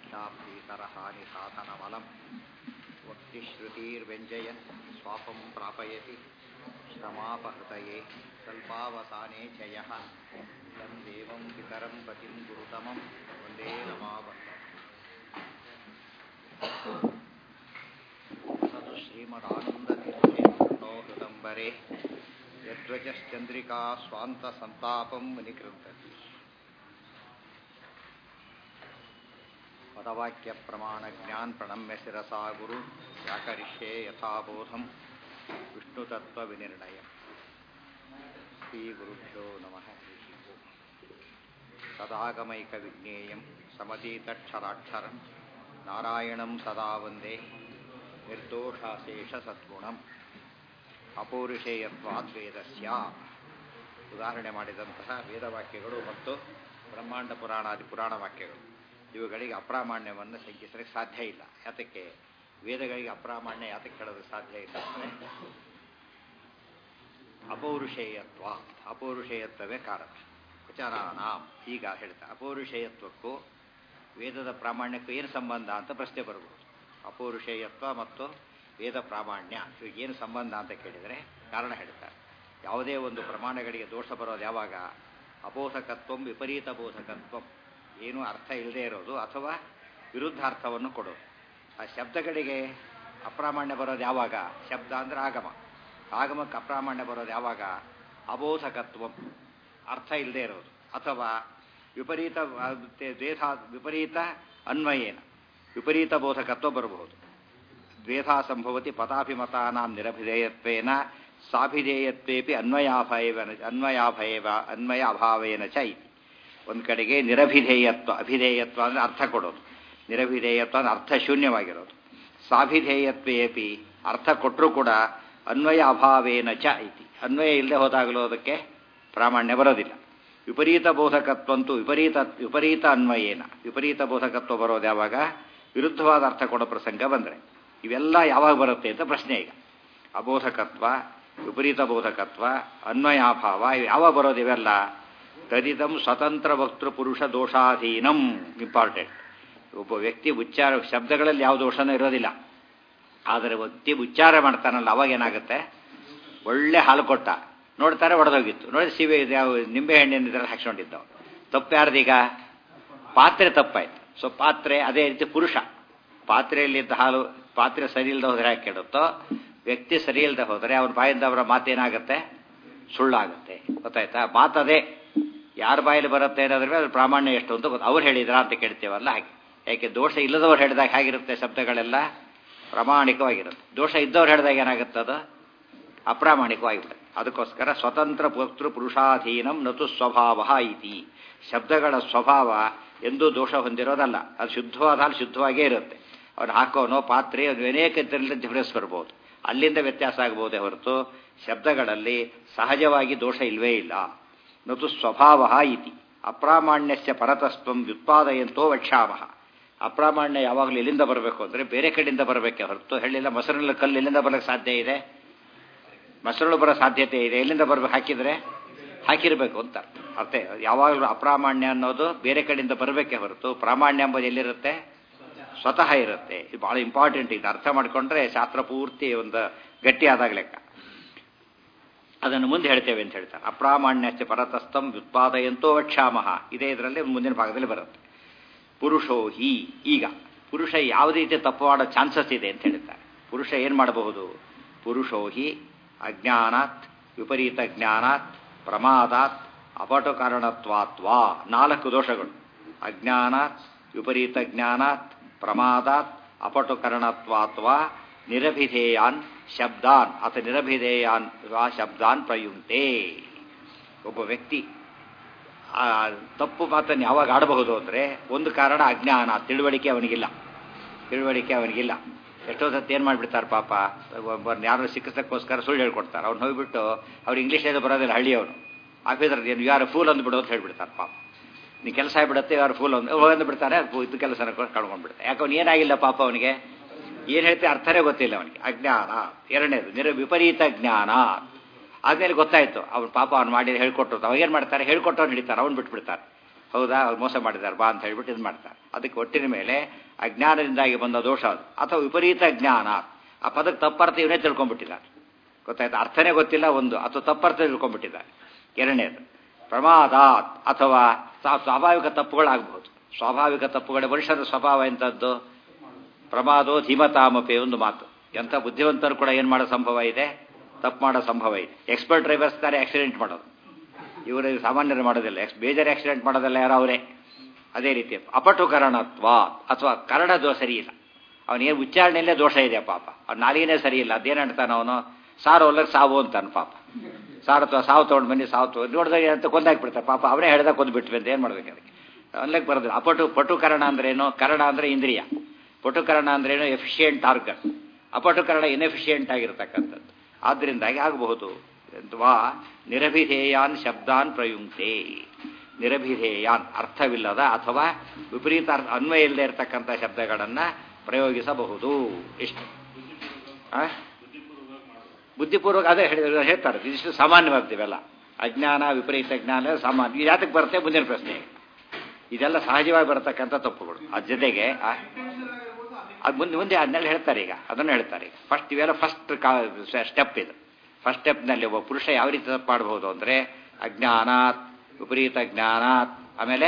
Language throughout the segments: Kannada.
शाब्दीतरहानि साधनमलं वक्तिश्रुतिर्व्यञ्जयन् स्वापं प्रापयति श्रमापहृतये कल्पावसाने च यः तं देवं पितरं पतिं गुरुतमं वन्दे रमावन्तम् सदु श्रीमदानन्दतीर्थेन्दो हृदम्बरे यद्वचश्चन्द्रिका स्वान्तसन्तापं निकृन्तति पदवाक्यप्रमाणज्ञान् प्रणम्य शिरसा गुरु व्याकरिष्ये यथाबोधं विष्णुतत्त्वविनिर्णयम् श्रीगुरुभ्यो नमः हरिः ओम् सदागमैकविज्ञेयं समतीतक्षराक्षरं नारायणं सदा वन्दे ನಿರ್ದೋಷಾಶೇಷಸದ್ಗುಣಂ ಅಪೌರುಷೇಯತ್ವಾದ್ವೇದಸ್ಯ ಉದಾಹರಣೆ ಮಾಡಿದಂತಹ ವೇದವಾಕ್ಯಗಳು ಮತ್ತು ಬ್ರಹ್ಮಾಂಡ ಪುರಾಣಾದಿ ಪುರಾಣ ವಾಕ್ಯಗಳು ಇವುಗಳಿಗೆ ಅಪ್ರಾಮಾಣ್ಯವನ್ನು ಶಂಕಿಸಲಿಕ್ಕೆ ಸಾಧ್ಯ ಇಲ್ಲ ಯಾತಕ್ಕೆ ವೇದಗಳಿಗೆ ಅಪ್ರಾಮಾಣ್ಯ ಯಾತಕ್ಕೆ ಹೇಳೋದಕ್ಕೆ ಸಾಧ್ಯ ಇಲ್ಲ ಅಂದರೆ ಅಪೌರುಷೇಯತ್ವ ಅಪೌರುಷೇಯತ್ವವೇ ಕಾರಣ ವಿಚಾರಾಣ ಈಗ ಹೇಳ್ತಾರೆ ಅಪೌರುಷೇಯತ್ವಕ್ಕೂ ವೇದದ ಪ್ರಾಮಾಣ್ಯಕ್ಕೂ ಏನು ಸಂಬಂಧ ಅಂತ ಪ್ರಶ್ನೆ ಬರ್ಬೋದು ಅಪೌರುಷೇಯತ್ವ ಮತ್ತು ವೇದ ಪ್ರಾಮಾಣ್ಯ ಏನು ಸಂಬಂಧ ಅಂತ ಕೇಳಿದರೆ ಕಾರಣ ಹೇಳ್ತಾರೆ ಯಾವುದೇ ಒಂದು ಪ್ರಮಾಣಗಳಿಗೆ ದೋಷ ಬರೋದು ಯಾವಾಗ ಅಬೋಧಕತ್ವ ವಿಪರೀತ ಬೋಧಕತ್ವ ಏನು ಅರ್ಥ ಇಲ್ಲದೆ ಇರೋದು ಅಥವಾ ವಿರುದ್ಧಾರ್ಥವನ್ನು ಕೊಡೋದು ಆ ಶಬ್ದಗಳಿಗೆ ಅಪ್ರಾಮಾಣ್ಯ ಬರೋದು ಯಾವಾಗ ಶಬ್ದ ಅಂದರೆ ಆಗಮ ಆಗಮಕ್ಕೆ ಅಪ್ರಾಮಾಣ್ಯ ಬರೋದು ಯಾವಾಗ ಅಬೋಧಕತ್ವ ಅರ್ಥ ಇಲ್ಲದೆ ಇರೋದು ಅಥವಾ ವಿಪರೀತ ದ್ವೇಷ ವಿಪರೀತ ಅನ್ವಯೇನ ವಿಪರೀತ ಬೋಧಕತ್ವ ಬರಬಹುದು ದ್ವೇಷ ಸಂಭವತಿ ಪದಾಭಿಮತಾನಾಂ ನಿರಭಿಧೇಯತ್ವೇನ ಸಾಭಿಧೇಯತ್ವೇಪಿ ಅನ್ವಯಾಭಯವ ಅನ್ವಯಾಭಯವ ಅನ್ವಯ ಅಭಾವೇನ ಚ ಇತಿ ಒಂದು ಕಡೆಗೆ ನಿರಭಿಧೇಯತ್ವ ಅಭಿಧೇಯತ್ವ ಅಂದರೆ ಅರ್ಥ ಕೊಡೋದು ನಿರಭಿಧೇಯತ್ವ ಅಂದರೆ ಅರ್ಥ ಶೂನ್ಯವಾಗಿರೋದು ಸಾಭಿಧೇಯತ್ವೇಪಿ ಅರ್ಥ ಕೊಟ್ಟರೂ ಕೂಡ ಅನ್ವಯ ಅಭಾವೇನ ಚ ಇತಿ ಅನ್ವಯ ಇಲ್ಲದೆ ಹೋದಾಗಲೂ ಅದಕ್ಕೆ ಪ್ರಾಮಾಣ್ಯ ಬರೋದಿಲ್ಲ ವಿಪರೀತ ಬೋಧಕತ್ವಂತೂ ವಿಪರೀತ ವಿಪರೀತ ಅನ್ವಯೇನ ವಿಪರೀತ ಬೋಧಕತ್ವ ಬರೋದು ಯಾವಾಗ ವಿರುದ್ಧವಾದ ಅರ್ಥ ಕೊಡೋ ಪ್ರಸಂಗ ಬಂದರೆ ಇವೆಲ್ಲ ಯಾವಾಗ ಬರುತ್ತೆ ಅಂತ ಪ್ರಶ್ನೆ ಈಗ ಅಬೋಧಕತ್ವ ವಿಪರೀತ ಬೋಧಕತ್ವ ಅನ್ವಯಾಭಾವ ಯಾವಾಗ ಬರೋದು ಇವೆಲ್ಲ ತದಿದಂ ಸ್ವತಂತ್ರ ವಕ್ತೃ ಪುರುಷ ದೋಷಾಧೀನಂ ಇಂಪಾರ್ಟೆಂಟ್ ಒಬ್ಬ ವ್ಯಕ್ತಿ ಉಚ್ಚಾರ ಶಬ್ದಗಳಲ್ಲಿ ಯಾವ ದೋಷನೂ ಇರೋದಿಲ್ಲ ಆದರೆ ವ್ಯಕ್ತಿ ಉಚ್ಚಾರ ಮಾಡ್ತಾನಲ್ಲ ಅವಾಗ ಏನಾಗುತ್ತೆ ಒಳ್ಳೆ ಹಾಲು ಕೊಟ್ಟ ನೋಡ್ತಾರೆ ಒಡೆದೋಗಿತ್ತು ನೋಡಿ ಸಿವೆ ಯಾವ ನಿಂಬೆ ಹಣ್ಣಿನ ಇದರಲ್ಲಿ ಹಾಕ್ಸ್ಕೊಂಡಿದ್ದವು ತಪ್ಪು ಯಾರ್ದೀಗ ಪಾತ್ರೆ ತಪ್ಪಾಯ್ತು ಸೊ ಪಾತ್ರೆ ಅದೇ ರೀತಿ ಪುರುಷ ಪಾತ್ರೆಯಲ್ಲಿದ್ದ ಹಾಲು ಪಾತ್ರೆ ಸರಿ ಇಲ್ಲದೆ ಹೋದರೆ ಯಾಕೆ ಕೆಡುತ್ತೋ ವ್ಯಕ್ತಿ ಸರಿ ಇಲ್ಲದೆ ಹೋದರೆ ಅವನ ಬಾಯಿಂದ ಅವರ ಮಾತೇನಾಗುತ್ತೆ ಸುಳ್ಳಾಗುತ್ತೆ ಗೊತ್ತಾಯ್ತಾ ಮಾತದೇ ಯಾರ ಬಾಯಲ್ಲಿ ಬರುತ್ತೆ ಅನ್ನೋದ್ರ ಮೇಲೆ ಪ್ರಾಮಾಣ್ಯ ಎಷ್ಟು ಅಂತ ಗೊತ್ತು ಅವ್ರು ಹೇಳಿದ್ರ ಅಂತ ಕೇಳ್ತೇವಲ್ಲ ಹಾಗೆ ಯಾಕೆ ದೋಷ ಇಲ್ಲದವ್ರು ಹೇಳಿದಾಗ ಹೇಗಿರುತ್ತೆ ಶಬ್ದಗಳೆಲ್ಲ ಪ್ರಾಮಾಣಿಕವಾಗಿರುತ್ತೆ ದೋಷ ಇದ್ದವ್ರು ಹೇಳಿದಾಗ ಏನಾಗುತ್ತೆ ಅದು ಅಪ್ರಾಮಾಣಿಕವಾಗಿಬಿಡುತ್ತೆ ಅದಕ್ಕೋಸ್ಕರ ಸ್ವತಂತ್ರ ಪುತ್ರ ಪುರುಷಾಧೀನಂ ನತು ಸ್ವಭಾವ ಇತಿ ಶಬ್ದಗಳ ಸ್ವಭಾವ ಎಂದೂ ದೋಷ ಹೊಂದಿರೋದಲ್ಲ ಅದು ಶುದ್ಧವಾದ ಹಾಲು ಶುದ್ಧವಾಗೇ ಇರುತ್ತೆ ಅವನು ಹಾಕೋನೋ ಪಾತ್ರೆ ಅದು ಅನೇಕ ಇದರಿಂದ ಡಿಫರೆನ್ಸ್ ಬರ್ಬೋದು ಅಲ್ಲಿಂದ ವ್ಯತ್ಯಾಸ ಆಗಬಹುದೇ ಹೊರತು ಶಬ್ದಗಳಲ್ಲಿ ಸಹಜವಾಗಿ ದೋಷ ಇಲ್ವೇ ಇಲ್ಲ ನತು ಸ್ವಭಾವ ಇತಿ ಅಪ್ರಾಮಾಣ್ಯಸ್ಯ ಪರತಸ್ತ್ವಂ ವ್ಯುತ್ಪಾದಯಂತೋ ವಕ್ಷಾಮಹ ಅಪ್ರಾಮಾಣ್ಯ ಯಾವಾಗಲೂ ಎಲ್ಲಿಂದ ಬರಬೇಕು ಅಂದರೆ ಬೇರೆ ಕಡೆಯಿಂದ ಬರಬೇಕೆ ಹೊರತು ಹೇಳಿಲ್ಲ ಮೊಸರಿನಲ್ಲಿ ಕಲ್ಲು ಎಲ್ಲಿಂದ ಬರೋಕ್ಕೆ ಸಾಧ್ಯ ಇದೆ ಮೊಸರು ಬರೋ ಸಾಧ್ಯತೆ ಇದೆ ಎಲ್ಲಿಂದ ಬರ್ಬೇಕು ಹಾಕಿದರೆ ಹಾಕಿರಬೇಕು ಅಂತ ಅರ್ಥ ಯಾವಾಗಲೂ ಅಪ್ರಾಮಾಣ್ಯ ಅನ್ನೋದು ಬೇರೆ ಕಡೆಯಿಂದ ಬರಬೇಕೆ ಹೊರತು ಪ್ರಾಮಾಣ್ಯ ಎಂಬುದು ಎಲ್ಲಿರುತ್ತೆ ಸ್ವತಃ ಇರುತ್ತೆ ಇದು ಭಾಳ ಇಂಪಾರ್ಟೆಂಟ್ ಇದು ಅರ್ಥ ಮಾಡಿಕೊಂಡ್ರೆ ಶಾಸ್ತ್ರ ಪೂರ್ತಿ ಒಂದು ಗಟ್ಟಿಯಾದಾಗ ಲೆಕ್ಕ ಅದನ್ನು ಮುಂದೆ ಹೇಳ್ತೇವೆ ಅಂತ ಹೇಳ್ತಾರೆ ಅಪ್ರಾಮಾಣ್ಯಸ್ಯ ಪರತಸ್ಥಂ ವ್ಯುತ್ಪಾದಯಂತೋ ವಕ್ಷಾಮಹ ಇದೇ ಇದರಲ್ಲಿ ಮುಂದಿನ ಭಾಗದಲ್ಲಿ ಬರುತ್ತೆ ಪುರುಷೋ ಹಿ ಈಗ ಪುರುಷ ಯಾವುದೇ ರೀತಿ ತಪ್ಪು ಮಾಡೋ ಚಾನ್ಸಸ್ ಇದೆ ಅಂತ ಹೇಳ್ತಾರೆ ಪುರುಷ ಏನು ಮಾಡಬಹುದು ಪುರುಷೋ ಹಿ ಅಜ್ಞಾನಾತ್ ವಿಪರೀತ ಜ್ಞಾನಾತ್ ಪ್ರಮಾದಾತ್ ಅಪಟು ಕಾರಣತ್ವಾತ್ವಾ ನಾಲ್ಕು ದೋಷಗಳು ಅಜ್ಞಾನಾತ್ ವಿಪರೀತ ಜ್ಞಾನಾತ್ ಪ್ರಮಾದಾತ್ ಅಪಟು ಕಾರಣತ್ವಾತ್ವಾ ನಿರಭಿಧೇಯಾನ್ ಶಬ್ದಾನ್ ಅಥ ನಿರಭಿಧೇಯಾನ್ ವಾ ಶಬ್ದಾನ್ ಪ್ರಯುಂಕ್ತೆ ಒಬ್ಬ ವ್ಯಕ್ತಿ ತಪ್ಪು ಮಾತನ್ನು ಯಾವಾಗ ಆಡಬಹುದು ಅಂದರೆ ಒಂದು ಕಾರಣ ಅಜ್ಞಾನ ತಿಳುವಳಿಕೆ ಅವನಿಗಿಲ್ಲ ತಿಳುವಳಿಕೆ ಅವನಿಗಿಲ್ಲ ಎಷ್ಟೋ ಸತಿ ಏನು ಮಾಡಿಬಿಡ್ತಾರೆ ಪಾಪ ಯಾರು ಸಿಕ್ಕಿಸೋಕ್ಕೋಸ್ಕರ ಸುಳ್ಳು ಹೇಳ್ಕೊಡ್ತಾರೆ ಅವ್ನು ಹೋಗ್ಬಿಟ್ಟು ಅವ್ರು ಇಂಗ್ಲೀಷಲ್ಲಿ ಬರೋದಿಲ್ಲ ಹಳ್ಳಿಯವನು ಆಫೀಸರ್ ಏನು ಯಾರು ಫೂಲ್ ಅಂದ್ಬಿಡು ಅಂತ ಹೇಳ್ಬಿಡ್ತಾರೆ ಪಾಪ ನೀ ಕೆಲಸ ಆಗಿಬಿಡುತ್ತೆ ಯಾರು ಫೂಲ್ ಅಂದು ಹೋಗಂದು ಬಿಡ್ತಾರೆ ಇದು ಕೆಲಸನ ಕಳ್ಕೊಂಡ್ಬಿಡ್ತಾರೆ ಯಾಕೆ ಅವ್ನು ಏನಾಗಿಲ್ಲ ಪಾಪ ಅವನಿಗೆ ಏನು ಹೇಳ್ತಾರೆ ಅರ್ಥನೇ ಗೊತ್ತಿಲ್ಲ ಅವನಿಗೆ ಅಜ್ಞಾನ ಎರಡನೇದು ನಿರ ವಿಪರೀತ ಜ್ಞಾನ ಆದ್ಮೇಲೆ ಗೊತ್ತಾಯ್ತು ಅವ್ನು ಪಾಪ ಅವ್ನು ಮಾಡಿ ಹೇಳ್ಕೊಟ್ಟು ಅವಾಗ ಏನು ಮಾಡ್ತಾರೆ ಹೇಳ್ಕೊಟ್ಟವ್ನು ಹಿಡಿತಾರೆ ಅವ್ನು ಬಿಟ್ಬಿಡ್ತಾರೆ ಹೌದಾ ಅವ್ರು ಮೋಸ ಮಾಡಿದ್ದಾರೆ ಬಾ ಅಂತ ಹೇಳ್ಬಿಟ್ಟು ಇದು ಮಾಡ್ತಾರೆ ಅದಕ್ಕೆ ಒಟ್ಟಿನ ಮೇಲೆ ಅಜ್ಞಾನದಿಂದಾಗಿ ಬಂದ ದೋಷ ಅದು ಅಥವಾ ವಿಪರೀತ ಜ್ಞಾನ ಆ ಪದಕ್ಕೆ ತಪ್ಪರ್ಥ ಇವನೇ ತಿಳ್ಕೊಂಡ್ಬಿಟ್ಟಿದ್ದಾರೆ ಗೊತ್ತಾಯ್ತು ಅರ್ಥನೇ ಗೊತ್ತಿಲ್ಲ ಒಂದು ಅಥವಾ ತಪ್ಪರ್ಥ ತಿಳ್ಕೊಂಡ್ಬಿಟ್ಟಿದ್ದಾರೆ ಎರಡನೇದು ಪ್ರಮಾದ ಅಥವಾ ಸ್ವಾಭಾವಿಕ ತಪ್ಪುಗಳಾಗಬಹುದು ಸ್ವಾಭಾವಿಕ ತಪ್ಪುಗಳ ಮನುಷ್ಯರ ಸ್ವಭಾವ ಎಂಥದ್ದು ಪ್ರಮಾದೋ ಧೀಮತಾಮಪೆ ಒಂದು ಮಾತು ಎಂಥ ಬುದ್ಧಿವಂತರು ಕೂಡ ಏನು ಮಾಡೋ ಸಂಭವ ಇದೆ ತಪ್ಪು ಮಾಡೋ ಸಂಭವ ಇದೆ ಎಕ್ಸ್ಪರ್ಟ್ ಡ್ರೈವರ್ಸ್ ತಾರೆ ಆಕ್ಸಿಡೆಂಟ್ ಮಾಡೋದು ಇವರು ಸಾಮಾನ್ಯರು ಮಾಡೋದಿಲ್ಲ ಎಕ್ಸ್ ಬೇಜಾರು ಆಕ್ಸಿಡೆಂಟ್ ಮಾಡೋದಿಲ್ಲ ಯಾರು ಅವರೇ ಅದೇ ರೀತಿ ಅಪಟುಕರಣತ್ವ ಅಥವಾ ಕರಣ ದೋಷ ಸರಿ ಇಲ್ಲ ಅವನಿಗೆ ಉಚ್ಚಾರಣೆಯಲ್ಲೇ ದೋಷ ಇದೆ ಪಾಪ ಅವ್ನ ನಾಲಿಗೆನೇ ಸರಿ ಇಲ್ಲ ಅದೇನು ಹೇಳ್ತಾನೆ ಅವನು ಸಾರು ಹೊಲಕ್ಕೆ ಸಾವು ಅಂತಾನೆ ಪಾಪ ಸಾರು ಅಥವಾ ಸಾವು ತೊಗೊಂಡು ಬನ್ನಿ ಸಾವು ತೊಗೊಂಡು ನೋಡಿದಾಗ ಅಂತ ಕೊಂದಾಕ್ಬಿಡ್ತಾರೆ ಪಾಪ ಅವನೇ ಹೇಳ್ದಾಗ ಕೊಂದ್ಬಿಟ್ವಿ ಅಂತ ಏನು ಮಾಡ್ಬೇಕು ಅದಕ್ಕೆ ಅಲ್ಲಕ್ಕೆ ಬರೋದಿಲ್ಲ ಅಪಟು ಪಟುಕರಣ ಅಂದ್ರೇನು ಕರಣ ಅಂದರೆ ಇಂದ್ರಿಯ ಪಟುಕರಣ ಅಂದ್ರೇನು ಎಫಿಷಿಯೆಂಟ್ ಆರ್ಗನ್ ಅಪಟುಕರಣ ಇನ್ಎಫಿಷಿಯೆಂಟ್ ಆಗಿರ್ತಕ್ಕಂಥದ್ದು ಆದ್ದರಿಂದಾಗಿ ಆಗಬಹುದು ವಾ ನಿರಭಿಧೇಯಾನ್ ಶಬ್ದಾನ್ ಪ್ರಯುಂಕ್ತೆ ನಿರಭಿಧೇಯಾನ್ ಅರ್ಥವಿಲ್ಲದ ಅಥವಾ ವಿಪರೀತ ಅನ್ವಯ ಇಲ್ಲದೆ ಇರತಕ್ಕಂಥ ಶಬ್ದಗಳನ್ನು ಪ್ರಯೋಗಿಸಬಹುದು ಇಷ್ಟು ಆ? ಬುದ್ಧಿಪೂರ್ವಕ ಅದೇ ಹೇಳಿ ಹೇಳ್ತಾರೆ ಇದಿಷ್ಟು ಸಾಮಾನ್ಯವಾಗ್ತೀವಲ್ಲ ಅಜ್ಞಾನ ವಿಪರೀತ ಜ್ಞಾನ ಸಾಮಾನ್ಯ ಇದು ಯಾತಕ್ಕೆ ಬರುತ್ತೆ ಮುಂದಿನ ಪ್ರಶ್ನೆ ಇದೆಲ್ಲ ಸಹಜವಾಗಿ ಬರತಕ್ಕಂಥ ತಪ್ಪುಗಳು ಅದ್ರ ಜೊತೆಗೆ ಆ- ಅದು ಮುಂದೆ ಮುಂದೆ ಅದನ್ನೆಲ್ಲ ಹೇಳ್ತಾರೆ ಈಗ ಅದನ್ನು ಹೇಳ್ತಾರೆ ಈಗ ಫಸ್ಟ್ ಇವೆಲ್ಲ ಫಸ್ಟ್ ಸ್ಟೆಪ್ ಇದು ಫಸ್ಟ್ ಸ್ಟೆಪ್ನಲ್ಲಿ ಒಬ್ಬ ಪುರುಷ ಯಾವ ರೀತಿ ತಪ್ಪು ಮಾಡಬಹುದು ಅಂದರೆ ಅಜ್ಞಾನಾತ್ ವಿಪರೀತ ಜ್ಞಾನಾತ್ ಆಮೇಲೆ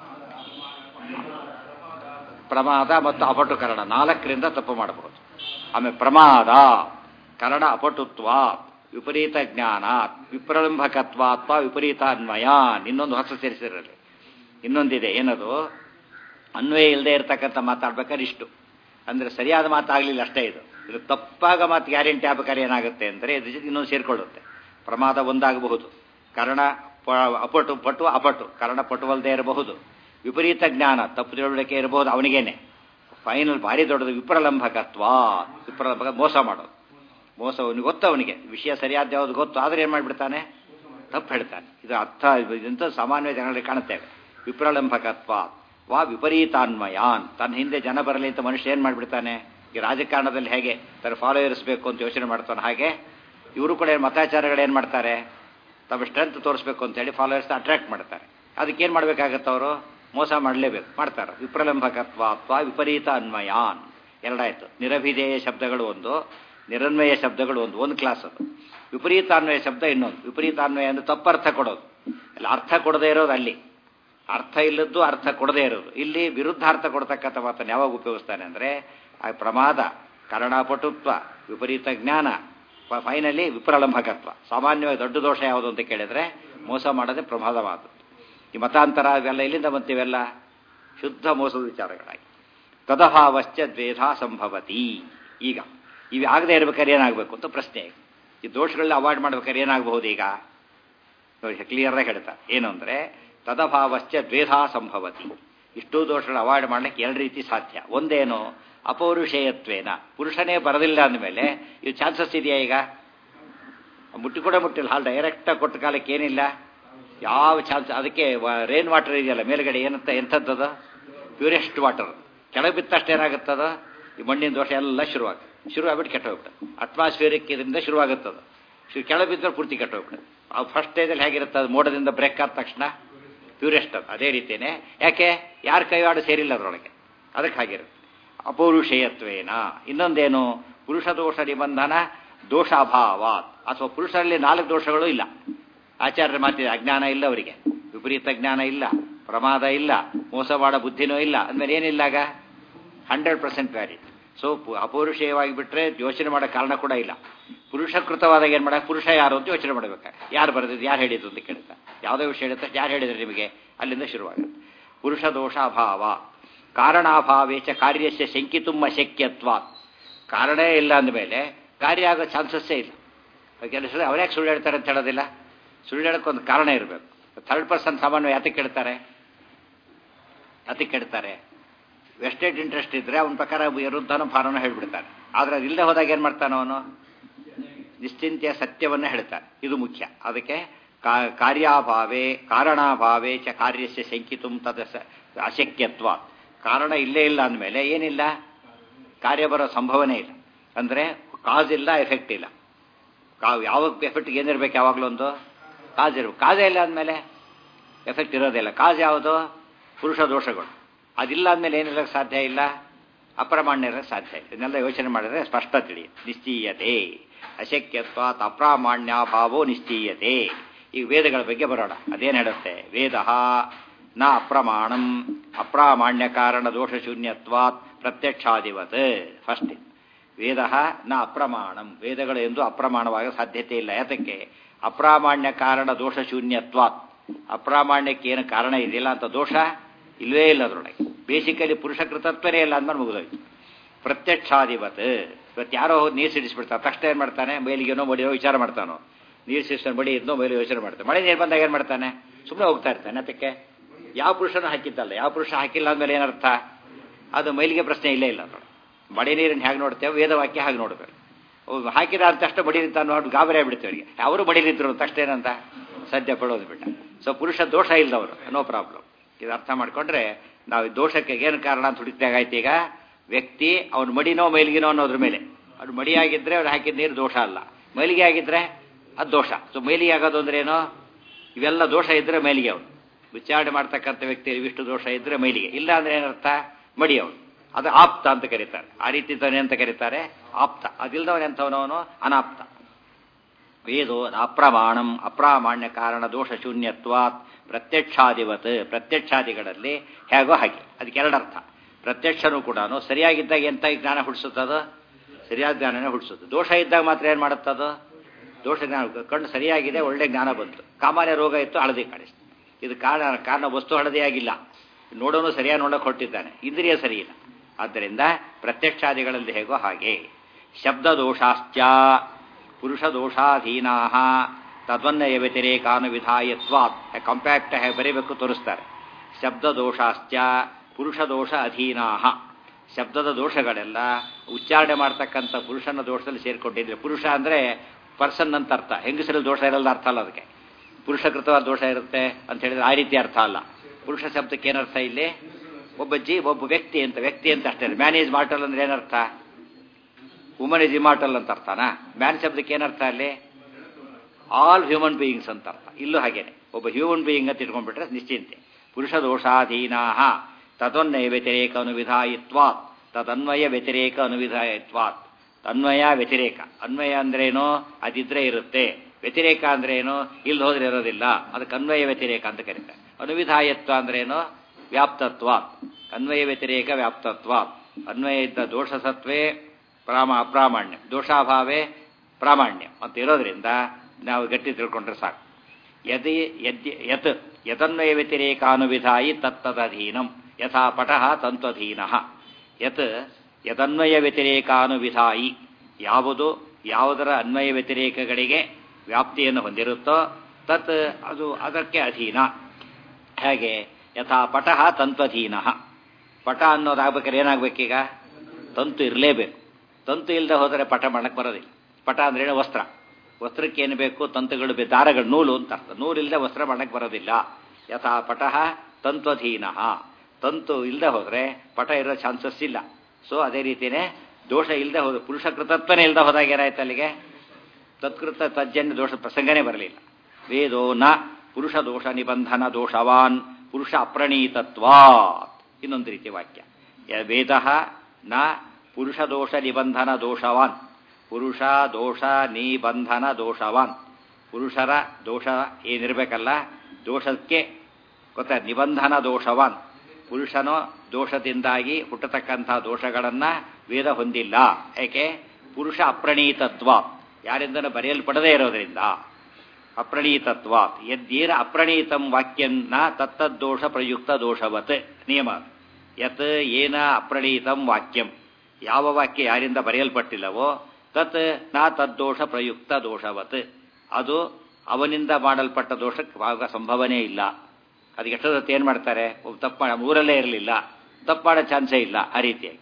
ಪ್ರಮಾದ ಮತ್ತು ಅಪಟುಕರಣ ನಾಲ್ಕರಿಂದ ತಪ್ಪು ಮಾಡಬಹುದು ಆಮೇಲೆ ಪ್ರಮಾದ ಕರಣ ಅಪಟುತ್ವ ವಿಪರೀತ ಜ್ಞಾನ ವಿಪ್ರಲಂಬಕತ್ವ ಅಥವಾ ವಿಪರೀತ ಅನ್ವಯ ಇನ್ನೊಂದು ಹೊಸ ಸೇರಿಸಿರಲಿ ಇನ್ನೊಂದಿದೆ ಏನದು ಅನ್ವಯ ಇಲ್ಲದೆ ಇರತಕ್ಕಂಥ ಮಾತಾಡ್ಬೇಕಾದ್ರೆ ಇಷ್ಟು ಅಂದರೆ ಸರಿಯಾದ ಮಾತಾಗಲಿಲ್ಲ ಅಷ್ಟೇ ಇದು ಇದು ತಪ್ಪಾಗ ಮಾತು ಗ್ಯಾರಂಟಿ ಆಗ್ಬೇಕಾದ್ರೆ ಏನಾಗುತ್ತೆ ಅಂದರೆ ಇದ್ರ ಜೊತೆ ಇನ್ನೊಂದು ಸೇರ್ಕೊಳ್ಳುತ್ತೆ ಪ್ರಮಾದ ಒಂದಾಗಬಹುದು ಕರ್ಣ ಪ- ಅಪಟು ಪಟು ಅಪಟು ಕರ್ಣ ಪಟುವಲ್ಲದೆ ಇರಬಹುದು ವಿಪರೀತ ಜ್ಞಾನ ತಪ್ಪು ತಿಳುವಳಿಕೆ ಇರಬಹುದು ಅವನಿಗೇನೆ ಫೈನಲ್ ಭಾರಿ ದೊಡ್ಡದು ವಿಪ್ರಲಂಬಕತ್ವ ವಿಪ್ರಲಂಬಕ ಮೋಸ ಮಾಡೋದು ಮೋಸ ಅವನಿಗೆ ಗೊತ್ತು ಅವನಿಗೆ ವಿಷಯ ಸರಿಯಾದ ಯಾವುದು ಗೊತ್ತು ಆದರೆ ಏನು ಮಾಡಿಬಿಡ್ತಾನೆ ತಪ್ಪು ಹೇಳ್ತಾನೆ ಇದು ಅರ್ಥ ಇದಂತ ಸಾಮಾನ್ಯ ಜನಗಳಿಗೆ ಕಾಣುತ್ತೇವೆ ವಿಪ್ರಲಂಬಕತ್ವ ವಾ ವಿಪರೀತಾನ್ವಯಾನ್ ತನ್ನ ಹಿಂದೆ ಜನ ಬರಲಿ ಅಂತ ಮನುಷ್ಯ ಏನು ಮಾಡಿಬಿಡ್ತಾನೆ ಈ ರಾಜಕಾರಣದಲ್ಲಿ ಹೇಗೆ ತನ್ನ ಫಾಲೋಯರ್ಸ್ ಬೇಕು ಅಂತ ಯೋಚನೆ ಮಾಡ್ತಾನೆ ಹಾಗೆ ಇವರು ಕೂಡ ಏನ್ ಮತಾಚಾರಗಳು ಏನು ಮಾಡ್ತಾರೆ ತಮ್ಮ ಸ್ಟ್ರೆಂತ್ ತೋರಿಸ್ಬೇಕು ಅಂತೇಳಿ ಫಾಲೋಯರ್ಸ್ ಅಟ್ರಾಕ್ಟ್ ಮಾಡ್ತಾರೆ ಅದಕ್ಕೆ ಏನು ಮಾಡಬೇಕಾಗತ್ತೆ ಅವರು ಮೋಸ ಮಾಡಲೇಬೇಕು ಮಾಡ್ತಾರೆ ವಿಪ್ರಲಂಬಕತ್ವ ಅಥವಾ ವಿಪರೀತ ಅನ್ವಯಾನ್ ಎರಡಾಯ್ತು ನಿರಭಿಧೇಯ ಶಬ್ದಗಳು ಒಂದು ನಿರನ್ವಯ ಶಬ್ದಗಳು ಒಂದು ಒಂದು ಕ್ಲಾಸ್ ಅದು ವಿಪರೀತಾನ್ವಯ ಶಬ್ದ ಇನ್ನೊಂದು ವಿಪರೀತಾನ್ವಯ ಅಂದ್ರೆ ತಪ್ಪರ್ಥ ಕೊಡೋದು ಅಲ್ಲ ಅರ್ಥ ಕೊಡದೇ ಇರೋದು ಅಲ್ಲಿ ಅರ್ಥ ಇಲ್ಲದ್ದು ಅರ್ಥ ಕೊಡದೇ ಇರೋದು ಇಲ್ಲಿ ವಿರುದ್ಧಾರ್ಥ ಕೊಡ್ತಕ್ಕಂಥ ಮಾತನ್ನು ಯಾವಾಗ ಉಪಯೋಗಿಸ್ತಾನೆ ಅಂದರೆ ಆ ಪ್ರಮಾದ ಕರಣಪಟುತ್ವ ವಿಪರೀತ ಜ್ಞಾನ ಫೈನಲಿ ವಿಪ್ರಲಂಬಕತ್ವ ಸಾಮಾನ್ಯವಾಗಿ ದೊಡ್ಡ ದೋಷ ಯಾವುದು ಅಂತ ಕೇಳಿದ್ರೆ ಮೋಸ ಮಾಡೋದೇ ಪ್ರಮಾದವಾದದ್ದು ಈ ಮತಾಂತರ ಇವೆಲ್ಲ ಎಲ್ಲಿಂದ ಬಂತಿವೆಲ್ಲ ಶುದ್ಧ ಮೋಸದ ವಿಚಾರಗಳಾಗಿ ತದಭಾವಶ್ಚ ದ್ವೇಧ ಸಂಭವತಿ ಈಗ ಇವು ಆಗದೆ ಇರ್ಬೇಕಾದ್ರೆ ಏನಾಗಬೇಕು ಅಂತ ಪ್ರಶ್ನೆ ಈ ದೋಷಗಳನ್ನ ಅವಾಯ್ಡ್ ಮಾಡ್ಬೇಕಾದ್ರೆ ಏನಾಗಬಹುದು ಈಗ ನೋಡಿ ಕ್ಲಿಯರ್ ಆಗಿ ಹೇಳ್ತಾರೆ ಏನು ಅಂದರೆ ತದಭಾವಶ್ಚ ದ್ವೇಧ ಸಂಭವತಿ ಇಷ್ಟೂ ದೋಷಗಳು ಅವಾಯ್ಡ್ ಮಾಡ್ಲಿಕ್ಕೆ ಎರಡು ರೀತಿ ಸಾಧ್ಯ ಒಂದೇನು ಅಪೌರುಷೇಯತ್ವೇನ ಪುರುಷನೇ ಬರದಿಲ್ಲ ಅಂದಮೇಲೆ ಇದು ಚಾನ್ಸಸ್ ಇದೆಯಾ ಈಗ ಮುಟ್ಟಿ ಕೂಡ ಮುಟ್ಟಿಲ್ಲ ಹಾಲ್ ಡೈರೆಕ್ಟಾಗಿ ಕೊಟ್ಟ ಕಾಲಕ್ಕೆ ಏನಿಲ್ಲ ಯಾವ ಚಾನ್ಸ್ ಅದಕ್ಕೆ ರೈನ್ ವಾಟರ್ ಇದೆಯಲ್ಲ ಮೇಲ್ಗಡೆ ಏನಂತ ಎಂಥದ್ದದ ಪ್ಯೂರೆಸ್ಟ್ ವಾಟರ್ ಕೆಳಗೆ ಬಿತ್ತಷ್ಟು ಏನಾಗುತ್ತದ ಈ ಮಣ್ಣಿನ ದೋಷ ಎಲ್ಲ ಶುರುವಾಗ ಶುರು ಆಗ್ಬಿಟ್ಟು ಕೆಟ್ಟ ಹೋಗ್ಬಿಟ್ಟು ಅಟ್ಮಾಸ್ಫಿಯರಿಕ್ ಇದರಿಂದ ಶುರುವಾಗುತ್ತದ ಶು ಕೆಳಗೆ ಬಿದ್ದರೆ ಪೂರ್ತಿ ಕೆಟ್ಟ ಹೋಗ್ಬಿಟ್ಟು ಆ ಫಸ್ಟ್ ಸ್ಟೇಜಲ್ಲಿ ಹೇಗಿರುತ್ತೆ ಅದು ಮೋಡದಿಂದ ಬ್ರೇಕ್ ಆದ ತಕ್ಷಣ ಪ್ಯೂರೆಸ್ಟ್ ಅದು ಅದೇ ರೀತಿಯೇ ಯಾಕೆ ಯಾರ ಕೈವಾಡು ಸೇರಿಲ್ಲ ಅದರೊಳಗೆ ಅದಕ್ಕೆ ಹಾಗಿರುತ್ತೆ ಅಪೌರುಷೇಯತ್ವೇನ ಇನ್ನೊಂದೇನು ಪುರುಷ ದೋಷ ನಿಬಂಧನ ದೋಷ ಅಭಾವ ಅಥವಾ ಪುರುಷರಲ್ಲಿ ನಾಲ್ಕು ದೋಷಗಳು ಇಲ್ಲ ಆಚಾರ್ಯರ ಮಾತಿದೆ ಅಜ್ಞಾನ ಇಲ್ಲ ಅವರಿಗೆ ವಿಪರೀತ ಜ್ಞಾನ ಇಲ್ಲ ಪ್ರಮಾದ ಇಲ್ಲ ಮೋಸ ಮಾಡೋ ಬುದ್ಧಿನೂ ಇಲ್ಲ ಅಂದಮೇಲೆ ಏನಿಲ್ಲ ಆಗ ಹಂಡ್ರೆಡ್ ಪರ್ಸೆಂಟ್ ವ್ಯಾಲಿಡ್ ಸೊ ಅಪೌರುಷೇಯವಾಗಿ ಬಿಟ್ರೆ ಯೋಚನೆ ಮಾಡೋ ಕಾರಣ ಕೂಡ ಇಲ್ಲ ಪುರುಷಕೃತವಾದಾಗ ಏನು ಮಾಡಕ್ಕೆ ಪುರುಷ ಯಾರು ಅಂತ ಯೋಚನೆ ಮಾಡಬೇಕು ಯಾರು ಬರೆದಿದ್ದು ಯಾರು ಹೇಳಿದ್ದು ಅಂತ ಕೇಳ್ತಾ ಯಾವುದೋ ವಿಷಯ ಹೇಳುತ್ತೆ ಯಾರು ಹೇಳಿದ್ರೆ ನಿಮಗೆ ಅಲ್ಲಿಂದ ಶುರುವಾಗುತ್ತೆ ಪುರುಷ ದೋಷ ಅಭಾವ ಕಾರಣಾಭಾವೇಚ ಕಾರ್ಯಸ್ಯ ಶಂಕಿತುಮ್ಮ ಶಕ್ಯತ್ವ ಕಾರಣೇ ಇಲ್ಲ ಅಂದಮೇಲೆ ಕಾರ್ಯ ಆಗೋ ಚಾನ್ಸಸ್ಸೇ ಇಲ್ಲ ಕೆಲಸ ಅವ್ರ್ಯಾಕೆ ಸುಳ್ಳು ಹೇಳ್ತಾರೆ ಅಂತ ಹೇಳೋದಿಲ್ಲ ಸುಳ್ಳು ಹೇಳೋಕೆ ಒಂದು ಕಾರಣ ಇರಬೇಕು ಥರ್ಡ್ ಪರ್ಸನ್ ಸಾಮಾನ್ಯ ಯಾತಕ್ಕೆ ಕೇಳ್ತಾರೆ ಯಾತಕ್ಕೆ ಕೇಳ್ತಾರೆ ವೆಸ್ಟೆಡ್ ಇಂಟ್ರೆಸ್ಟ್ ಇದ್ರೆ ಅವನ ಪ್ರಕಾರ ವಿರುದ್ಧನೋ ಭಾರನೋ ಹೇಳ್ಬಿಡ್ತಾನೆ ಆದರೆ ಅದು ಇಲ್ಲದೆ ಹೋದಾಗ ಏನು ಮಾಡ್ತಾನೆ ಅವನು ನಿಶ್ಚಿಂತೆಯ ಸತ್ಯವನ್ನು ಹೇಳ್ತಾನೆ ಇದು ಮುಖ್ಯ ಅದಕ್ಕೆ ಕಾ- ಕಾರ್ಯಾಭಾವೇ ಕಾರಣಾಭಾವೇ ಚ ಕಾರ್ಯಸ್ಯ ಶಂಕಿತು ತದ ಸ- ಅಶಕ್ಯತ್ವ ಕಾರಣ ಇಲ್ಲೇ ಇಲ್ಲ ಅಂದಮೇಲೆ ಏನಿಲ್ಲ ಕಾರ್ಯ ಬರೋ ಸಂಭವನೆ ಇಲ್ಲ ಅಂದರೆ ಕಾಸ್ ಇಲ್ಲ ಎಫೆಕ್ಟ್ ಇಲ್ಲ ಕಾ ಯಾವ ಎಫೆಕ್ಟ್ಗೆ ಏನಿರ್ಬೇಕು ಯಾವಾಗಲೂ ಒಂದು ಕಾಜ್ ಇರಬೇಕು ಕಾಜೇ ಇಲ್ಲ ಅಂದಮೇಲೆ ಎಫೆಕ್ಟ್ ಇರೋದಿಲ್ಲ ಕಾಜ್ ಯಾವುದು ಪುರುಷ ದೋಷಗಳು ಅದಿಲ್ಲ ಅಂದಮೇಲೆ ಏನಿರಕ್ಕೆ ಸಾಧ್ಯ ಇಲ್ಲ ಅಪ್ರಮಾಣ್ಯ ಇರಕ್ಕೆ ಸಾಧ್ಯ ಇಲ್ಲ ಇದನ್ನೆಲ್ಲ ಯೋಚನೆ ಮಾಡಿದ್ರೆ ಸ್ಪಷ್ಟ ತಿಳಿ ನಿಶ್ಚೀಯತೆ ಅಶಕ್ಯತ್ವಾತ್ ಅಪ್ರಾಮಾಣ್ಯ ಭಾವೋ ನಿಶ್ಚೀಯತೆ ಈಗ ವೇದಗಳ ಬಗ್ಗೆ ಬರೋಣ ಅದೇನು ಹೇಳುತ್ತೆ ವೇದ ನ ಅಪ್ರಮಾಣಂ ಅಪ್ರಾಮಾಣ್ಯ ಕಾರಣ ದೋಷ ಶೂನ್ಯತ್ವಾತ್ ಪ್ರತ್ಯಕ್ಷಾದಿವತ್ ಫಸ್ಟ್ ವೇದ ನ ಅಪ್ರಮಾಣಂ ವೇದಗಳು ಎಂದು ಅಪ್ರಮಾಣವಾಗ ಸಾಧ್ಯತೆ ಇಲ್ಲ ಯಾತಕ್ಕೆ ಅಪ್ರಾಮಾಣ್ಯ ಕಾರಣ ದೋಷ ಶೂನ್ಯತ್ವಾತ್ ಅಪ್ರಾಮಾಣ್ಯಕ್ಕೆ ಏನು ಕಾರಣ ಇದೆಯಲ್ಲ ಅಂತ ದೋಷ ಇಲ್ವೇ ಇಲ್ಲ ಅದರೊಳಗೆ ಬೇಸಿಕಲಿ ಪುರುಷ ಕೃತತ್ವನೇ ಇಲ್ಲ ಅಂದ್ಮೇಲೆ ಮುಗಿದೋಯ್ತು ಪ್ರತ್ಯಕ್ಷಾಧಿಪತ್ ಇವತ್ತು ಯಾರೋ ಹೋಗಿ ನೀರು ಸಿಡಿಸ್ಬಿಡ್ತಾರೆ ತಕ್ಷಣ ಏನು ಮಾಡ್ತಾನೆ ಮೇಲಿಗೆನೋ ಮಡಿಯೋ ವಿಚಾರ ಮಾಡ್ತಾನೋ ನೀರು ಸಿಡಿಸ್ತಾನೆ ಬಡಿ ಇದ್ನೋ ಮೇಲೆ ಯೋಚನೆ ಮಾಡ್ತಾನೆ ಮಳೆ ನೀರು ಬಂದಾಗ ಏನು ಮಾಡ್ತಾನೆ ಸುಮ್ಮನೆ ಹೋಗ್ತಾ ಇರ್ತಾನೆ ಅದಕ್ಕೆ ಯಾವ ಪುರುಷನೂ ಹಾಕಿದ್ದಲ್ಲ ಯಾವ ಪುರುಷ ಹಾಕಿಲ್ಲ ಅಂದಮೇಲೆ ಏನರ್ಥ ಅದು ಮೈಲಿಗೆ ಪ್ರಶ್ನೆ ಇಲ್ಲೇ ಇಲ್ಲ ನೋಡಿ ಮಳೆ ನೀರನ್ನು ಹೇಗೆ ನೋಡ್ತೇವೆ ವೇದವಾಕ್ಯ ಹಾಗೆ ನೋಡಬೇಕು ಹಾಕಿದ ಅಂತ ತಕ್ಷಣ ಬಡಿಲಿಂತ ನೋಡಿ ಗಾಬರಿ ಆಗ್ಬಿಡ್ತೇವೆ ಅವರಿಗೆ ಅವರು ಬಡಿಲಿದ್ರು ತಕ್ಷಣ ಏನಂತ ಸದ್ಯ ಪಡೋದು ಬಿಟ್ಟ ಸೊ ಪುರುಷ ದೋಷ ಇಲ್ಲದವರು ನೋ ಪ್ರಾಬ್ಲಮ್ ಇದು ಅರ್ಥ ಮಾಡ್ಕೊಂಡ್ರೆ ನಾವು ಈ ದೋಷಕ್ಕೆ ಏನು ಕಾರಣ ಅಂತ ಹುಡುಕ್ದಾಗಾಯ್ತು ಈಗ ವ್ಯಕ್ತಿ ಅವ್ನು ಮಡಿನೋ ಮೈಲಿಗೆನೋ ಅನ್ನೋದ್ರ ಮೇಲೆ ಅವ್ನು ಮಡಿಯಾಗಿದ್ದರೆ ಅವ್ರು ಹಾಕಿದ ನೀರು ದೋಷ ಅಲ್ಲ ಮೈಲಿಗೆ ಆಗಿದ್ರೆ ಅದು ದೋಷ ಸೊ ಮೈಲಿಗೆ ಆಗೋದು ಅಂದ್ರೆ ಏನು ಇವೆಲ್ಲ ದೋಷ ಇದ್ದರೆ ಮೈಲಿಗೆ ಅವನು ವಿಚಾರಣೆ ಮಾಡ್ತಕ್ಕಂಥ ವ್ಯಕ್ತಿ ಇವಿಷ್ಟು ದೋಷ ಇದ್ದರೆ ಮೈಲಿಗೆ ಇಲ್ಲ ಅಂದ್ರೆ ಏನರ್ಥ ಮಡಿ ಅವನು ಅದು ಆಪ್ತ ಅಂತ ಕರೀತಾರೆ ಆ ರೀತಿ ಅಂತ ಕರೀತಾರೆ ಆಪ್ತ ಅದಿಲ್ದವನು ಎಂಥವನವನು ಅನಾಪ್ತ ವೇದೋ ಅಪ್ರಮಾಣಂ ಅಪ್ರಾಮಾಣ್ಯ ಕಾರಣ ದೋಷ ಶೂನ್ಯತ್ವಾತ್ ಪ್ರತ್ಯಕ್ಷಾದಿವತ್ ಪ್ರತ್ಯಕ್ಷಾದಿಗಳಲ್ಲಿ ಹೇಗೋ ಹಾಗೆ ಅದಕ್ಕೆ ಎರಡರ್ಥ ಪ್ರತ್ಯಕ್ಷನೂ ಕೂಡ ಸರಿಯಾಗಿದ್ದಾಗ ಎಂತ ಜ್ಞಾನ ಹುಟ್ಟಿಸುತ್ತದು ಸರಿಯಾದ ಜ್ಞಾನನೇ ಹುಟ್ಟಿಸುತ್ತೆ ದೋಷ ಇದ್ದಾಗ ಮಾತ್ರ ಏನು ಮಾಡುತ್ತದು ದೋಷ ಜ್ಞಾನ ಕಣ್ಣು ಸರಿಯಾಗಿದೆ ಒಳ್ಳೆ ಜ್ಞಾನ ಬಂತು ಕಾಮಾನ್ಯ ರೋಗ ಇತ್ತು ಹಳದಿ ಕಾಣಿಸ್ತು ಇದು ಕಾರಣ ಕಾರಣ ವಸ್ತು ಹಳದಿಯಾಗಿಲ್ಲ ನೋಡೋನು ಸರಿಯಾಗಿ ನೋಡಕ್ಕೆ ಹೊರಟಿದ್ದಾನೆ ಇಂದ್ರಿಯ ಸರಿ ಇಲ್ಲ ಆದ್ದರಿಂದ ಪ್ರತ್ಯಕ್ಷಾದಿಗಳಲ್ಲಿ ಹೇಗೋ ಹಾಗೆ ಶಬ್ದ ದೋಷಾಶ್ಚ ಪುರುಷ ದೋಷಾಧೀನಾ ತದ್ವನ್ನಯ ವ್ಯತಿರೇಕಾನುವಿಧಾಯತ್ವಾತ್ ಕಂಪ್ಯಾಕ್ಟ್ ಹೇಗೆ ಬರೀಬೇಕು ತೋರಿಸ್ತಾರೆ ಶಬ್ದ ದೋಷಾಶ್ಚ ಪುರುಷ ದೋಷ ಅಧೀನಾ ಶಬ್ದದ ದೋಷಗಳೆಲ್ಲ ಉಚ್ಚಾರಣೆ ಮಾಡ್ತಕ್ಕಂಥ ಪುರುಷನ ದೋಷದಲ್ಲಿ ಸೇರಿಕೊಂಡಿದ್ರೆ ಪುರುಷ ಅಂದರೆ ಪರ್ಸನ್ ಅಂತ ಅರ್ಥ ಹೆಂಗಸರಲ್ಲಿ ದೋಷ ಇರಲ್ಲ ಅರ್ಥ ಅಲ್ಲ ಅದಕ್ಕೆ ಪುರುಷಕೃತವಾದ ದೋಷ ಇರುತ್ತೆ ಅಂತ ಹೇಳಿದ್ರೆ ಆ ರೀತಿ ಅರ್ಥ ಅಲ್ಲ ಪುರುಷ ಶಬ್ದಕ್ಕೆ ಏನರ್ಥ ಇಲ್ಲಿ ಒಬ್ಬ ಜೀ ಒಬ್ಬ ವ್ಯಕ್ತಿ ಅಂತ ವ್ಯಕ್ತಿ ಅಂತ ಅಷ್ಟೇ ಮ್ಯಾನೇಜ್ ಮಾರ್ಟಲ್ ಅಂದ್ರೆ ಏನರ್ಥ ವುಮನ್ ಇಸ್ ಇಮಾರ್ಟಲ್ ಅಂತ ಅರ್ಥನಾ ಮ್ಯಾನ್ ಶಬ್ದಕ್ಕೆ ಏನರ್ಥ ಅಲ್ಲಿ ಆಲ್ ಹ್ಯೂಮನ್ ಬೀಯಿಂಗ್ಸ್ ಅಂತ ಅರ್ಥ ಇಲ್ಲೂ ಹಾಗೇನೆ ಒಬ್ಬ ಹ್ಯೂಮನ್ ಬೀಯಿಂಗ್ ಅಂತ ಇಟ್ಕೊಂಡ್ಬಿಟ್ರೆ ನಿಶ್ಚಿಂತೆ ಪುರುಷ ದೋಷಾಧೀನಾ ತದನ್ವಯ ವ್ಯತಿರೇಕ ಅನುವಿಧಾಯಿತ್ವಾತ್ ತದನ್ವಯ ವ್ಯತಿರೇಕ ಅನುವಿಧಾಯಿತ್ವಾತ್ ಅನ್ವಯ ವ್ಯತಿರೇಕ ಅನ್ವಯ ಅಂದ್ರೇನು ಅದಿದ್ರೆ ಇರುತ್ತೆ ವ್ಯತಿರೇಕ ಅಂದ್ರೇನು ಇಲ್ಲಿ ಹೋದ್ರೆ ಇರೋದಿಲ್ಲ ಅದಕ್ಕೆ ಅನ್ವಯ ವ್ಯತಿರೇಕ ಅಂತ ಕರೀತಾರೆ ಅನುವಿಧಾಯತ್ವ ಅಂದ್ರೇನು ವ್ಯಾಪ್ತತ್ವ ಅನ್ವಯ ವ್ಯತಿರೇಕ ವ್ಯಾಪ್ತತ್ವ ಅನ್ವಯ ಇದ್ದ ದೋಷ ಸತ್ವೇ ಪ್ರಾಮ ಅಪ್ರಾಮಾಣ್ಯ ದೋಷಾಭಾವೇ ಪ್ರಾಮಾಣ್ಯ ಅಂತ ಇರೋದ್ರಿಂದ ನಾವು ಗಟ್ಟಿ ತಿಳ್ಕೊಂಡ್ರೆ ಸಾಕು ಯದಿ ಯದ್ ಯತ್ ಯತನ್ವಯ ವ್ಯತಿರೇಕಾನುವಿಧಾಯಿ ತತ್ತದಧೀನಂ ಯಥಾ ಪಟಃ ತಂತ್ವಧೀನ ಯತ್ ಯದನ್ವಯ ವ್ಯತಿರೇಕಾನುವಿಧಾಯಿ ಯಾವುದು ಯಾವುದರ ಅನ್ವಯ ವ್ಯತಿರೇಕಗಳಿಗೆ ವ್ಯಾಪ್ತಿಯನ್ನು ಹೊಂದಿರುತ್ತೋ ತತ್ ಅದು ಅದಕ್ಕೆ ಅಧೀನ ಹೇಗೆ ಯಥಾ ಪಟಃ ತಂತ್ವಧೀನ ಪಟ ಅನ್ನೋದಾಗ್ಬೇಕಾದ್ರೆ ಏನಾಗಬೇಕೀಗ ತಂತು ಇರಲೇಬೇಕು ತಂತು ಇಲ್ಲದೆ ಹೋದರೆ ಪಟ ಮಾಡಕ್ಕೆ ಬರೋದಿಲ್ಲ ಪಟ ಅಂದ್ರೆ ವಸ್ತ್ರ ವಸ್ತ್ರಕ್ಕೆ ಏನು ಬೇಕು ತಂತುಗಳು ಬೇಕು ದಾರಗಳು ನೂಲು ಅಂತ ಅರ್ಥ ನೂಲಿಲ್ಲದೆ ವಸ್ತ್ರ ಮಾಡಕ್ಕೆ ಬರೋದಿಲ್ಲ ಯಥಾ ಪಟಃ ತಂತ್ವಧೀನ ತಂತು ಇಲ್ಲದೆ ಹೋದರೆ ಪಟ ಇರೋ ಚಾನ್ಸಸ್ ಇಲ್ಲ ಸೊ ಅದೇ ರೀತಿಯೇ ದೋಷ ಇಲ್ಲದೆ ಹೋದ ಪುರುಷ ಕೃತತ್ವನೇ ಇಲ್ಲದೆ ಹೋದಾಗ ಏನಾಯ್ತು ಅಲ್ಲಿಗೆ ತತ್ಕೃತ ತಜ್ಜನ್ಯ ದೋಷ ಪ್ರಸಂಗನೇ ಬರಲಿಲ್ಲ ವೇದೋ ನ ಪುರುಷ ದೋಷ ನಿಬಂಧನ ದೋಷವಾನ್ ಪುರುಷ ಅಪ್ರಣೀತತ್ವಾತ್ ಇನ್ನೊಂದು ರೀತಿ ವಾಕ್ಯ ವೇದ ನ ಪುರುಷ ದೋಷ ನಿಬಂಧನ ದೋಷವಾನ್ ಪುರುಷ ದೋಷ ನಿಬಂಧನ ದೋಷವಾನ್ ಪುರುಷರ ದೋಷ ಏನಿರಬೇಕಲ್ಲ ದೋಷಕ್ಕೆ ಗೊತ್ತಾ ನಿಬಂಧನ ದೋಷವಾನ್ ಪುರುಷನೋ ದೋಷದಿಂದಾಗಿ ಹುಟ್ಟತಕ್ಕಂಥ ದೋಷಗಳನ್ನು ವೇದ ಹೊಂದಿಲ್ಲ ಏಕೆ ಪುರುಷ ಅಪ್ರಣೀತತ್ವ ಯಾರಿಂದನೂ ಬರೆಯಲ್ಪಡದೇ ಇರೋದ್ರಿಂದ ಅಪ್ರಣೀತತ್ವ ಯದ್ಯೇನ ಅಪ್ರಣೀತಂ ವಾಕ್ಯನ್ನ ತತ್ತದ್ದೋಷ ಪ್ರಯುಕ್ತ ದೋಷವತ್ ನಿಯಮ ಯತ್ ಏನ ಅಪ್ರಣೀತಂ ವಾಕ್ಯಂ ಯಾವ ವಾಕ್ಯ ಯಾರಿಂದ ಬರೆಯಲ್ಪಟ್ಟಿಲ್ಲವೋ ತತ್ ನಾ ತದ್ದೋಷ ಪ್ರಯುಕ್ತ ದೋಷವತ್ ಅದು ಅವನಿಂದ ಮಾಡಲ್ಪಟ್ಟ ದೋಷಕ್ಕೆ ಆಗ ಸಂಭವನೇ ಇಲ್ಲ ಅದಕ್ಕೆ ಎಷ್ಟೋ ಹೊತ್ತು ಏನು ಮಾಡ್ತಾರೆ ಒಬ್ಬ ತಪ್ಪು ಮಾಡ ಊರಲ್ಲೇ ಇರಲಿಲ್ಲ ತಪ್ಪು ಮಾಡೋ ಚಾನ್ಸೇ ಇಲ್ಲ ಆ ರೀತಿಯಾಗಿ